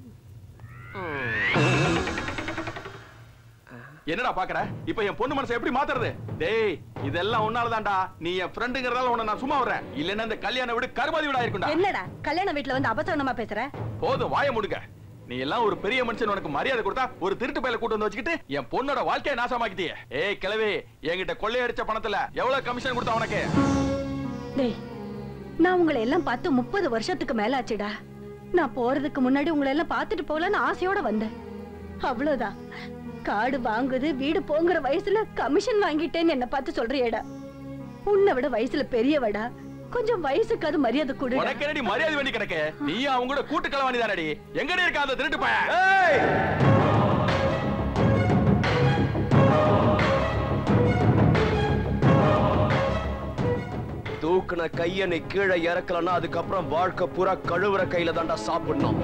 F: என்னடா பாக்குற இப்ப என் பொண்ணு மனசை எப்படி மாத்துறது டேய் இதெல்லாம் உன்னாலதான்டா நீ என் ஃப்ரெண்டுங்கறதால உன்னை நான் சும்மா வர்றேன் இல்லன்னா இந்த கல்யாண வீடு கருமாதி வீடா இருக்கும்டா
O: என்னடா கல்யாண வீட்டுல வந்து அபசகனமா பேசுற
F: போதும் வாய முடுங்க நீ எல்லாம் ஒரு பெரிய மனுஷன் உனக்கு மரியாதை கொடுத்தா ஒரு திருட்டு பையில கூட்டு வந்து வச்சுக்கிட்டு என் பொண்ணோட வாழ்க்கையை நாசமாக்கிட்டியே ஏய் கிழவி என்கிட்ட கொள்ளையடிச்ச பணத்துல எவ்வளவு கமிஷன் கொடுத்தா உனக்கு
O: டேய் நான் உங்களை எல்லாம் பார்த்து முப்பது வருஷத்துக்கு மேல ஆச்சுடா நான் போறதுக்கு முன்னாடி உங்களை எல்லாம் பார்த்துட்டு போகலான்னு ஆசையோட வந்தேன் அவ்வளவுதான் காடு வாங்குது வீடு போங்கிற வயசுல கமிஷன் வாங்கிட்டேன்னு என்ன பார்த்து சொல்றியேடா உன்னை விட வயசுல பெரியவடா கொஞ்சம் வயசுக்கு அது மரியாதை கொடு
F: உனக்கு என்னடி மரியாதை வேண்டி கிடக்கு நீ அவங்க கூட கூட்டு கலவாணி தானடி எங்கடி இருக்க அந்த திருட்டு பையன்
I: தூக்குன கைய நீ கீழே இறக்கலன்னா அதுக்கப்புறம் வாழ்க்கை பூரா கழுவுற கையில தாண்டா சாப்பிடணும்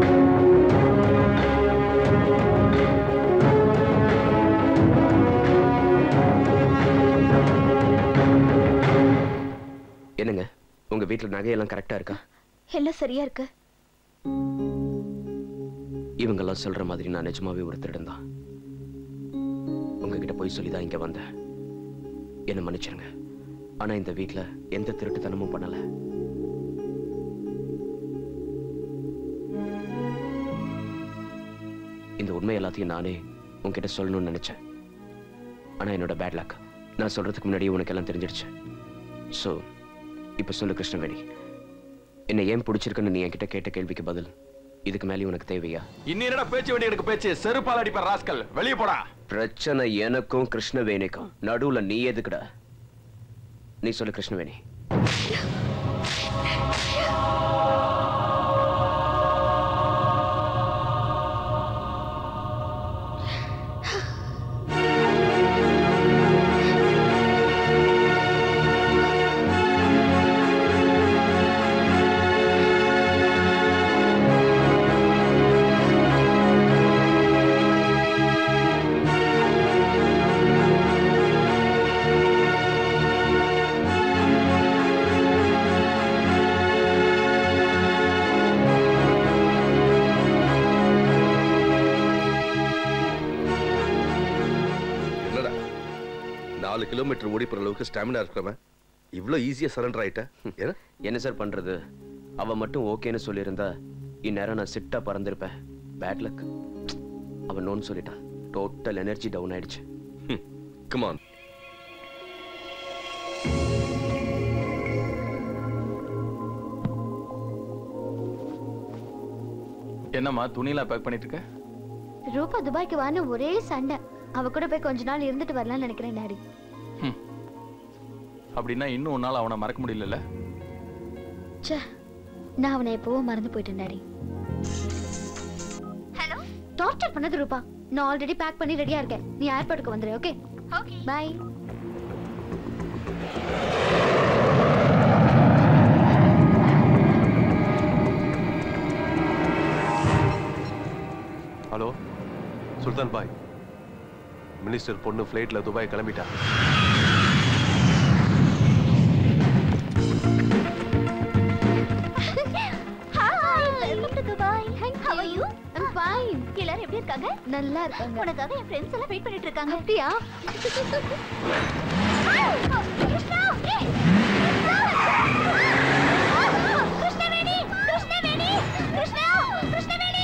I: என்னங்க உங்க வீட்டுல நகையெல்லாம் கரெக்டா இருக்கா
J: எல்லாம் சரியா இருக்கு
I: இவங்கெல்லாம் சொல்ற மாதிரி நான் நிஜமாவே ஒரு திருடன் தான் உங்ககிட்ட போய் சொல்லி தான் இங்க வந்தேன் என்ன மன்னிச்சிருங்க ஆனா இந்த வீட்ல எந்த திருட்டுத்தனமும் பண்ணல இந்த உண்மை எல்லாத்தையும் நானே உன்கிட்ட சொல்லணும்னு நினைச்சேன் ஆனா என்னோட பேட் லக் நான் சொல்றதுக்கு முன்னாடியே உனக்கு எல்லாம் தெரிஞ்சிடுச்சு ஸோ இப்ப சொல்லு கிருஷ்ணவேணி என்னை ஏன் பிடிச்சிருக்குன்னு நீ என்கிட்ட கேட்ட கேள்விக்கு பதில் இதுக்கு மேலே உனக்கு தேவையா
F: இன்னும் என்னடா பேச்சு வேண்டி எனக்கு பேச்சு செருப்பால் அடிப்ப ராஸ்கல் வெளிய போடா
I: பிரச்சனை எனக்கும் கிருஷ்ணவேணிக்கும் நடுவுல நீ எதுக்குடா நீ சொல்லு கிருஷ்ணவேணி
R: என்னடா நாலு கிலோமீட்டர் ஓடி போற அளவுக்கு ஸ்டாமினா இருக்கிறவன் இவ்வளவு ஈஸியா சரண்டர் ஆயிட்ட ஏன்னா
I: என்ன சார் பண்றது அவ மட்டும் ஓகேன்னு சொல்லியிருந்தா இந்நேரம் நான் சிட்டா பறந்திருப்பேன் பேட் லக் அவன் நோன்னு சொல்லிட்டா டோட்டல் எனர்ஜி டவுன் ஆயிடுச்சு
R: கமான்
F: என்னம்மா துணியெல்லாம் பேக் பண்ணிட்டு இருக்க
J: ரூபா துபாய்க்கு வான்னு ஒரே சண்டை அவ கூட போய் கொஞ்ச நாள் இருந்துட்டு வரலாம்னு நினைக்கிறேன் டாடி
F: அப்படின்னா இன்னும் உன்னால அவனை மறக்க முடியல
J: ச்சே நான் அவனை எப்பவோ மறந்து போயிட்டேன் டாடி ஹலோ டார்ச்சர் பண்ணது ரூபா நான் ஆல்ரெடி பேக் பண்ணி ரெடியா இருக்கேன் நீ ஏர்போர்ட்டுக்கு வந்துரு okay okay bye
H: hello Sultan பாய் மினிஸ்டர் பொண்ணு ஃப்ளைட்ல துபாய் கிளம்பிட்டா
A: ஹாய் வெல்கம் டு துபாய் எப்படி இருக்காங்க
J: நல்லா இருக்காங்க
A: உனக்காக என் ஃப்ரெண்ட்ஸ் எல்லாம் வெயிட் பண்ணிட்டு இருக்காங்க
J: அப்படியா
A: கிருஷ்ணா ஏய், கிருஷ்ணா! கிருஷ்ணவேணி கிருஷ்ணவேணி கிருஷ்ணா கிருஷ்ணவேணி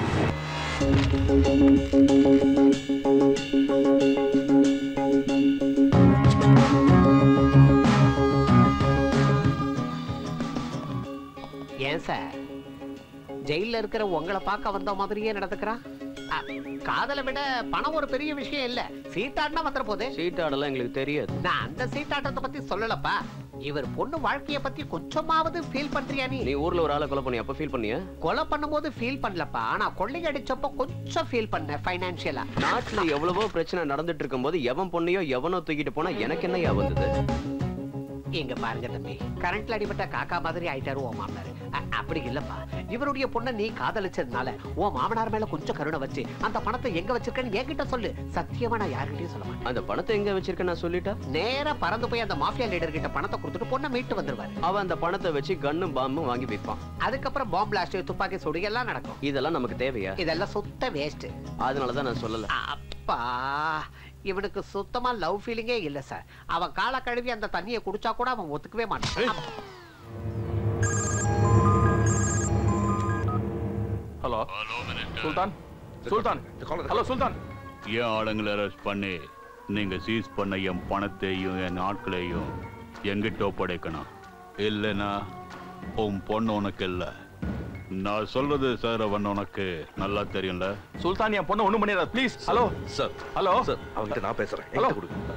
E: ஏன் சார் ஜெயில இருக்கிற உங்களை பார்க்க வந்த மாதிரியே நடந்துக்கிறான் அ, காதலை விட பணம் ஒரு பெரிய விஷயம் இல்ல சீட்டாடினா வந்துற போது
I: சீட்டாடெல்லாம் எங்களுக்கு தெரியாது
E: நான் அந்த சீட்டாட்டத்தை பத்தி சொல்லலப்பா இவர் பொண்ணு வாழ்க்கைய பத்தி கொஞ்சமாவது ஃபீல் பண்றியா நீ
I: நீ ஊர்ல ஒரு ஆளை கொலை பண்ணி அப்ப ஃபீல் பண்ணியா
E: கொலை பண்ணும்போது ஃபீல் பண்ணலப்பா ஆனா கொள்ளை அடிச்சப்போ கொஞ்சம் ஃபீல் பண்ண ஃபைனான்சியலா
I: நாட்டுல எவ்வளவோ பிரச்சனை நடந்துட்டு இருக்கும்போது எவன் பொண்ணையோ எவனோ தூக்கிட்டு போனா எனக்கு என்ன வந்தது
E: இங்க பாருங்க தம்பி கரண்ட்ல அடிபட்ட காக்கா மாதிரி ஆயிட்டாரு உன் மாமனார் அ- அப்படி இல்லப்பா இவருடைய பொண்ணை நீ காதலிச்சதுனால உன் மாமனார் மேல கொஞ்சம் கருணை வச்சு அந்த பணத்தை எங்க வச்சிருக்கேன்னு என்கிட்ட சொல்லு சத்தியமா நான் யார்கிட்டயும் சொல்ல மாட்டேன்
I: அந்த பணத்தை எங்க வச்சிருக்க நான் சொல்லிட்டா
E: நேரா பறந்து போய் அந்த மாஃபியா லீடர் கிட்ட பணத்தை கொடுத்துட்டு பொண்ணை மீட்டு வந்துருவாரு
I: அவன் அந்த பணத்தை வச்சு கன்னும் பாம்பும் வாங்கி விற்பான்
E: அதுக்கப்புறம் பாம்பு பிளாஸ்ட் துப்பாக்கி சுடு எல்லாம் நடக்கும்
I: இதெல்லாம் நமக்கு தேவையா
E: இதெல்லாம் சுத்த வேஸ்ட்
I: அதனாலதான் நான் சொல்லல
E: அப்பா இவனுக்கு சுத்தமா லவ் ஃபீலிங்கே இல்ல சார் அவன் கால கழுவி அந்த தண்ணியை குடிச்சா கூட அவன் ஒத்துக்கவே மாட்டான்
F: ஹலோ சுல்தான் சுல்தான் ஹலோ சுல்தான்
C: என் ஆளுங்களை அரெஸ்ட் பண்ணி நீங்க சீஸ் பண்ண என் பணத்தையும் என் ஆட்களையும் எங்கிட்ட ஒப்படைக்கணும் இல்லைன்னா உன் பொண்ணு உனக்கு இல்லை நான் சொல்றது சார் அவன் உனக்கு நல்லா தெரியும்ல
F: சுல்தான் என் பொண்ணு ஒண்ணும் பண்ணிடாத please hello
R: sir
F: hello
R: sir அவன்கிட்ட நான் பேசுறேன்
F: ஹலோ.
R: என்கிட்ட கொடுங்க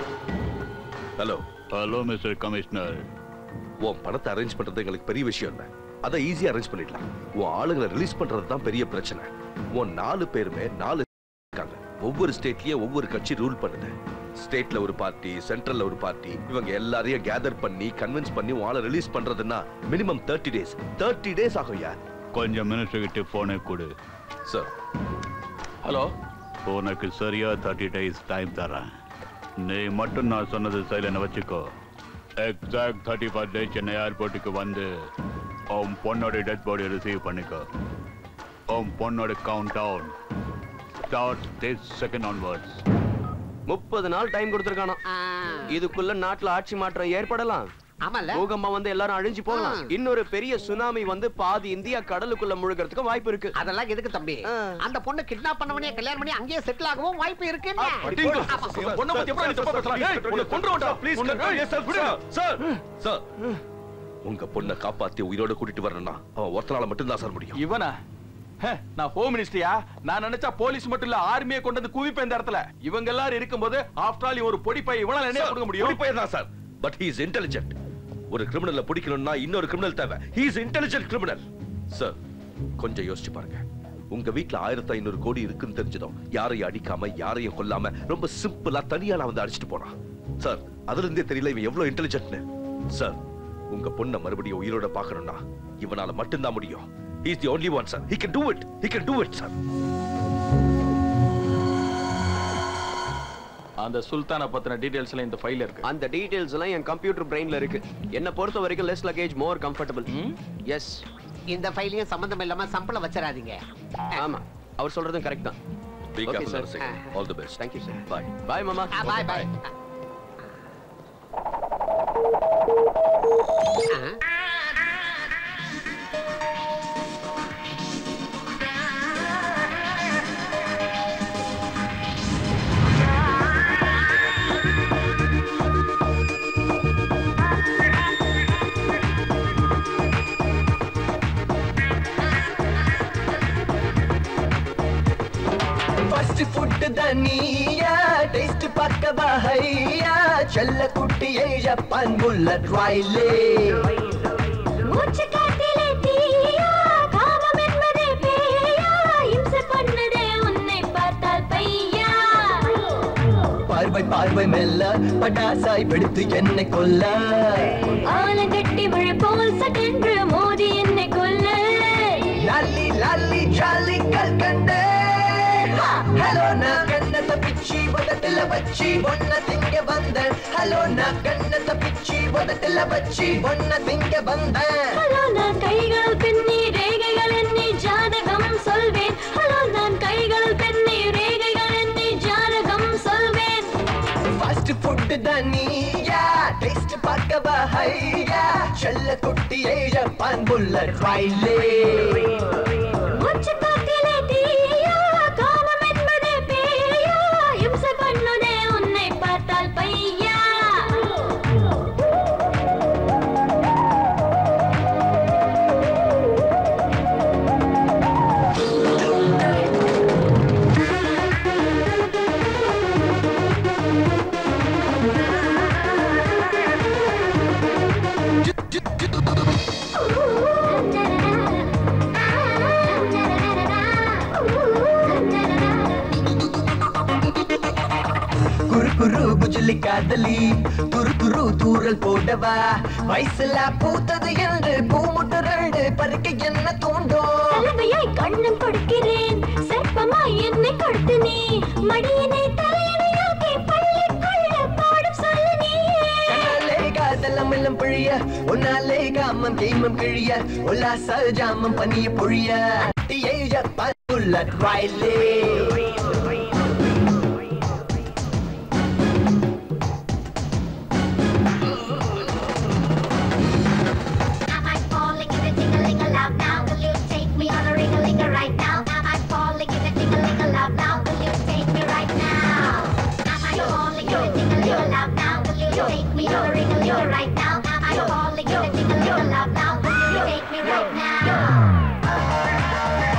R: ஹலோ
C: ஹலோ மிஸ்டர் கமிஷனர்
R: உன் பணத்தை அரேஞ்ச் பண்றது எங்களுக்கு பெரிய விஷயம் இல்ல அதை ஈஸியா அரேஞ்ச் பண்ணிடலாம் உன் ஆளுங்களை ரிலீஸ் பண்றது தான் பெரிய பிரச்சனை உன் நாலு பேருமே நாலு இருக்காங்க ஒவ்வொரு ஸ்டேட்லயே ஒவ்வொரு கட்சி ரூல் பண்ணுது ஸ்டேட்ல ஒரு பார்ட்டி சென்ட்ரல்ல ஒரு பார்ட்டி இவங்க எல்லாரையும் கேதர் பண்ணி கன்வின்ஸ் பண்ணி உன் ஆளை ரிலீஸ் பண்றதுன்னா minimum thirty days thirty days ஆகும் யார்
C: கொஞ்சம் மினிஸ்டர் கிட்ட போனை கொடு
R: சார்
F: ஹலோ
C: உனக்கு சரியா தேர்ட்டி டேஸ் டைம் தரேன் நீ மட்டும் நான் சொன்னது சைலண்ட் வச்சுக்கோ exact thirty five days Chennai ஏர்போர்ட்டுக்கு வந்து உன் பொண்ணோட டெத் பாடி ரிசீவ் பண்ணிக்கோ உன் பொண்ணோட count down start this second onwards
I: முப்பது நாள் டைம் கொடுத்துருக்கானா இதுக்குள்ள நாட்டுல ஆட்சி மாற்றம் ஏற்படலாம்
E: ஆமால
I: பூகம்பம் வந்து எல்லாரும் அழிஞ்சு போகலாம் இன்னொரு பெரிய சுனாமி வந்து பாதி இந்தியா கடலுக்குள்ள முழுகிறதுக்கு வாய்ப்பு இருக்கு
E: அதெல்லாம் எதுக்கு தம்பி அந்த பொண்ணு கிட்னாப் பண்ணவனே கல்யாணம் பண்ணி அங்கேயே செட்டில் ஆகவும் வாய்ப்பு இருக்கு
F: பொண்ணை பத்தி எப்படி நீ தப்பா பேசலாம் ஏய், உன்னை கொன்றுவேன்டா.
R: ப்ளீஸ்
F: உன்னை- ஏய், சார், விடுங்க.
R: சார் சார் உங்க பொண்ணை காப்பாத்தி உயிரோட கூட்டிட்டு வரணும்னா அவன் ஒருத்தனால மட்டும் தான் சார் முடியும்
F: இவனா ஹே, நான் ஹோம் மினிஸ்டரியா நான் நினைச்சா போலீஸ் மட்டும் இல்ல ஆர்மியை கொண்டு வந்து குவிப்பேன் இந்த இடத்துல இவங்க எல்லாரும் இருக்கும்போது ஆஃப்டர் ஆல் ஒரு பொடி பை இவனால என்ன கொடுக்க முடியும்
R: பையன் தான் sir but he is intelligent ஒரு கிரிமினல்ல பிடிக்கணும்னா இன்னொரு கிரிமினல் தேவை he is intelligent criminal sir கொஞ்சம் யோசிச்சு பாருங்க உங்க வீட்ல ஆயிரத்தி ஐநூறு கோடி இருக்குன்னு தெரிஞ்சதும் யாரையும் அடிக்காம யாரையும் கொல்லாம ரொம்ப சிம்பிளா தனியால வந்து அடிச்சிட்டு போனான் சார் அதுல இருந்தே தெரியல இவன் எவ்வளவு இன்டெலிஜென்ட்னு சார் உங்க பொண்ணை மறுபடியும் உயிரோட பார்க்கணும்னா இவனால மட்டும்தான் முடியும் he is the only one sir he can do it he can do it sir
F: அந்த சுல்தானை பத்தின டீடைல்ஸ் எல்லாம் இந்த ஃபைல் இருக்கு
I: அந்த டீடைல்ஸ் எல்லாம் என் கம்ப்யூட்டர் பிரெயின்ல இருக்கு என்ன பொறுத்த வரைக்கும் less luggage more comfortable yes
E: இந்த ஃபைலையும் சம்பந்தம் இல்லாம சம்பளம் வச்சிடாதீங்க
I: ஆமா அவர் சொல்றதும் கரெக்ட் தான்
R: Be
I: Okay,
R: careful,
I: sir.
R: Narasimha. All the best.
I: Thank you, sir.
R: Bye.
I: Bye, Mama.
E: Bye bye
L: first food தனியா டேஸ்ட் பார்க்கவா ஹையா செல்ல குட்டியை ஜப்பான் புல்லட் ராயிலே
A: மூச்சு காத்திலே தீயா காமம் என்பதே பேயா இம்சை பண்ணதே உன்னை பார்த்தால் பையா
L: பார்வை பார்வை மெல்ல பட்டாசாய் வெடித்து என்னை கொல்ல
A: ஆலங்கட்டி மழை போல் சட்டென்று மோதி என்னை கொல்ல
L: லாலி லாலி ஜாலி கல்கண்டே ஹலோ நான் கண்ணத்தை பிச்சி உதட்டில வச்சி ஒன்ன திங்க வந்தேன் ஹலோ நான் கண்ணத்தை பிச்சி உதட்டில வச்சி ஒன்ன திங்க வந்தேன்
A: ஹலோ நான் கைகள் பின்னி ரேகைகள் எண்ணி ஜாதகம் சொல்வேன் ஹலோ நான் கைகள்
S: ஃபுட் தான் நீயா டேஸ்ட் பார்க்கவா ஹையா செல்ல குட்டியை ஜப்பான் புல்லட் ரயிலே
M: மூச்சு காத்திலே தீயா காமம் என்பதே பேயா இம்சை பண்ணுதே உன்னை பார்த்தால் பையா
S: குரு குரு குஜிலி காதலி துரு துரு தூரல் போடவா வயசுல பூத்தது என்று பூமுட்டு ரெண்டு பறிக்க என்ன தூண்டும்
M: தலைமையாய் கண்ணம் கொடுக்கிறேன் செப்பமாய் என்னை கொடுத்து நீ மடியினை தலையணையாக்கி பள்ளிக்குள்ள பாடம் சொல்லு நீயே
S: கண்ணாலே காதலம் எல்லாம் பொழிய உன்னாலே காமம் கேமம் கிழிய உல்லாச ஜாமம் பனிய பொழிய அட்டியை ஜப்பான் புல்லட் ரயிலே
M: Am I falling in the ting-a-ling-a-loud now? Will you take me on a ring-a-ling-a right now? Am I falling in the ting-a-ling-a-loud now? Will you take me right now? Am I falling in the ting-a-ling-a-loud now? Will you take me on a ring-a-ling-a right now? Am I falling in the ting-a-ling-a-loud now? Will you take me right now?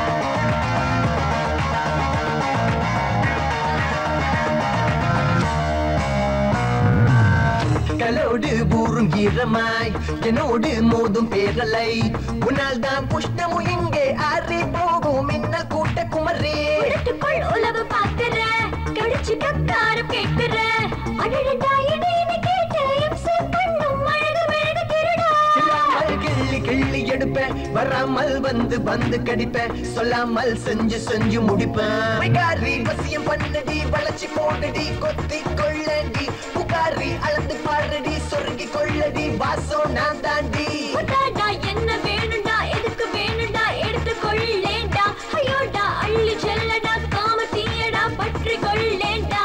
S: கலோடு ஊறும் ஈரமாய் என்னோடு மோதும் பேரலை உன்னால் தான் புஷ்டமும் இங்கே ஆறி போகும் மின்னல் கூட்ட குமரே
M: உடட்டுக்குள் உளவு பார்க்கிற, கடிச்சு கக்காரம் கேட்கிற. அடடடா, இடையினை கேட்டு இம்சை பண்ணும் அழகு மெழுகு திருடா.
S: இல்லாமல் கிள்ளி கிள்ளி எடுப்பேன் வராமல் வந்து வந்து கடிப்பேன் சொல்லாமல் செஞ்சு செஞ்சு முடிப்பேன் விகாரி வசியம் பண்ணடி வளைச்சி போடுடி கொத்தி கொள்ளடி புகாரி அளந்து பாடுடி சொருகி கொள்ளடி வாசம் நான் தாண்டி
M: உடாடா, என்ன வேணும்டா எதுக்கு வேணும்டா எடுத்து கொள்ளேண்டா ஐயோடா அள்ளி செல்லடா காம தீயடா பற்றி கொள்ளேண்டா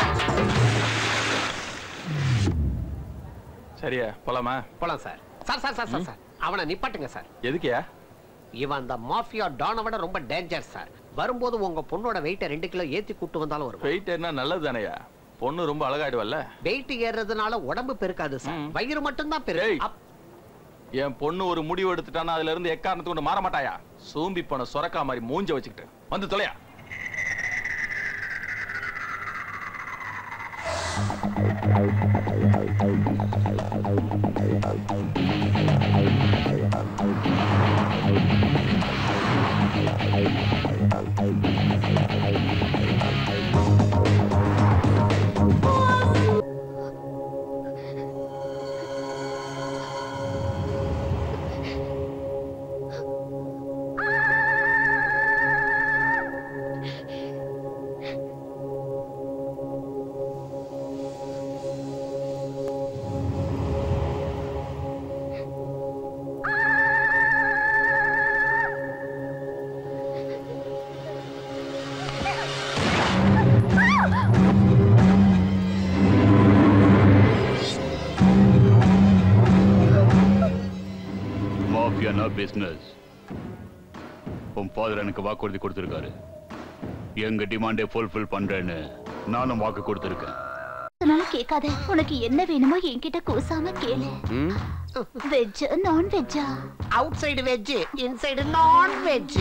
F: சரியா போலாமா
E: போலாம் sir sir sir sir sir sir அவனை நிப்பாட்டுங்க சார்
F: எதுக்கியா
E: இவன் அந்த மாஃபியா டானை விட ரொம்ப டேஞ்சர் சார் வரும்போது உங்க பொண்ணோட வெயிட்டை ரெண்டு கிலோ ஏத்தி கூட்டு வந்தாலும் வரும்
F: வெயிட் என்ன நல்லது தானேயா பொண்ணு ரொம்ப அழகாயிடுவல்ல
E: வெயிட் ஏறுறதுனால உடம்பு பெருக்காது சார் வயிறு மட்டும் தான் பெரு
F: என் பொண்ணு ஒரு முடிவு எடுத்துட்டானா அதுல இருந்து எக்காரணத்துக்கு கொண்டு மாற மாட்டாயா சூம்பி போன சொரக்கா மாதிரி மூஞ்ச வச்சுக்கிட்டு வந்து தொலையா
C: மாஃபியானா பிசினஸ் உன் ஃபாதர் எனக்கு வாக்குறுதி கொடுத்திருக்காரு எங்க டிமாண்டை ஃபுல்ஃபில் பண்றேன்னு நானும் வாக்கு கொடுத்திருக்கேன்
A: அதனால கேட்காத உனக்கு என்ன வேணுமோ என்கிட்ட கூசாம கேளு வெஜ் நான் வெஜ்ஜா
E: outside veg inside non veg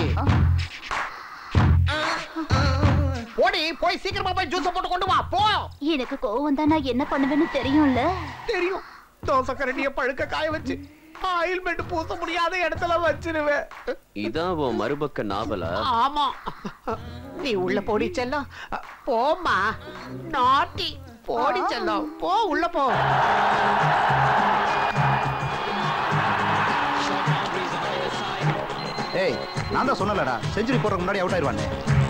E: போடி போய் சீக்கிரமா போய் ஜூஸ் போட்டு கொண்டு வா போ
A: எனக்கு கோவம் தான் நான் என்ன பண்ணுவேன்னு தெரியும்ல
E: தெரியும் தோசை கரண்டிய பழுக்க காய வச்சு ஆயில்மெண்ட் பூச முடியாத இடத்துல வச்சிருவேன்
I: இதான் உன் மறுபக்க நாவலா
E: ஆமா நீ உள்ள போடி செல்லம் போம்மா நாட்டி போடி செல்லம் போ உள்ள போ
B: ஏய் நான் தான் சொன்னலடா செஞ்சுரி போடுறதுக்கு முன்னாடி அவுட் ஆயிடுவானே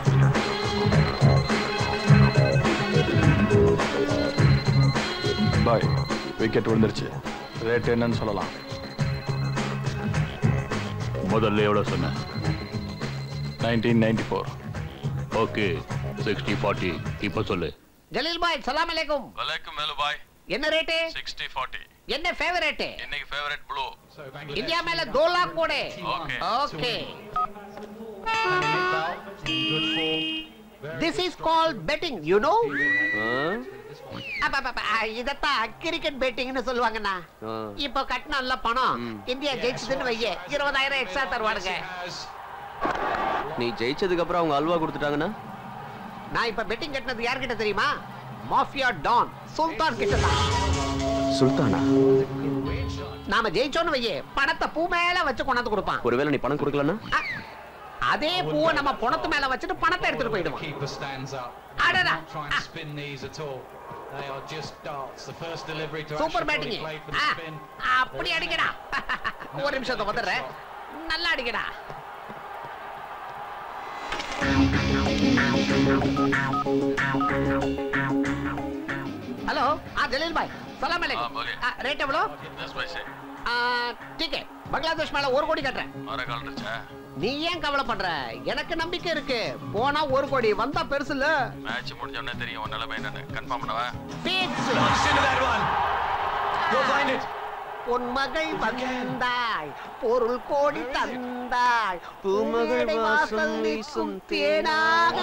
F: பாய் விக்கெட் விழுந்துருச்சு ரேட் என்னன்னு சொல்லலாம்
C: முதல்ல எவ்வளவு சொன்ன
F: nineteen ninety four
C: okay sixty forty இப்போ சொல்லு
T: ஜலீல் பாய் சலாம் அலைக்கும்
F: வலைக்கும் மேலு பாய்
T: என்ன ரேட்டு
F: சிக்ஸ்டி ஃபார்ட்டி
T: என்ன ஃபேவரேட்
F: இன்னைக்கு ஃபேவரட் ப்ளூ
T: இந்தியா மேல தோ லாக் போடு
F: Okay.
T: Okay this is call betting you know இதத்தான் கிரிக்கெட் பெட்டிங்னு சொல்லுவாங்கண்ணா இப்போ கட்டினல்ல பணம் இந்தியா ஜெயிச்சதுன்னு வைய இருபதாயிரம் எக்ஸ்ட்ரா தருவானுங்க
I: நீ ஜெயிச்சதுக்கு அப்புறம் அவங்க அல்வா கொடுத்துட்டாங்கன்னா
T: நான் இப்ப பெட்டிங் கட்டினது யார்கிட்ட தெரியுமா மாஃபியா டான் சுல்தான் கிட்ட தான்
I: சுல்தானா
T: நாம ஜெயிச்சோன்னு வையே பணத்தை பூ மேல வச்சு கொண்டாந்து கொடுப்பான்
I: ஒருவேளை நீ பணம் கொடுக்கலன்னா
T: அதே பூவை நம்ம பணத்து மேல வச்சுட்டு பணத்தை எடுத்துட்டு போயிடுவோம்
U: Keeper stands up.
T: அடடா
U: Try and spin these at all. They are just darts. The first delivery to
T: super
U: actually
T: batting
U: play for the spin.
T: அப்படி அடிக்கடா ஒரு நிமிஷத்தை வந்துடுறேன் நல்லா அடிக்கடா हेलो हाँ जलील भाई सलाम अलैकुम रेट எவ்வளோ
F: தஸ் பைசே
T: ठीक है பங்களாதேஷ் மேல ஒரு கோடி கட்டுறேன்
F: வர கால் இருந்துச்சா
T: நீ ஏன் கவலைப்படுற எனக்கு நம்பிக்கை இருக்கு போனா ஒரு கோடி வந்தா பெருசு இல்ல
F: மேட்ச் முடிஞ்ச உடனே தெரியும் உன் நிலைமை என்னன்னு கன்ஃபார்ம் பண்ணவா
T: பொன்மகள் வந்தாய் பொருள் கோடி தந்தாய்
I: பூமகள்
T: மேடை
I: வாசல்
T: வீசும் தேனாக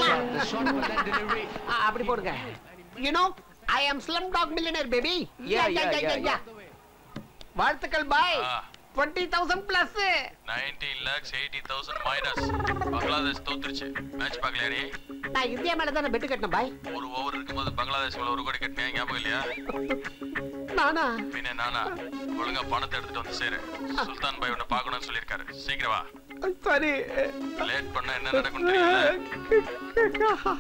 T: ஆ, அப்படி போடுங்க you know I am slumdog millionaire baby
I: Yeah, yeah, yeah, yeah.
T: வாழ்த்துக்கள் பாய் twenty thousand plus
F: nineteen lakhs eighty thousand minus Bangladesh தோத்துருச்சு மேட்ச் பார்க்கலையாடி
T: நான் இந்தியா மேல தானே பெட்டு கட்டினேன் பாய்
F: ஒரு ஓவர் இருக்கும்போது பங்களாதேஷ் மேல ஒரு கோடி கட்டினேன் ஞாபகம் இல்லையா
T: நானா
F: பின்ன நானா ஒழுங்கா பணத்தை எடுத்துட்டு வந்து சேரு சுல்தான் பாய் உன்னை பார்க்கணும்னு சொல்லியிருக்காரு சீக்கிரம் வா
T: சரி
F: லேட் பண்ணா என்ன நடக்கும் தெரியல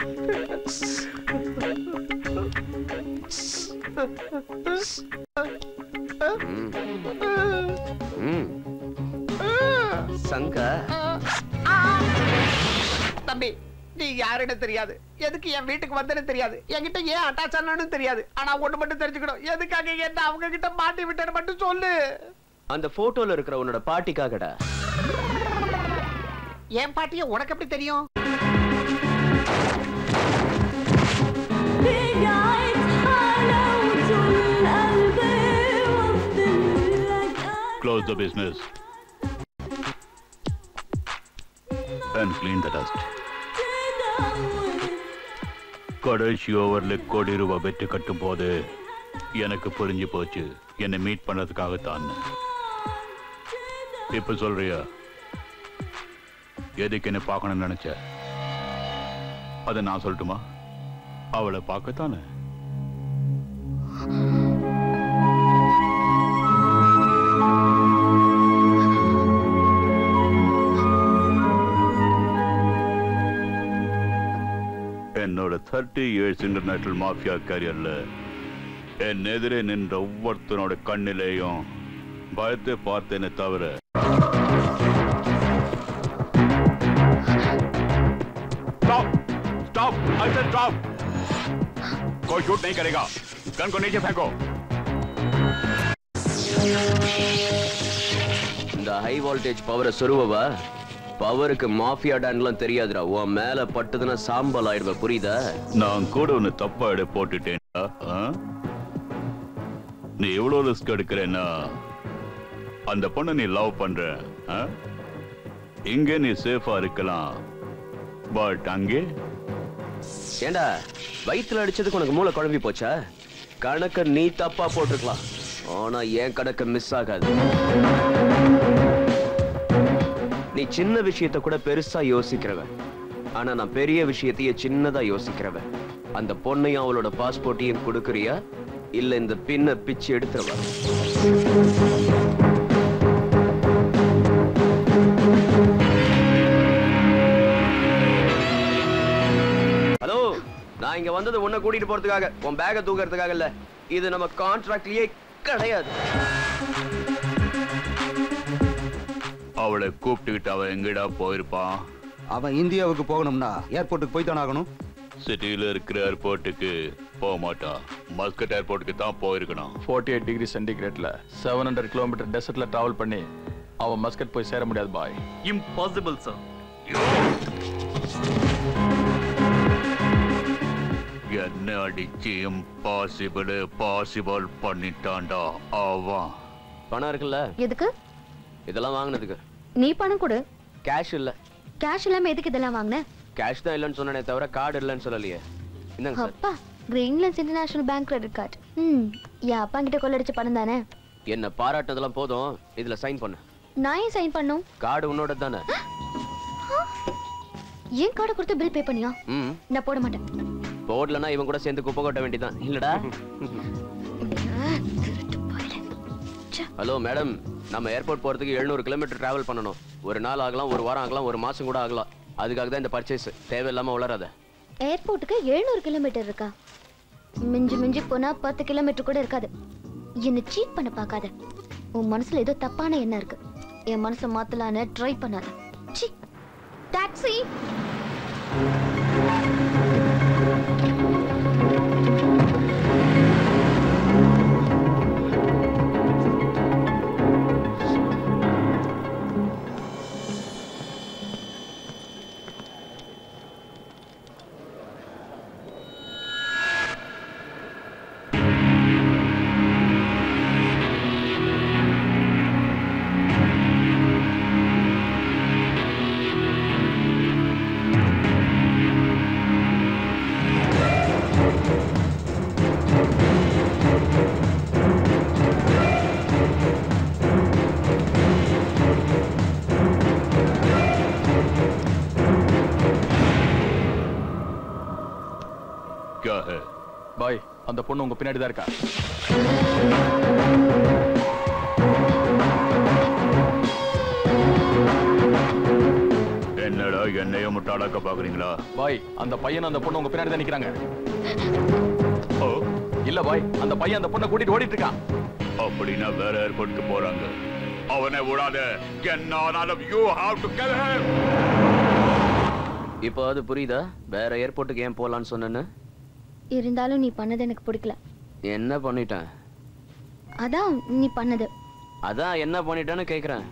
I: சங்க
T: தம்பி நீ யாருன்னு தெரியாது எதுக்கு என் வீட்டுக்கு வந்தேன்னு தெரியாது என்கிட்ட ஏன் அட்டாச் ஆனு தெரியாது ஆனா ஒண்ணு மட்டும் தெரிஞ்சுக்கணும் எதுக்காக என்ன அவங்க கிட்ட மாட்டி விட்டேன்னு மட்டும் சொல்லு
I: அந்த போட்டோல இருக்கிற உன்னோட பாட்டிக்காகடா
T: என் பாட்டிய உனக்கு எப்படி தெரியும்
C: Close the business. And clean the dust. கடைசி ஓவர்ல கோடி ரூபாய் வெற்றி கட்டும் போது எனக்கு புரிஞ்சு போச்சு என்னை மீட் பண்ணதுக்காகத்தான் இப்ப சொல்றியா எதுக்கு என்ன பார்க்கணும்னு நினைச்ச அதை நான் சொல்லட்டுமா அவளை பார்க்கத்தானே என்னோட தேர்ட்டி இயர்ஸ் இன்டர்நேஷனல் மாஃபியா கரியர்ல என் எதிரே நின்ற ஒவ்வொருத்தனோட கண்ணிலேயும் பயத்தை பார்த்தேனே தவிர stop stop I said stop कोई शूट नहीं करेगा गन को नीचे फेंको
I: இந்த ஹை வோல்டேஜ் பவரை சொருவவா பவருக்கு மாஃபியா டான்லாம் தெரியாதுடா உன் மேல பட்டுதுன்னா சாம்பல் ஆயிடுவ புரியுதா
C: நான் கூட ஒன்னு தப்பா எடை போட்டுட்டேன்டா ஆ? நீ எவ்வளவு ரிஸ்க் எடுக்கிறேன்னா அந்த பொண்ணை நீ லவ் பண்ற ஆ? இங்க நீ சேஃபா இருக்கலாம் பட் அங்கே
I: ஏண்டா வயித்துல அடிச்சதுக்கு உனக்கு மூளை குழம்பி போச்சா கணக்க நீ தப்பா போட்டிருக்கலாம் ஆனா என் கணக்கு மிஸ் ஆகாது நீ சின்ன விஷயத்த கூட பெருசா யோசிக்கிறவன் ஆனா நான் பெரிய விஷயத்தையே சின்னதா யோசிக்கிறவன் அந்த பொண்ணையும் அவளோட பாஸ்போர்ட்டையும் கொடுக்கறியா இல்ல இந்த பின்ன பிச்சு எடுத்துருவா ஹலோ நான் இங்க வந்தது உன்னை கூட்டிட்டு போறதுக்காக உன் பேக தூக்கறதுக்காக இல்ல இது நம்ம கான்ட்ராக்ட்லயே கிடையாது
C: அவளை கூப்பிட்டுக்கிட்டு அவன் எங்கடா போயிருப்பான்
B: அவன் இந்தியாவுக்கு போகணும்னா ஏர்போர்ட்டுக்கு போய் தானே ஆகணும்
C: சிட்டியில இருக்கிற ஏர்போர்ட்டுக்கு போக மாட்டான் மஸ்கட் ஏர்போர்ட்டுக்கு தான் போயிருக்கணும்
F: ஃபோர்ட்டி எயிட் டிகிரி சென்டிகிரேட்ல செவன் ஹண்ட்ரட் கிலோமீட்டர் டெசர்ட்ல டிராவல் பண்ணி அவன் மஸ்கட் போய் சேர முடியாது பாய்
V: இம்பாசிபிள் சார்
C: என்ன அடிச்சு இம்பாசிபிள் பாசிபிள் பண்ணிட்டான்டா அவன்
I: பணம் இருக்குல்ல
J: எதுக்கு
I: இதெல்லாம் வாங்கினதுக்கு
J: நீ பணம் கொடு
I: கேஷ் இல்ல
J: கேஷ் இல்லாம எதுக்கு இதெல்லாம் வாங்கின
I: கேஷ் தான் இல்லைன்னு சொன்னனே தவிர கார்டு இல்லைன்னு சொல்லலையே என்னங்க சார்
J: அப்பா Greenlands international bank credit card ம் என் அப்பா கிட்ட கொள்ளடிச்ச பணம் தானே
I: என்ன பாராட்டுனதெல்லாம் போதும் இதுல சைன் பண்ணு
J: நான் ஏன் சைன் பண்ணும்
I: கார்டு உன்னோட தானே
J: ஏன் கார்டு கொடுத்து பில் பே பண்ணியா
I: ம்
J: நான் போட மாட்டேன்
I: போடலன்னா இவன் கூட சேர்ந்து குப்பை கொட்ட வேண்டியதான் இல்லடா ஹலோ மேடம் நம்ம ஏர்போர்ட் போறதுக்கு எழுநூறு கிலோமீட்டர் டிராவல் பண்ணணும் ஒரு நாள் ஆகலாம் ஒரு வாரம் ஆகலாம் ஒரு மாசம் கூட ஆகலாம் அதுக்காக தான் இந்த பர்ச்சேஸ் தேவையில்லாம உளராத
J: ஏர்போர்ட்டுக்கு எழுநூறு கிலோமீட்டர் இருக்கா மிஞ்சி மிஞ்சி போனா பத்து கிலோமீட்டர் கூட இருக்காது என்னை சீட் பண்ண பார்க்காத உன் மனசுல ஏதோ தப்பான எண்ணம் இருக்கு என் மனசை மாத்தலான்னு ட்ரை பண்ணாத சி டாக்ஸி
C: क्या है
F: பாய் அந்த பொண்ணு உங்க பின்னாடி தான் இருக்கா
C: என்னடா என்னைய முட்டாளாக்க பாக்குறீங்களா
F: பாய் அந்த பையன் அந்த பொண்ணு உங்க பின்னாடி தான் நிக்கிறாங்க
C: ஓ
F: இல்ல பாய் அந்த பையன் அந்த பொண்ணை கூட்டிட்டு ஓடிட்டு இருக்கான்
C: அப்படின்னா வேற ஏர்போர்ட்க்கு போறாங்க அவனை விடாத என்ன ஆனாலும் you have to kill him
I: இப்போ அது புரியுதா வேற ஏர்போர்ட்டுக்கு ஏன் போலான்னு சொன்னேன்னு
J: இருந்தாலும் நீ பண்ணது எனக்கு பிடிக்கல
I: என்ன பண்ணிட்டேன்
J: அதான் நீ பண்ணது
I: அதான் என்ன பண்ணிட்டேன்னு கேக்குறேன்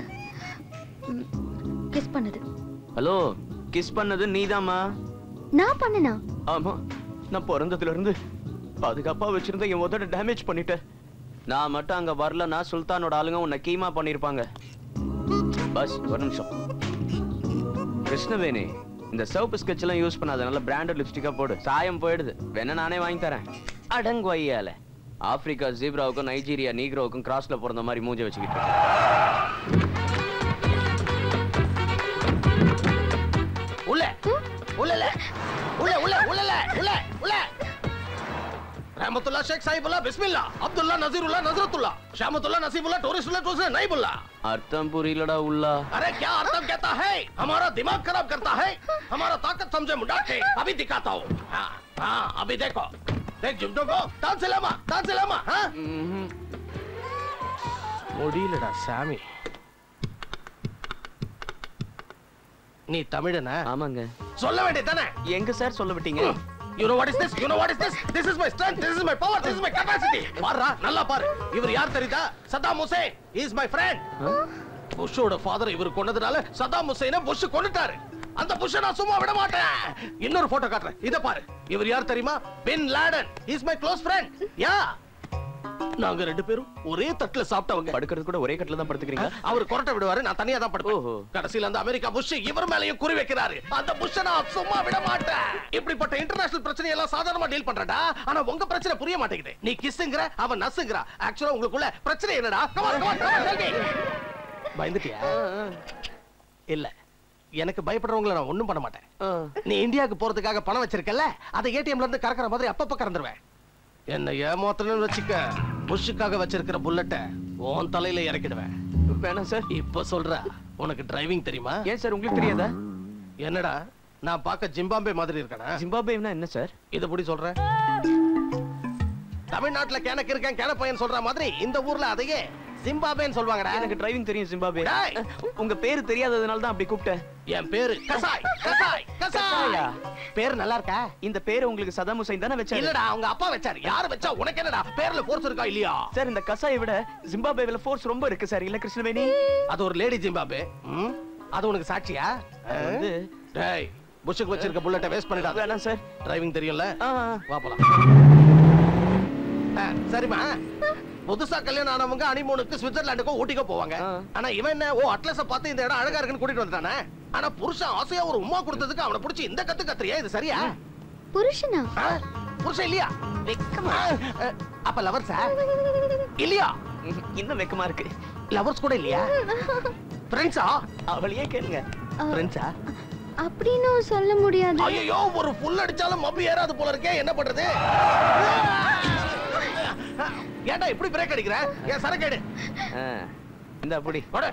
J: கிஸ் பண்ணது
I: ஹலோ கிஸ் பண்ணது நீதாம்மா
J: நான் பண்ணனா
I: ஆமா நான் பிறந்ததுல இருந்து பாதுகாப்பா வச்சிருந்த என் உதட டேமேஜ் பண்ணிட்டேன் நான் மட்டும் அங்க வரலன்னா சுல்தானோட ஆளுங்க உன்னை கீமா பண்ணிருப்பாங்க பஸ் ஒரு நிமிஷம் கிருஷ்ணவேணி இந்த சிவப்பு ஸ்கெட்ச் எல்லாம் யூஸ் பண்ணாத நல்ல பிராண்டட் லிப்ஸ்டிக்கா போடு சாயம் போயிடுது வேணா நானே வாங்கி தரேன் அடங்கு வையால ஆப்பிரிக்கா ஜீப்ராவுக்கும் நைஜீரியா நீக்ரோவுக்கும் கிராஸ்ல பிறந்த மாதிரி மூஞ்ச வச்சுக்கிட்டு இருக்கேன்.
E: உள்ள உள்ளல உள்ள உள்ள உள்ளல உள்ள உள்ள रहमतुल्लाह शेख साहिबुल्लाह बिस्मिल्लाह अब्दुल्लाह नजीरुल्लाह नजरतुल्लाह शामतुल्लाह नसीबुल्लाह टूरिस्टुल्लाह टूरिस्ट नईबुल्लाह
I: அர்த்தம் புரியலடா உள்ளா
E: अरे क्या अर्थम कहता है हमारा दिमाग खराब करता है हमारा ताकत समझे मुंडाके अभी दिखाता हूँ हाँ हाँ अभी देखो देख जुमटो को डांस सिलामा डांस सिलामा हाँ முடியலடா சாமி நீ தமிழனா
I: ஆமாங்க
E: சொல்ல வேண்டியதானே
I: எங்க சார் சொல்ல விட்டீங்க
E: You know what is this? You know what is this? This is my strength. This is my power. This is my capacity. பாருடா நல்லா பாரு இவர் யார் தெரியுதா Saddam Hussein is my friend புஷ்ஷோட ஃபாதர் இவர் கொன்னதுனால சதாம் ஹுசேனை புஷ் கொன்னுட்டாரு அந்த புஷ்ஷை நான் சும்மா விட மாட்டேன் இன்னொரு போட்டோ காட்டுறேன் இத பாரு இவர் யார் தெரியுமா Bin Laden is my close friend yeah நாங்க ரெண்டு பேரும் ஒரே தட்டுல சாப்பிட்டவங்க
I: படுக்கிறது கூட ஒரே கட்டில தான் படுத்துக்கிறீங்க
E: அவர் கொரட்டை விடுவாரு நான் தனியா தான் படுப்பேன் கடைசியில அந்த அமெரிக்கா புஷ் இவர் மேலயும் குறி வைக்கிறாரு அந்த புஷ் நான் சும்மா விட மாட்டேன் இப்படிப்பட்ட இன்டர்நேஷனல் பிரச்சனை எல்லாம் சாதாரணமா டீல் பண்றடா ஆனா உங்க பிரச்சனை புரிய மாட்டேங்குது நீ கிஸ்ங்கற அவன் நசுங்கற ஆக்சுவலா உங்களுக்குள்ள பிரச்சனை என்னடா Come on, come on, come on, tell me. பயந்துட்டியா இல்ல எனக்கு பயப்படுறவங்கள நான் ஒண்ணும் பண்ண மாட்டேன் நீ இந்தியாவுக்கு போறதுக்காக பணம் வச்சிருக்கல அதை ஏடிஎம்ல இருந்து கறக்குற மாதிரி அப்பப்ப கறந்துருவேன் என்ன ஏமாத்தணும்னு வச்சுக்க புஷ்ஷுக்காக வச்சிருக்கிற புல்லட்ட உன் தலையில இறக்கிடுவேன்
I: வேணாம் சார்
E: இப்ப சொல்ற உனக்கு டிரைவிங் தெரியுமா
I: ஏன் சார் உங்களுக்கு தெரியாதா
E: என்னடா நான் பார்க்க ஜிம்பாம்பே மாதிரி இருக்கேனா
I: ஜிம்பாபேனா என்ன சார்
E: இத புடி சொல்றேன் தமிழ்நாட்டுல கேனக்கு இருக்கேன் கேன பையன் சொல்ற மாதிரி இந்த ஊர்ல அதையே ஜிம்பாபேன்னு சொல்லுவாங்கடா
I: எனக்கு டிரைவிங் தெரியும் ஜிம்பாபே
E: டேய்.
I: உங்க பேரு தெரியாததுனால தான் அப்படி கூப்பிட்டேன்
E: என் பேரு கசாய் கசாய் கசாய்
I: கசாயா?
E: பேர் நல்லா இருக்கா
I: இந்த பேரு உங்களுக்கு சதாம் ஹுசைன் தானே வச்சாரு
E: இல்லடா அவங்க அப்பா வச்சாரு யாரு வச்சா உனக்கு என்னடா பேர்ல ஃபோர்ஸ் இருக்கா இல்லையா
I: சார் இந்த கசாயை விட ஜிம்பாபேல ஃபோர்ஸ் ரொம்ப இருக்கு சார் இல்ல கிருஷ்ணவேணி
E: அது ஒரு லேடி ஜிம்பாபே ம்? அது உனக்கு சாட்சியா
I: அது வந்து
E: டேய் புஷ்ஷுக்கு வச்சிருக்க புல்லட்டை வேஸ்ட் பண்ணிடாத
I: வேணாம் சார்
E: டிரைவிங் தெரியும்ல வா போலாம் ஆ, சரிம்மா புதுசா கல்யாணம் ஆனவங்க அனிமூனுக்கு சுவிட்சர்லாண்டுக்கோ ஊட்டிக்கோ போவாங்க ஆனா இவன் என்ன ஓ அட்லஸ பார்த்து இந்த இடம் அழகா இருக்குன்னு கூட்டிட்டு வந்துட்டானே ஆனா புருஷன் ஆசையா ஒரு உமா கொடுத்ததுக்கு அவனை பிடிச்சி இந்த கத்து கத்துறியா இது சரியா
J: புருஷனா
E: ஆ? புருஷன் இல்லையா வெக்கமா ஆ, அப்ப லவர்ஸா இல்லையா
I: இன்னும் வெக்கமா இருக்கு
E: லவர்ஸ் கூட இல்லையா ஃப்ரெண்ட்ஸா
I: அவளையே கேளுங்க
E: ஃப்ரெண்ட்ஸா
J: அப்படின்னு சொல்ல முடியாது
E: ஐயோ ஒரு புல் அடிச்சாலும் மப்பு ஏறாது போல இருக்கே என்ன பண்றது ஏன்டா இப்படி பிரேக் அடிக்கிற என் சரக்கேடு
I: இந்த அப்படி
E: போடு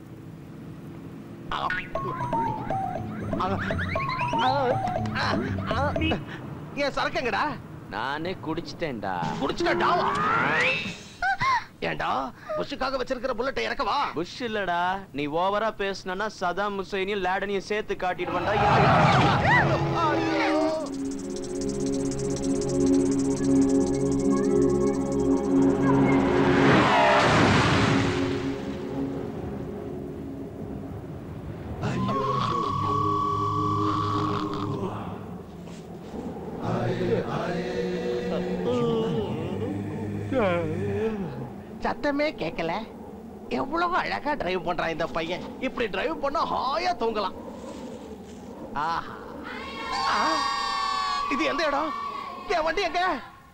E: என் சரக்குங்கடா
I: நானே குடிச்சிட்டேன்டா
E: குடிச்சுட்டாவா ஏன்டா புஷ்ஷுக்காக வச்சிருக்கிற புல்லட்டை இறக்கவா
I: புஷ் இல்லடா நீ ஓவரா பேசுனா சதாம் ஹுசைனையும் லேடனையும் சேர்த்து காட்டிட்டு வந்தா
E: சத்தமே கேட்கல எவ்வளவு அழகா டிரைவ் பண்றான் இந்த பையன் இப்படி டிரைவ் பண்ணா ஹாயா தூங்கலாம் ஆஹா. ஆ, இது எந்த இடம் என் வண்டி எங்க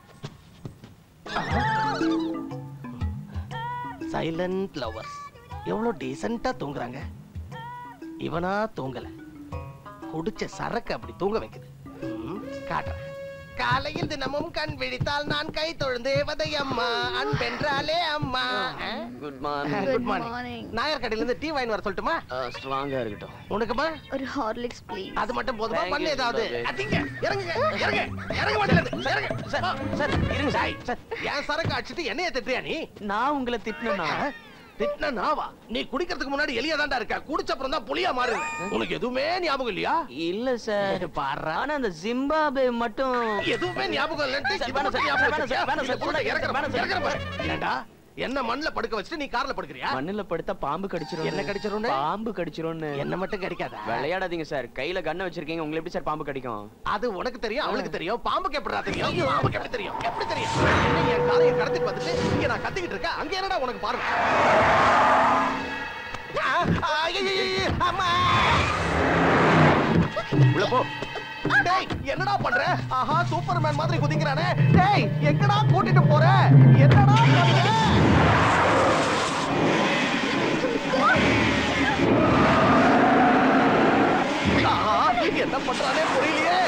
E: சைலண்ட் லவர்ஸ் எவ்வளவு டீசெண்டா தூங்குறாங்க இவனா தூங்கல குடிச்ச சரக்கு அப்படி தூங்க வைக்குது ம், காட்டுறேன் காலையில் தினமும் கண் விழித்தால் நான் கை தொழுந்து தேவதை அம்மா அன்பென்றாலே அம்மா
I: குட்
E: குட் மார்னிங் நாயர் கடையில இருந்து டீ வாங்கி வர சொல்லட்டுமா
I: ஸ்ட்ராங்கா இருக்கட்டும்
E: உனக்குமா
J: ஒரு ஹார்லிக்ஸ் ப்ளீஸ்
E: அது மட்டும் போதுமா
I: Thank
E: பண்ணு
I: you,
E: ஏதாவது
I: Zimbabwe.
E: அதிங்க இறங்குங்க இறங்க இறங்க மாட்டேன் இறங்க சார் சார் இருங்க சார் சார் என் சரக்கு அடிச்சிட்டு என்னைய திட்டுறியா நீ
I: நான் உங்களை திட்டினா
E: திட்டின நாவா நீ குடிக்கிறதுக்கு முன்னாடி எலியா தான்டா இருக்க குடிச்ச அப்புறம் தான் புளியா மாறுது உனக்கு எதுவுமே ஞாபகம் இல்லையா
I: இல்ல சார்
E: பாரு
I: ஆனா அந்த ஜிம்பாபே மட்டும்
E: எதுவுமே ஞாபகம் இல்லன்ட்டு
I: சார்,
E: இதை
I: வேணாம்
E: மட்டும்
I: சார்,
E: ஞாபகம்
I: வேணாம் சார்,
E: வச்சிருக்கியா?
I: வேணாம் சார்,
E: இதை போட்டு இறக்குற
I: வேணாம் சார்.
E: இறக்குற பாரு. ஏன்டா என்ன மண்ணுல படுக்க வச்சுட்டு நீ கார்ல படுக்கிறியா
I: மண்ணுல படுத்தா பாம்பு கடிச்சிரும்
E: என்ன கடிச்சிரும்னு?
I: பாம்பு கடிச்சிரும்னு
E: என்ன மட்டும் கடிக்காதா
I: விளையாடாதீங்க சார் கையில கண்ணை வச்சிருக்கீங்க உங்களுக்கு எப்படி சார் பாம்பு கடிக்கும்
E: அது உனக்கு தெரியும் அவளுக்கு தெரியும் பாம்புக்கு எப்படிடா தெரியும் பாம்புக்கு எப்படி தெரியும் எப்படி தெரியும் நீ என் காலையை கடத்திட்டு வந்துட்டு இங்க நான் கத்திக்கிட்டு இருக்கேன் அங்க என்னடா உனக்கு பாருங்க ஆ, ஆ, ஐயையையே, அம்மா உள்ள போ டேய் என்னடா பண்ற ஆஹா சூப்பர்மேன் மாதிரி குதிக்கிறானே டேய் எங்கடா கூட்டிட்டு போற என்னடா பண்ற ஆஹா, என்ன பண்றானே புரியலையே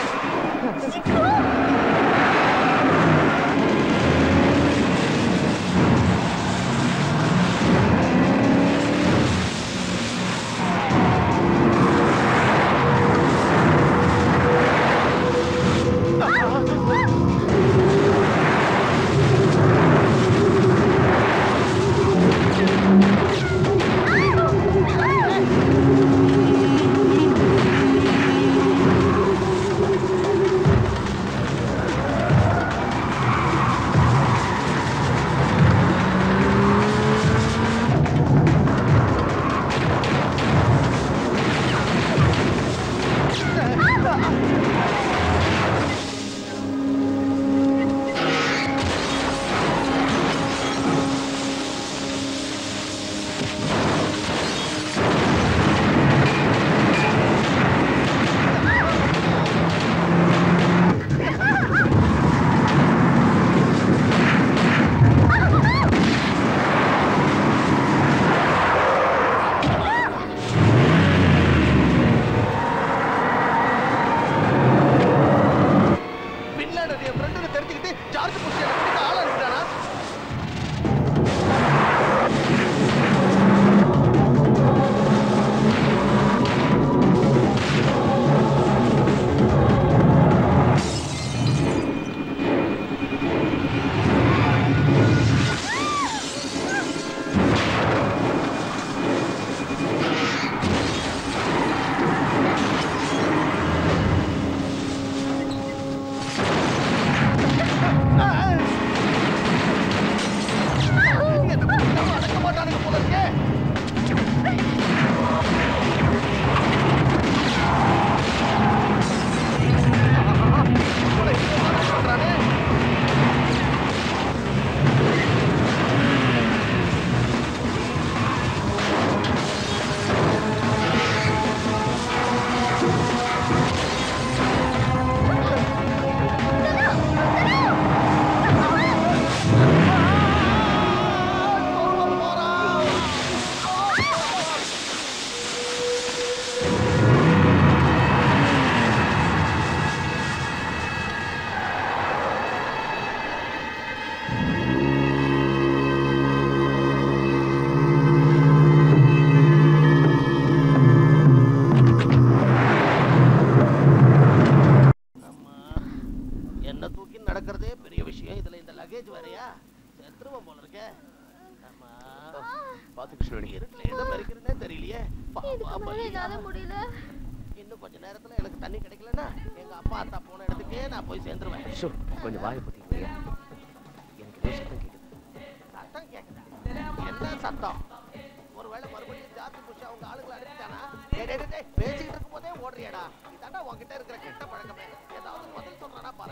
E: என்ன தூக்கி நடக்கிறதே பெரிய விஷயம் இதுல இந்த லக்கேஜ் வேறயா செத்துருவோம் போல இருக்க ஆமா
I: பாத்து கிருஷ்ணவேணி
E: இருட்டுல எதை மறிக்கிறேனே தெரியலையே பாவம்,
J: இதுக்கு மேல
E: பலியா.
J: என்னால முடியல
E: இன்னும் கொஞ்ச நேரத்துல எனக்கு தண்ணி கிடைக்கலன்னா எங்க அப்பா அத்தா போன இடத்துக்கே நான் போய் சேர்ந்துருவேன்
I: ஷோ, கொஞ்சம் வாயை பத்திக்கிறியா எனக்கு ஏதோ சத்தம் கேக்குது
E: சத்தம் கேக்குதா என்ன சத்தம் ஒருவேளை மறுபடியும் ஜாத்தி புஷ் அவங்க ஆளுங்களை அடிச்சானா டேய், டேய், டேய், டேய், பேசிக்கிட்டு இருக்கும் போதே ஓடுறியாடா இதாண்டா உன்கிட்ட இருக்கிற கெட்ட பழக்கமே ஏதாவது பதில் சொல்றானா பாரு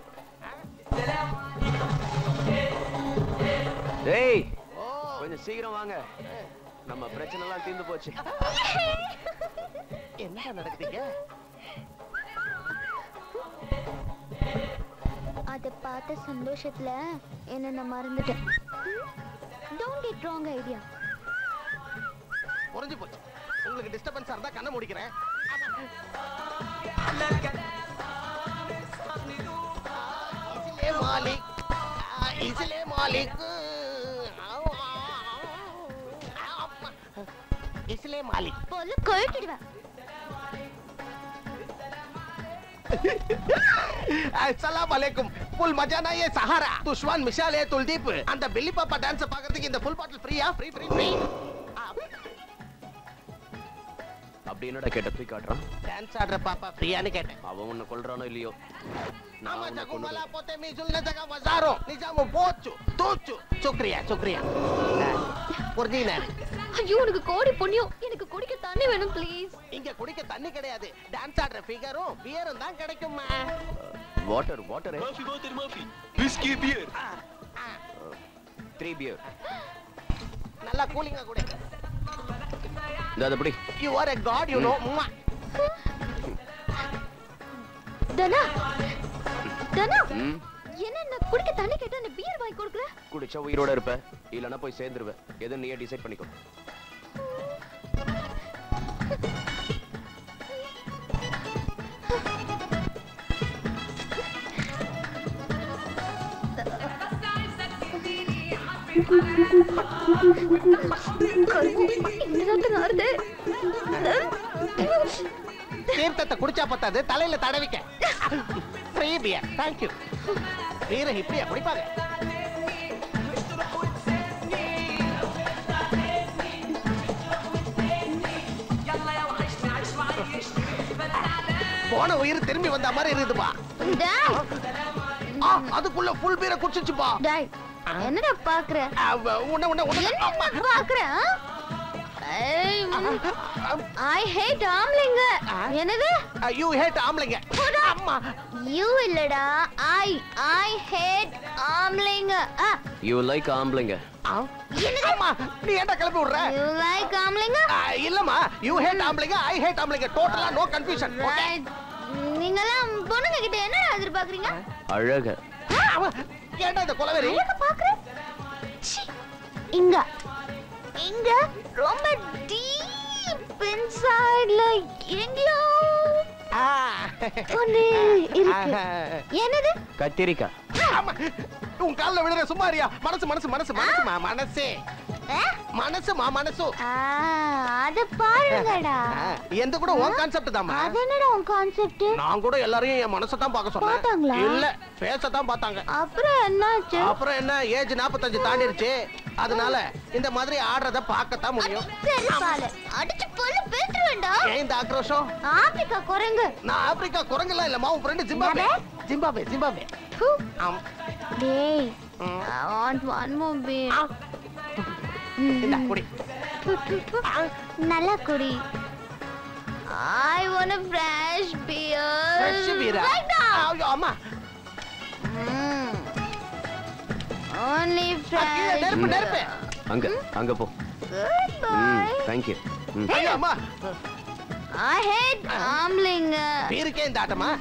I: டேய் கொஞ்சம் சீக்கிரம் வாங்க நம்ம பிரச்சனை எல்லாம் தீர்ந்து போச்சு
E: என்ன நடக்குதுங்க
J: அத பார்த்த சந்தோஷத்துல என்ன நான் மறந்துட்டேன் டோன்ட் கெட் ராங் ஐடியா
E: புரிஞ்சு போச்சு உங்களுக்கு டிஸ்டர்பன்ஸா இருந்தா கண்ணை முடிக்கிறேன் इसलिए मालिक आ, इसलिए मालिक इसलिए मालिक
J: பொல்லு கொழுக்கிடுவேன்
E: அஸ்ஸலாமு அலைக்கும் ஃபுல் மஜானா ये सहारा துஷ்வான் மிஷால் ஏ துல்தீப் அந்த பில்லி பாப்பா டான்ஸ் பார்க்கிறதுக்கு இந்த ஃபுல் பாட்டில் ஃப்ரீயா ஃப்ரீ ஃப்ரீ ஃப்ரீ
I: அப்படி என்னடா கேட்ட தூக்கி காட்டுறான்
E: டான்ஸ் ஆடுற பாப்பா ஃப்ரீயான்னு கேட்டேன்
I: அவன் உன்னை கொல்றானோ இல்லையோ நான்
E: ஆமா
I: உன்னை கொண்டு
E: ஜகுமலா போతే మీ జుల్న జగ వజారో నిజాము పోచ్చు తూచు சுக்ரியா சுக்ரியா புரிஞ்சுக்கினாரு
J: ஐயோ உனக்கு கோடி புண்ணியம் எனக்கு குடிக்க தண்ணி வேணும் ப்ளீஸ்
E: இங்க குடிக்க தண்ணி கிடையாது டான்ஸ் ஆடுற ஃபிகரும் பியரும் தான் கிடைக்குமா
I: water water
R: Murphy, Murphy, Murphy. Whiskey beer.
I: Three beer
E: நல்லா கூலிங்கா கூட
I: இந்த அது அப்படி
E: you are a god you know
J: தனா தனா
I: ம்
J: என்ன நான் குடிக்க தண்ணி கேட்டா நீ பியர் வாங்கி கொடுக்குற
I: குடிச்சா உயிரோட இருப்ப இல்லைன்னா போய் சேர்ந்துருவ எது நீயே டிசைட் பண்ணிக்கோ
E: தீர்த்தத்தை குடிச்சா பத்தாது தலையில தடவிக்க ஃப்ரீ பியர் தேங்க் யூ வீர இப்படியா குடிப்பாங்க போன உயிர் திரும்பி வந்த மாதிரி இருக்குதுப்பா ஆ, அதுக்குள்ள ஃபுல் பீரை குடிச்சிச்சுப்பா
J: டேய் என்னடா பாக்குற
E: உன்ன உன்ன
J: என்ன பாக்குற ஐ ஹேட் ஆம்லிங்க என்னது
E: யூ ஹேட் ஆம்பளைங்க
J: அம்மா யூ இல்லடா ஐ ஐ ஹேட் ஆம்லிங்க
I: யூ லைக் ஆம்பளைங்க
E: அம்மா நீ ஏன்டா கிளப்பி விடுற
J: யூ லைக் ஆம்லிங்க
E: ஆ, இல்லம்மா யூ ஹேட் ஆம்பளைங்க ஐ ஹேட் ஆம்பளைங்க டோட்டலா நோ கன்ஃபியூஷன் ஓகே
J: நீங்கலாம் பொண்ணுங்க கிட்ட என்ன எதிர்பார்க்கறீங்க
I: அழக
E: ஏன்டா இந்த கொலவெறி
J: அழக பாக்குற ச்சீ, இங்க இங்க ரொம்ப டீப் இன்சைட்ல எங்கேயோ ஒண்ணு இருக்கு என்னது
I: கத்திரிக்காய்
E: ஆமா. உன் கால்ல விழுற சும்மாரியா மனசு மனசு மனசு மனசுமா மனசே மனசுமா மனசு
J: அத பாருங்கடா
E: ஆ, எந்த கூட உன் கான்செப்ட் தாமா
J: அது என்னடா உன் கான்செப்ட்
E: நான் கூட எல்லாரையும் என் மனசை தான் பார்க்க
J: பார்த்தாங்களா?
E: சொன்னேன் இல்ல ஃபேஸ தான் பார்த்தாங்க
J: அப்புறம் என்னாச்சு
E: அப்புறம் என்ன ஏஜ் 45 தாண்டிருச்சு அதனால இந்த மாதிரி ஆடுறத பார்க்கத்தான் முடியும்
J: சரி பால அடிச்சு கொல்ல பேத்துருவேண்டா
E: ஏன் இந்த ஆக்ரோஷம்
J: ஆப்பிரிக்கா குரங்கு
E: நான் ஆப்பிரிக்கா குரங்கெல்லாம் இல்லம்மா உன் ஃப்ரெண்ட் ஜிம்பாபே ஜிம்பாபே ஜிம்பாபே ஆம்.
J: டேய் I want one more beer.
E: இந்தா, குடி.
J: நல்லா குடி I want a fresh beer.
E: Fresh beer ah?
J: Right now.
E: ஐயோ, அம்மா
J: Mm. Only fresh.
E: நெருப்பு நெருப்பு
I: அங்க அங்க போ
J: Goodbye.
I: தேங்க்யூ
E: ஐயோ அம்மா
J: I hate ஆம்பளைங்க.
E: பீருக்கே இந்த ஆட்டமா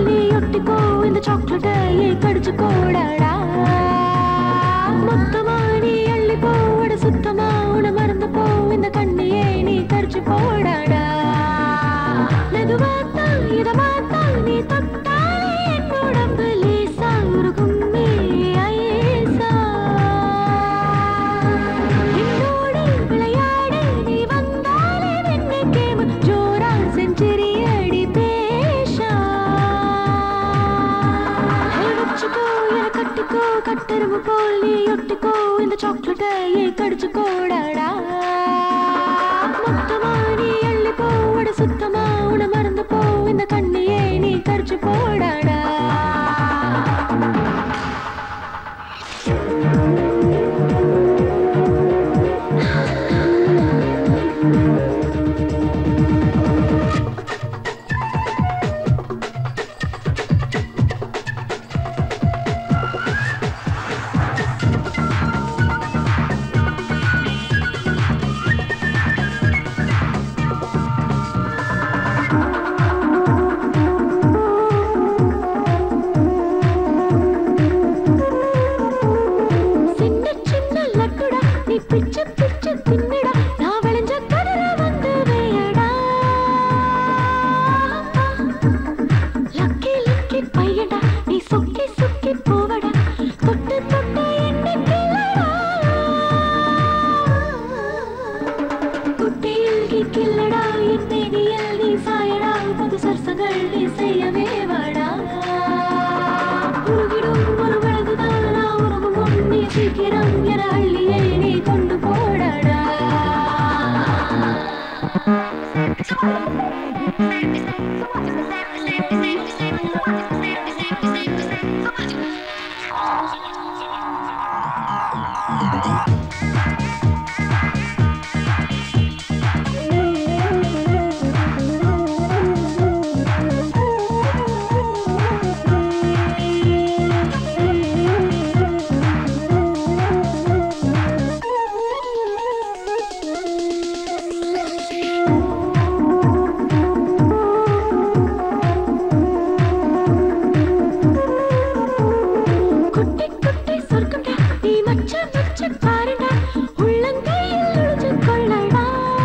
D: நீ ஒட்டிக்கோ இந்த சாக்லேட்டை கடிச்சு கோடாடா மொத்தமா நீ அள்ளி போட சுத்தமா உன மறந்து போ இந்த கண்ணையே நீ கடிச்சு போடாடா மெதுவாத்தான் இதமாத்தான் நீ தொட்டாலே என் உடம்பு லேசா உருகுமே ஐசா என்னோடு விளையாடு நீ வந்தாலே வெண்ணை கேம ஜோரா செஞ்சுரி அடி பேஷா வச்சுக்கோ என கட்டிக்கோ கட்டெரும்பு போல் நீ ஒட்டிக்கோ இந்த சாக்லேட்டை கடிச்சுக்கோடாடா மொத்தமா நீ அள்ளி போட சுத்தமா உன மறந்து போ இந்த கண்ணையே நீ கடிச்சு போடாடா சின்ன சின்ன லட்டுடா நீ பிச்சு பிச்சு தின்னுடா நான் விளைஞ்ச கதிர வந்து வேயடா லக்கி லக்கி பையடா நீ சொக்கி சொக்கி போவடா தொட்டு தொட்டு என்ன கிள்ளடா குட்டியில் கி கிள்ளடா என் மேனியில் நீ சாயடா புது சரசங்கள் நீ செய்யவே வாடா உருகிடும் ஒரு வழங்குதான் நான் உறங்கும் முன் நீ சீக்கிரம் என அள்ளியே நீ கொண்டு போடடா குட்டி குட்டி சொர்க்கம்டா நீ மச்ச மச்ச பாருடா உள்ளங்கையில் ஒளிஞ்சு கொள்ளடா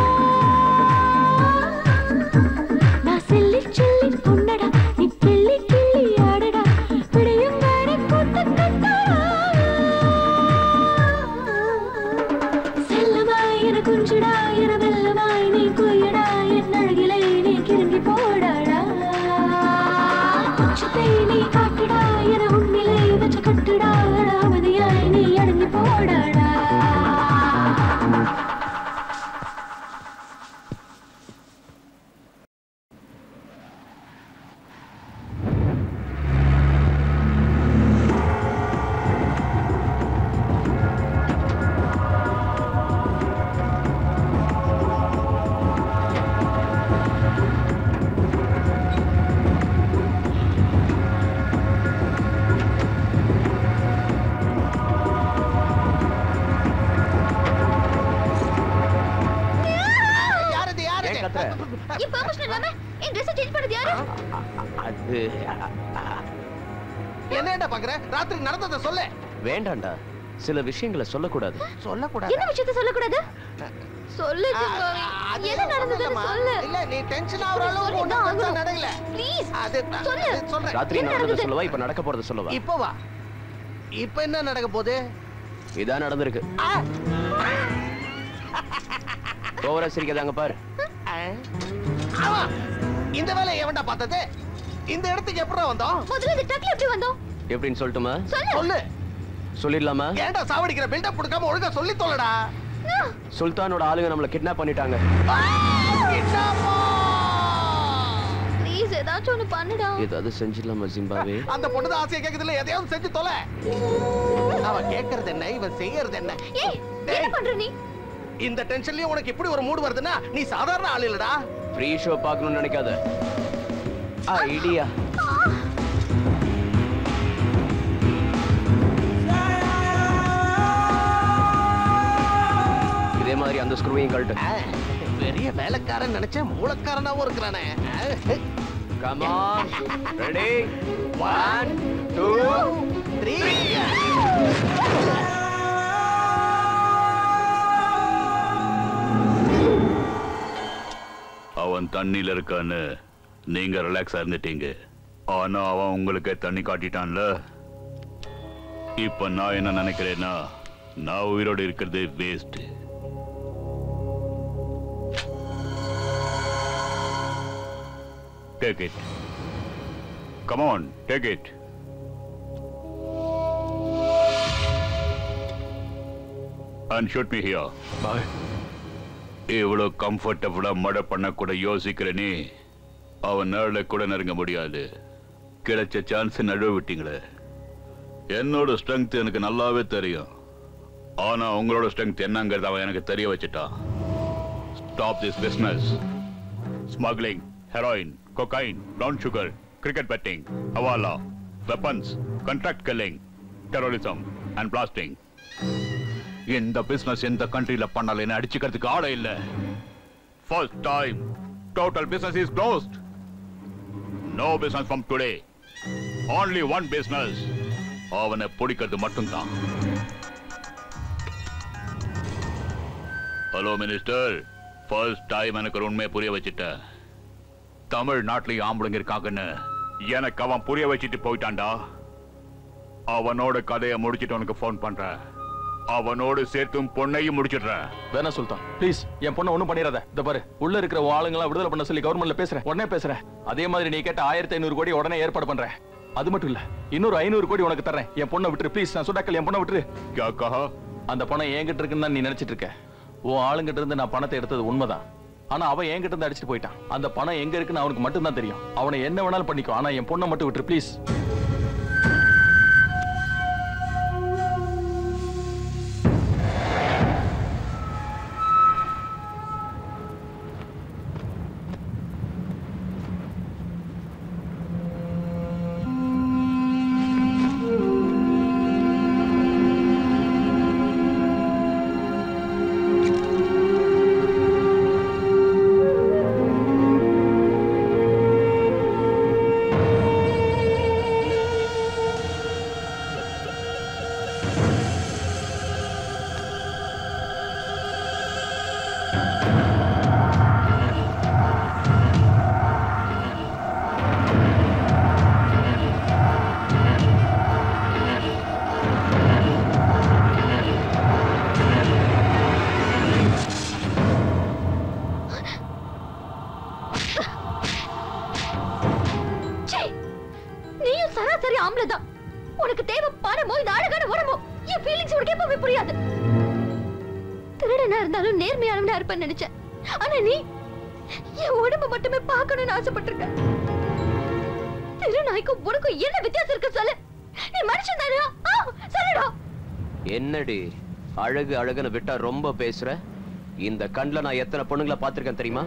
D: நான் செல்லி செல்லி பொண்ணடா நீ கிள்ளி கிள்ளி ஆடடா விடையும் வேற கூத்து கட்டடா செல்லமாய் என குஞ்சுடா என வெல்லமாய் நீ குயடா என் அழகிலே நீ கிருங்கி போடாடா உச்சத்தை நீ காட்டுடா என உன்னிலே வச்ச கட்டுடா அடாமதியாய் நீ அடங்கி போடாடா
E: யாரது யாரது
I: ஏன் கத்துற?
A: என் பெர்மிஷன் இல்லாம என் ட்ரெஸ் சேஞ்ச் பண்ணது யாரு
I: அது
E: என்னடா பாக்குற ராத்திரி நடந்ததை சொல்லு
I: வேண்டாம்டா சில விஷயங்களை சொல்லக்கூடாது
E: சொல்லக்கூடாது
A: என்ன விஷயத்த சொல்லக்கூடாது சொல்லு சிங்காரி என்ன நடந்ததுன்னு சொல்லு
E: இல்ல நீ டென்ஷன் ஆகுற அளவுக்கு ஒண்ணும் பெருசா நடக்கல
A: ப்ளீஸ்
E: அது
A: சொல்லு
E: அது சொல்றேன்
I: ராத்திரி
E: என்ன
I: நடந்ததை
E: நடந்தது?
I: சொல்லவா இப்ப நடக்க போறத சொல்லவா
E: இப்போ வா இப்போ என்ன நடக்க போகுது
I: இதான் நடந்திருக்கு ஓவரா சிரிக்காதாங்க பாரு
E: ஆமா இந்த வேலையை எவன்டா பார்த்தது இந்த இடத்துக்கு எப்படா வந்தோம்
A: முதல்ல இந்த ட்ரக்ல எப்படி வந்தோம்
I: எப்படின்னு சொல்லட்டுமா
E: சொல்லு
I: சொல்லிடலாமா
E: ஏன்டா சாவடிக்கிற பில்டப் கொடுக்காம ஒழுங்கா சொல்லி தொலைடா
I: சுல்தானோட ஆளுங்க நம்மள கிட்னாப் பண்ணிட்டாங்க
A: ப்ளீஸ் ஏதாச்சும் ஒண்ணு பண்ணுடா
I: ஏதாவது செஞ்சிடலாமா ஜிம்பாவே
E: அந்த பொண்ணு தான் ஆசையா கேக்குதுல எதையாவது செஞ்சு தொலை அவ கேக்குறது என்ன இவன் செய்யறது என்ன
A: ஏய் என்ன பண்ற நீ
E: இந்த டென்ஷன்லயும் உனக்கு இப்படி ஒரு மூடு வருதுன்னா நீ சாதாரண ஆள் இல்லடா
I: ஃப்ரீ ஷோ பார்க்கணும்னு நினைக்காத ஐடியா இதே மாதிரி அந்த ஸ்க்ரூவையும் கழட்டு
E: பெரிய வேலைக்காரன் நினைச்சேன் மூலக்காரனாவும் இருக்கிறானே
I: Come on. Ready? One, two, three.
C: அவன் தண்ணியில இருக்கான்னு நீங்க ரிலாக்ஸா இருந்துட்டீங்க ஆனா அவன் உங்களுக்கு தண்ணி காட்டிட்டான்ல இப்ப நான் என்ன நினைக்கிறேன்னா நான் உயிரோடு இருக்கிறது waste take it come on take it and shoot me here பாய் இவ்வளோ கம்ஃபர்டபுளா மழை பண்ண கூட யோசிக்கிற நீ அவன் நேரில் கூட நெருங்க முடியாது கிடைச்ச சான்ஸ் நழுவ விட்டீங்களே என்னோட ஸ்ட்ரென்த் எனக்கு நல்லாவே தெரியும் ஆனா உங்களோட ஸ்ட்ரென்த் என்னங்கிறது அவன் எனக்கு தெரிய வச்சுட்டான் stop this business smuggling heroin cocaine brown sugar cricket betting hawala weapons contract killing terrorism and blasting இந்த பிசினஸ் எந்த கண்ட்ரில பண்ணலன்னு அடிச்சுக்கிறதுக்கு ஆளே இல்ல first time total business is closed no business from today only one business அவனை பிடிக்கிறது மட்டும்தான் ஹலோ மினிஸ்டர் ஃபர்ஸ்ட் டைம் எனக்கு ஒரு உண்மையை புரிய வச்சுட்ட தமிழ்நாட்டிலையும் ஆம்பளைங்க இருக்காங்கன்னு எனக்கு அவன் புரிய வச்சுட்டு போயிட்டான்டா அவனோட கதையை முடிச்சிட்டு உனக்கு ஃபோன் பண்றேன் அவனோடு சேர்த்தும் பொண்ணையும் முடிச்சிடுறேன்
F: வேணா சுல்தான் ப்ளீஸ் என் பொண்ணை ஒண்ணும் பண்ணிடாத இந்த பாரு உள்ள இருக்கிற உன் ஆளுங்களாம் விடுதலை பண்ண சொல்லி கவர்மெண்ட்ல பேசுறேன் உடனே பேசுறேன் அதே மாதிரி நீ கேட்ட ஆயிரத்தி ஐநூறு கோடி உடனே ஏற்பாடு பண்றேன் அது மட்டும் இல்ல இன்னொரு ஐநூறு கோடி உனக்கு தரேன் என் பொண்ணை விட்டுரு ப்ளீஸ் நான் சுடாக்கல் என் பொண்ணை விட்டுரு அந்த பணம் என்கிட்ட இருக்குன்னு தான் நீ நினைச்சிட்டு இருக்க உன் ஆளுங்கிட்ட இருந்து நான் பணத்தை எடுத்தது உண்மைதான் ஆனா அவன் என்கிட்ட இருந்து அடிச்சிட்டு போயிட்டான் அந்த பணம் எங்க இருக்குன்னு அவனுக்கு மட்டும் தான் தெரியும் அவனை என்ன வேணாலும் பண்ணிக்கோ ஆனா என் பொண்ணை மட்டும் விட்டுரு ப்ளீஸ்
J: ச்சே! நீயும் சராசரி ஆம்பளை தான் உனக்கு தேவை பணமோ இந்த அழகான உடம்போ என் ஃபீலிங்ஸ் உனக்கு எப்பவுமே புரியாது திருடனா இருந்தாலும் நேர்மையானவனா இருப்பேன்னு நினைச்சேன் ஆனா நீ என் உடம்ப மட்டுமே பார்க்கணும்னு ஆசைப்பட்டிருக்க திருநாய்க்கும் உனக்கும் என்ன வித்தியாசம் இருக்கு சொல்லு நீ மனுஷன் தானா சொல்லுடா
I: என்னடி அழகு அழகுன்னு விட்டா ரொம்ப பேசுற இந்த கண்ல நான் எத்தனை பொண்ணுங்களை பார்த்திருக்கேன் தெரியுமா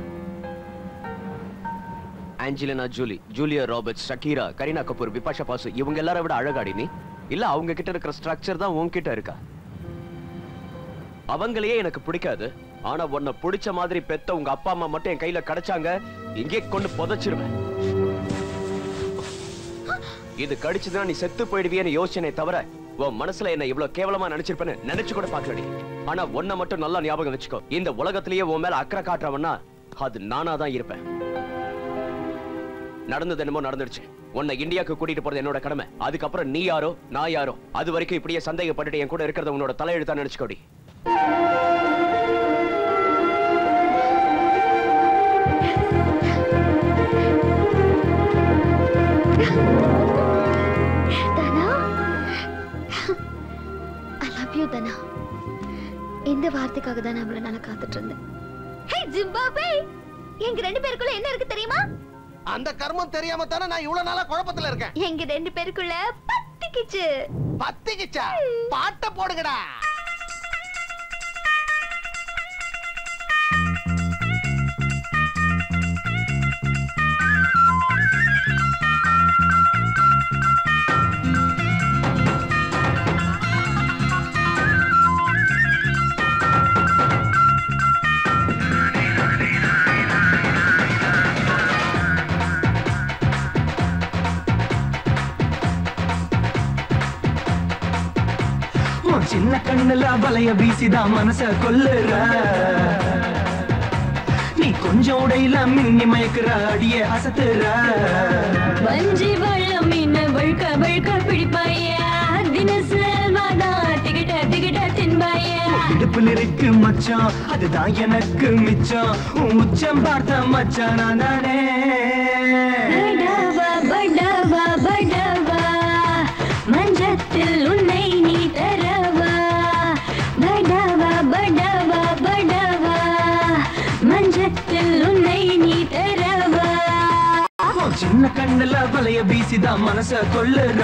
I: Angelina Jolie Julia Roberts Shakira Kareena Kapoor Bipasha Basu இவங்க எல்லாரை விட அழகாடி நீ இல்ல அவங்க கிட்ட இருக்கிற ஸ்ட்ரக்சர் தான் உன்கிட்ட இருக்கா அவங்களையே எனக்கு பிடிக்காது ஆனா உன்னை பிடிச்ச மாதிரி பெத்த உங்க அப்பா அம்மா மட்டும் என் கையில கிடைச்சாங்க இங்கே கொண்டு புதைச்சிருவேன் இது கடிச்சதுன்னா நீ செத்து போயிடுவியன்னு யோசனை தவிர உன் மனசுல என்ன இவ்வளவு கேவலமா நினைச்சிருப்பேன்னு நினைச்சு கூட பாக்கலடி ஆனா ஒன்ன மட்டும் நல்லா ஞாபகம் வச்சுக்கோ இந்த உலகத்திலேயே உன் மேல அக்கறை காட்டுறவன்னா அது நானா தான் இருப்பேன் நடந்தது என்னமோ நடந்துடுச்சு உன்னை இந்தியாவுக்கு கூட்டிட்டு போறது என்னோட கடமை அதுக்கப்புறம் நீ யாரோ நான் யாரோ அது வரைக்கும் இப்படியே சந்தேகப்பட்டுட்டு என் கூட இருக்கிறத உன்னோட தலையெழுத்தா நினைச்சுக்கோடி
J: தனா ஐ லவ் யூ தனா இந்த வார்த்தைக்காக தான் நம்மள நான் காத்துட்டு இருந்தேன் ஹே ஜிம்பாபே எங்க ரெண்டு பேருக்குள்ள என்ன இருக்கு தெரியுமா
E: அந்த கர்மம் தெரியாம தானே நான் இவ்வளவு நாளா குழப்பத்துல இருக்கேன்
J: எங்க ரெண்டு பேருக்குள்ள பத்திக்கிச்சு
E: பத்திக்கிச்சா பாட்ட போடுங்கடா
S: கண்ணுல வலைய வீசிதான் மனச கொல்லுற நீ கொஞ்சம் உடையில மின்னி மயக்குற அடியே அசத்துற
D: வஞ்சி வள்ளம் மீன வழுக்க வழுக்க பிடிப்பாயா தினசு அல்வாதா திகிட்ட திகிட்ட தின்பாயா
S: இடுப்பில் இருக்கு மச்சான் அதுதான் எனக்கு மிச்சம் உன் உச்சம் பார்த்த மச்சான் நான் தானே
D: படவா படவா படவா மஞ்சத்தில் உன்னை நீ தரவா படவா படவா படவா மஞ்சத்தில் உன்னை நீ தரவா
S: உன் சின்ன கண்ணுல வலைய வீசிதான் மனச கொல்லுற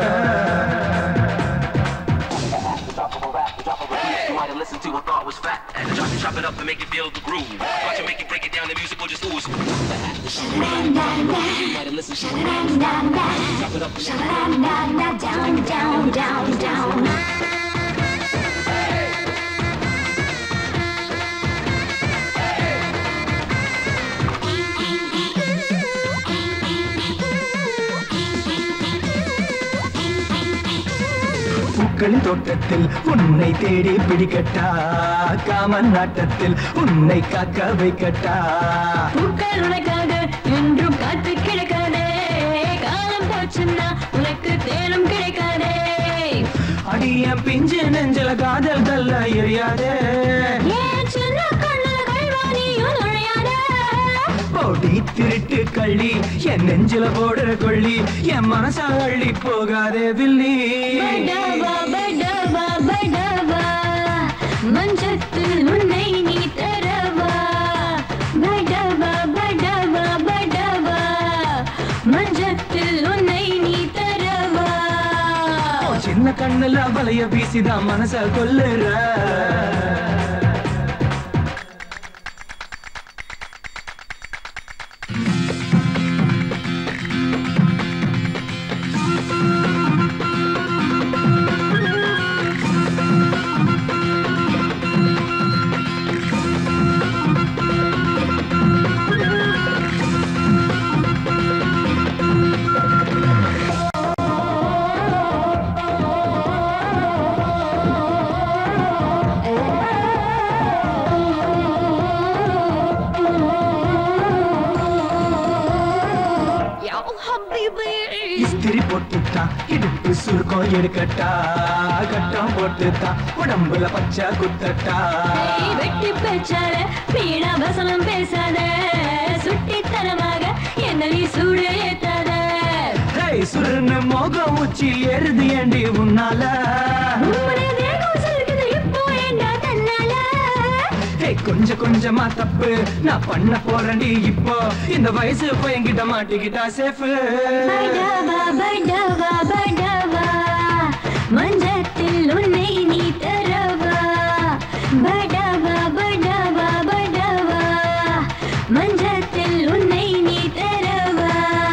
N: Somebody listen to a thought was fat. And I try to chop it up and make it feel the groove. Watch it make it break it down, the music will just ooze. Somebody listen to Chop it up.
D: down down down down
S: பூக்களின் தோட்டத்தில் உன்னை தேடி பிடிக்கட்டா common நாட்டத்தில் உன்னை காக்க வைக்கட்டா
D: பூக்கள் உனக்காக என்றும் காத்து கிடக்காதே காலம் போச்சுன்னா உனக்கு தேனும் கிடைக்காதே
S: அடிய பிஞ்சு நெஞ்சல காதல் தல்ல எரியாதே
D: ஏன் சின்ன கண்ணுல கல்வாணியும் நுழையாதே
S: போடி திருட்டு கள்ளி என் நெஞ்சில போடுற கொள்ளி என் மனச அள்ளி போகாதே வில்லி
D: படவா படவா படவா மஞ்சத்தில் உன்னை நீ தரவா படவா படவா படவா மஞ்சத்தில் உன்னை நீ தரவா
S: உன் சின்ன கண்ணுல வலைய வீசிதான் மனச கொல்லுற இஸ்திரி போட்டுட்டா இடுப்பு சுருக்கம் எடுக்கட்டா கட்டம் போட்டுட்டா உடம்புல பச்சை குத்தட்டா
D: ஏய், வெட்டி பேச்சால வீணா வசனம் பேசாத சுட்டித்தனமாக என்ன நீ சூடு ஏத்தாத
S: ஹேய் சுருன்னு மோகம் உச்சி எருது ஏண்டி உன்னால
D: உம்முடைய தேகம் சொல்லுது இப்போ ஏண்டா தன்னால
S: ஹேய் கொஞ்சம் கொஞ்சமா தப்பு நான் பண்ண போறேன்டி இப்போ இந்த வயசு பையன்கிட்ட மாட்டிக்கிட்டா சேஃபு
D: படவா படவா படவா மஞ்சத்தில் உன்னை நீ தரவா படவா படவா படவா மஞ்சத்தில் உன்னை நீ தரவா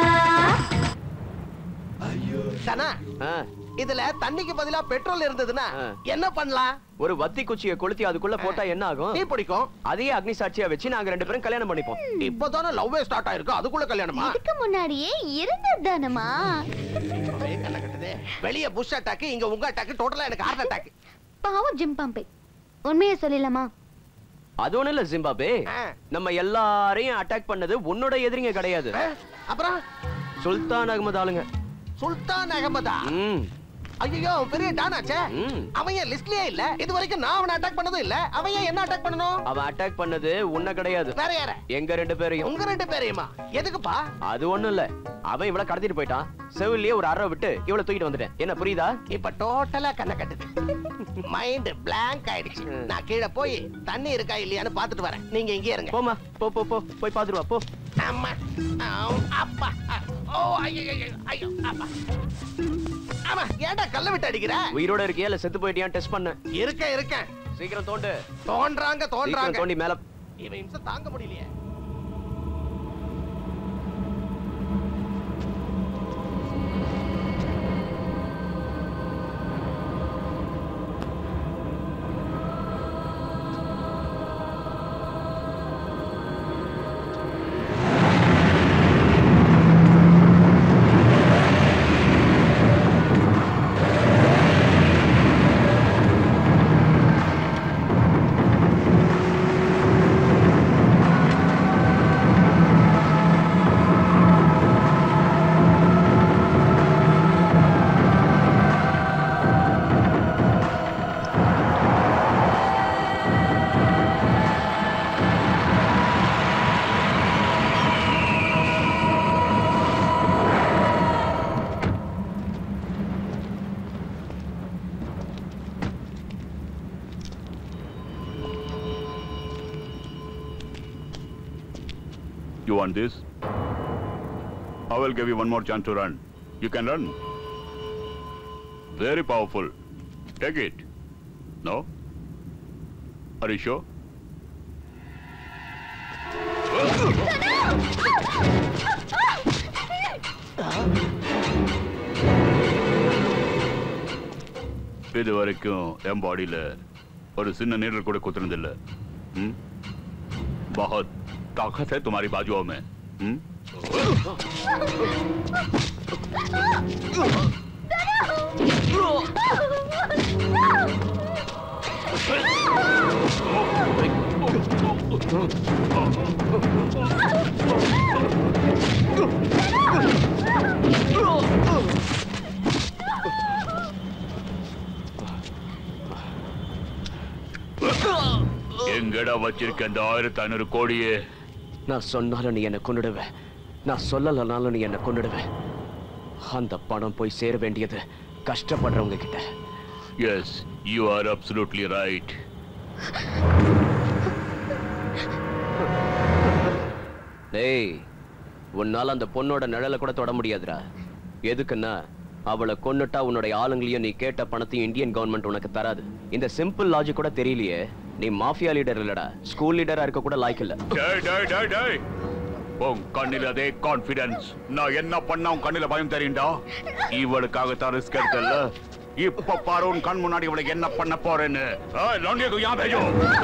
E: சனா இதுல தண்ணிக்கு பதிலா பெட்ரோல் இருந்ததுன்னா என்ன பண்ணலாம்
I: ஒரு வத்தி குச்சியை கொளுத்தி அதுக்குள்ள போட்டா என்ன ஆகும்
E: தீ பிடிக்கும்
I: அதையே அக்னி சாட்சியா வச்சு நாங்க ரெண்டு பேரும் கல்யாணம் பண்ணிப்போம்
E: இப்போதானே லவ்வே ஸ்டார்ட் ஆயிருக்கு அதுக்குள்ள கல்யாணமா
A: இதுக்கு முன்னாடியே இருந்ததுதானமா
E: ஒரே கண்ணை கட்டுதே. வெளிய புஷ் அட்டாக் இங்க உங்க அட்டாக் டோட்டலா எனக்கு ஹார்ட் அட்டாக்
J: பாவம் ஜிம் பம்பே உண்மையை சொல்லிடலாமா
I: அது ஒண்ணும் இல்ல ஜிம்பாபே நம்ம எல்லாரையும் அட்டாக் பண்ணது உன்னோட எதிரிங்க கிடையாது
E: அப்புறம்
I: சுல்தான் அகமது ஆளுங்க
E: சுல்தான் அகமதா
I: ம்
E: ஐயோ பெரிய டானாச்சே அவன் ஏன் லிஸ்ட்லயே இல்ல இது வரைக்கும் நான் அவனை அட்டாக் பண்ணதும் இல்ல அவன் ஏன் என்ன அட்டாக் பண்ணணும்
I: அவன் அட்டாக் பண்ணது உன்ன கிடையாது
E: வேற யார
I: எங்க ரெண்டு பேரையும்
E: உங்க ரெண்டு பேரையுமா எதுக்குப்பா
I: அது ஒண்ணும் இல்ல அவன் இவள கடத்திட்டு போயிட்டான் செவிலியே ஒரு அரை விட்டு இவள தூக்கிட்டு வந்துட்டேன் என்ன புரியுதா
E: இப்ப டோட்டலா கண்ண கட்டுது மைண்ட் பிளாங்க் ஆயிடுச்சு நான் கீழே போய் தண்ணி இருக்கா இல்லையான்னு பாத்துட்டு வரேன் நீங்க இங்கே இருங்க
I: போமா போ போ போ போய் பாத்துட்டு வா போ
E: அம்மா ஆம், அப்பா அ, ஓ ஐயோ ஐயோ, ஐயோ அப்பா ஆமா ஏன்டா கல்ல விட்டு அடிக்கிற
I: உயிரோட இருக்கியா இல்ல செத்து போயிட்டியான்னு டெஸ்ட் பண்ண
E: இருக்கேன் இருக்கேன்
I: சீக்கிரம் தோண்டு
E: தோன்றாங்க
I: சீக்கிரம்
E: தோன்றாங்க
I: தோண்டி மேல
E: இவன் இம்சை தாங்க முடியலையே
C: You want this? I will give you one more chance to run. You can run. Very powerful. Take it. No? Are you sure? இது வரைக்கும் என் பாடியில ஒரு சின்ன நீடல் கூட குத்துனதில்ல ம்? बहुत ताकत है तुम्हारी बाजुओं में हम्म? எங்கடா வச்சிருக்க அந்த ஆயிரத்தி ஐநூறு கோடியே
I: நான் சொன்னாலும் நீ என்ன கொன்னுடுவ நான் சொல்லலனாலும் நீ என்ன கொன்னுடுவ அந்த பணம் போய் சேர வேண்டியது கஷ்டப்படுறவங்க கிட்ட
C: yes you are absolutely right
I: டேய் உன்னால அந்த பொண்ணோட நிழலை கூட தொட முடியாதுடா எதுக்குன்னா அவளை கொன்னுட்டா உன்னுடைய ஆளுங்களையும் நீ கேட்ட பணத்தையும் இந்தியன் கவர்மெண்ட் உனக்கு தராது இந்த சிம்பிள் லாஜிக் கூட தெரியலையே நீ மாஃபியா லீடர் இல்லடா ஸ்கூல் லீடரா இருக்க கூட லாய்க்கு இல்ல
C: டேய் டேய் டேய் டேய் உன் கண்ணில் அதே கான்ஃபிடன்ஸ் நான் என்ன பண்ண உன் கண்ணில பயம் தெரியும்டா இவளுக்காக தான் ரிஸ்க் எடுத்தல இப்ப பாரு உன் கண் முன்னாடி இவளுக்கு என்ன பண்ண போறேன்னு ஏய், லौंडिया को यहाँ भेजो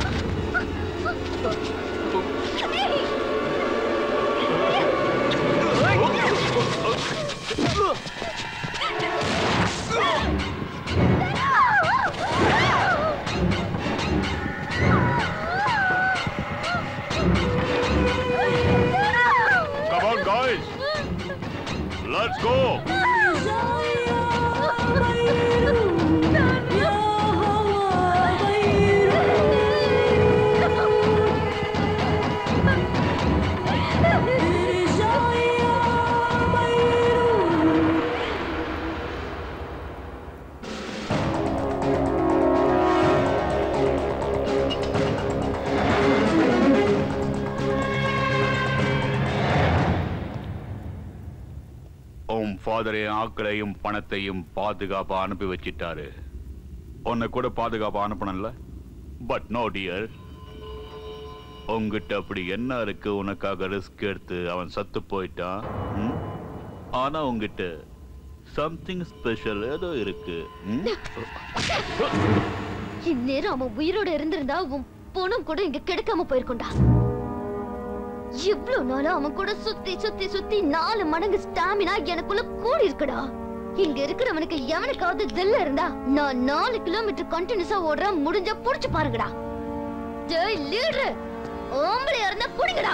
C: Come on, guys. Let's go. உன் ஃபாதர் என் ஆட்களையும் பணத்தையும் பாதுகாப்பா அனுப்பி வச்சிட்டாரு உன்னை கூட பாதுகாப்பா அனுப்பணும்ல பட் நோ டியர் உங்ககிட்ட அப்படி என்ன இருக்கு உனக்காக ரிஸ்க் எடுத்து அவன் சத்து போயிட்டான் ம்? ஆனா உங்ககிட்ட சம்திங் ஸ்பெஷல் ஏதோ இருக்கு ம்?
J: இந்நேரம் அவன் உயிரோட இருந்திருந்தா உன் பொண்ணும் கூட இங்க கிடைக்காம போயிருக்கும்டா இவ்ளோ நாளா அவன் கூட சுத்தி சுத்தி சுத்தி நாலு மடங்கு ஸ்டாமினா எனக்குள்ள கூடி இருக்குடா இங்க இருக்கிறவனுக்கு எவனுக்காவது தில்ல இருந்தா நான் நாலு கிலோமீட்டர் கண்டினியூஸா ஓடுறேன் முடிஞ்சா புடிச்சு பாருங்கடா ஜெய் லீடர் ஓம்பளையா இருந்தா புடிங்கடா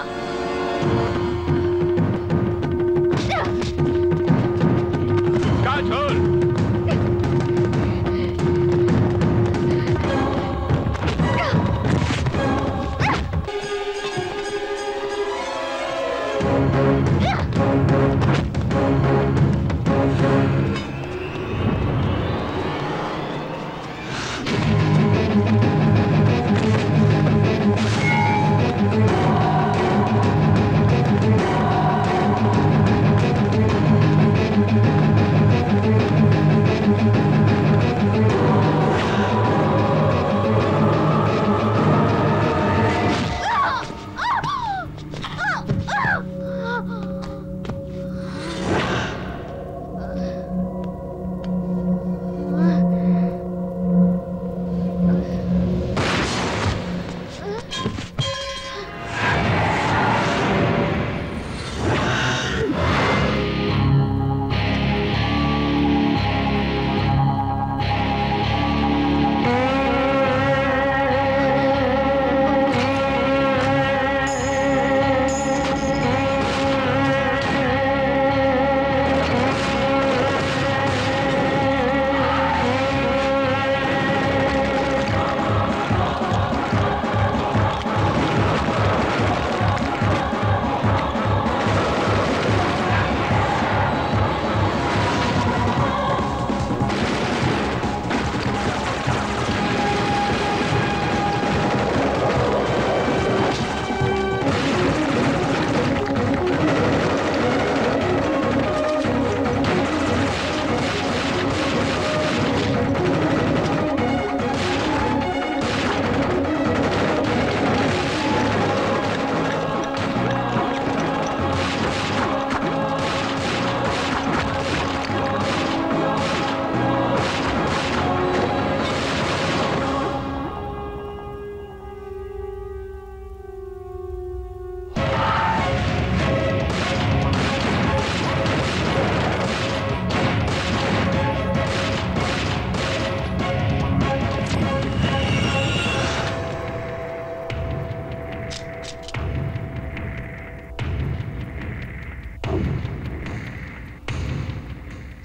C: Catch her!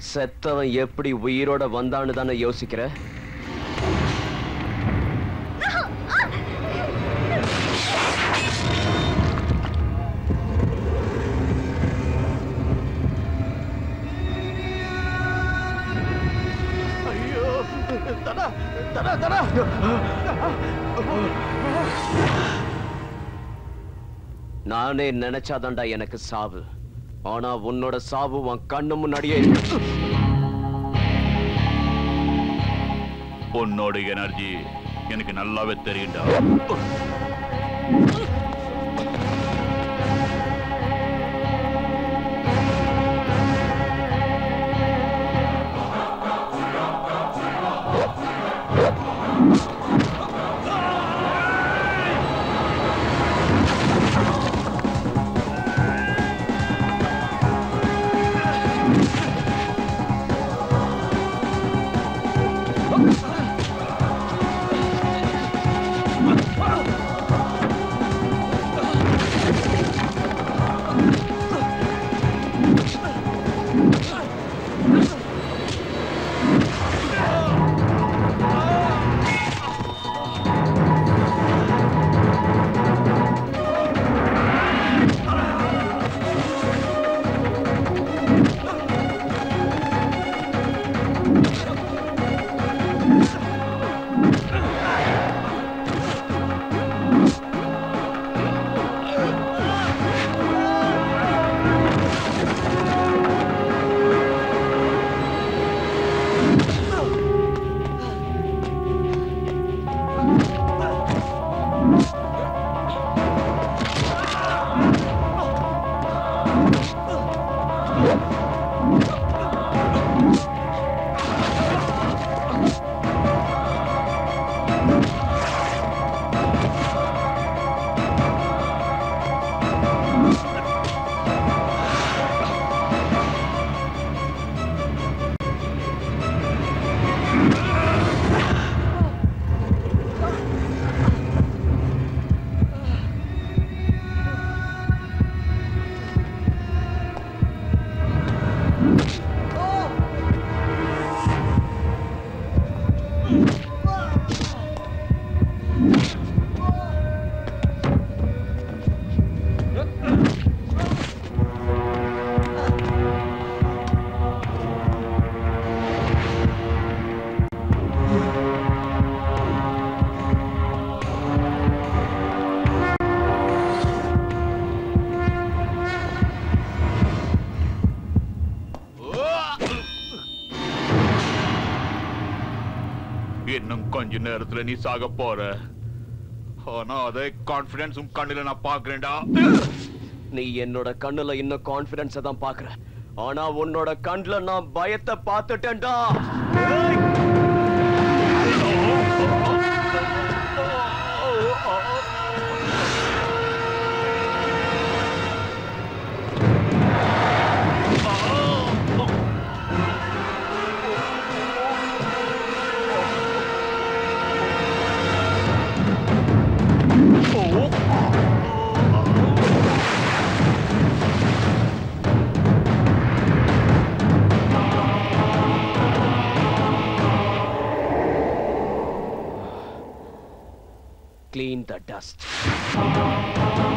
I: செத்தவன் எப்படி உயிரோட வந்தான்னு தானே யோசிக்கிற
E: ஐயோ தடா தடா தடா
I: நானே நினைச்சாதான்டா எனக்கு சாவு ஆனா உன்னோட சாவு உன் கண்ணு முன்னாடியே
C: உன்னோட எனர்ஜி எனக்கு நல்லாவே தெரியும்டா இன்னும் கொஞ்ச நேரத்துல நீ சாக போற ஆனா அதே கான்பிடன்ஸ் உன் கண்ணுல நான் பாக்குறேன்டா
I: நீ என்னோட கண்ணுல இன்னும் கான்பிடன்ஸ தான் பாக்குற ஆனா உன்னோட கண்ணுல நான் பயத்தை பார்த்துட்டேன்டா Clean the dust.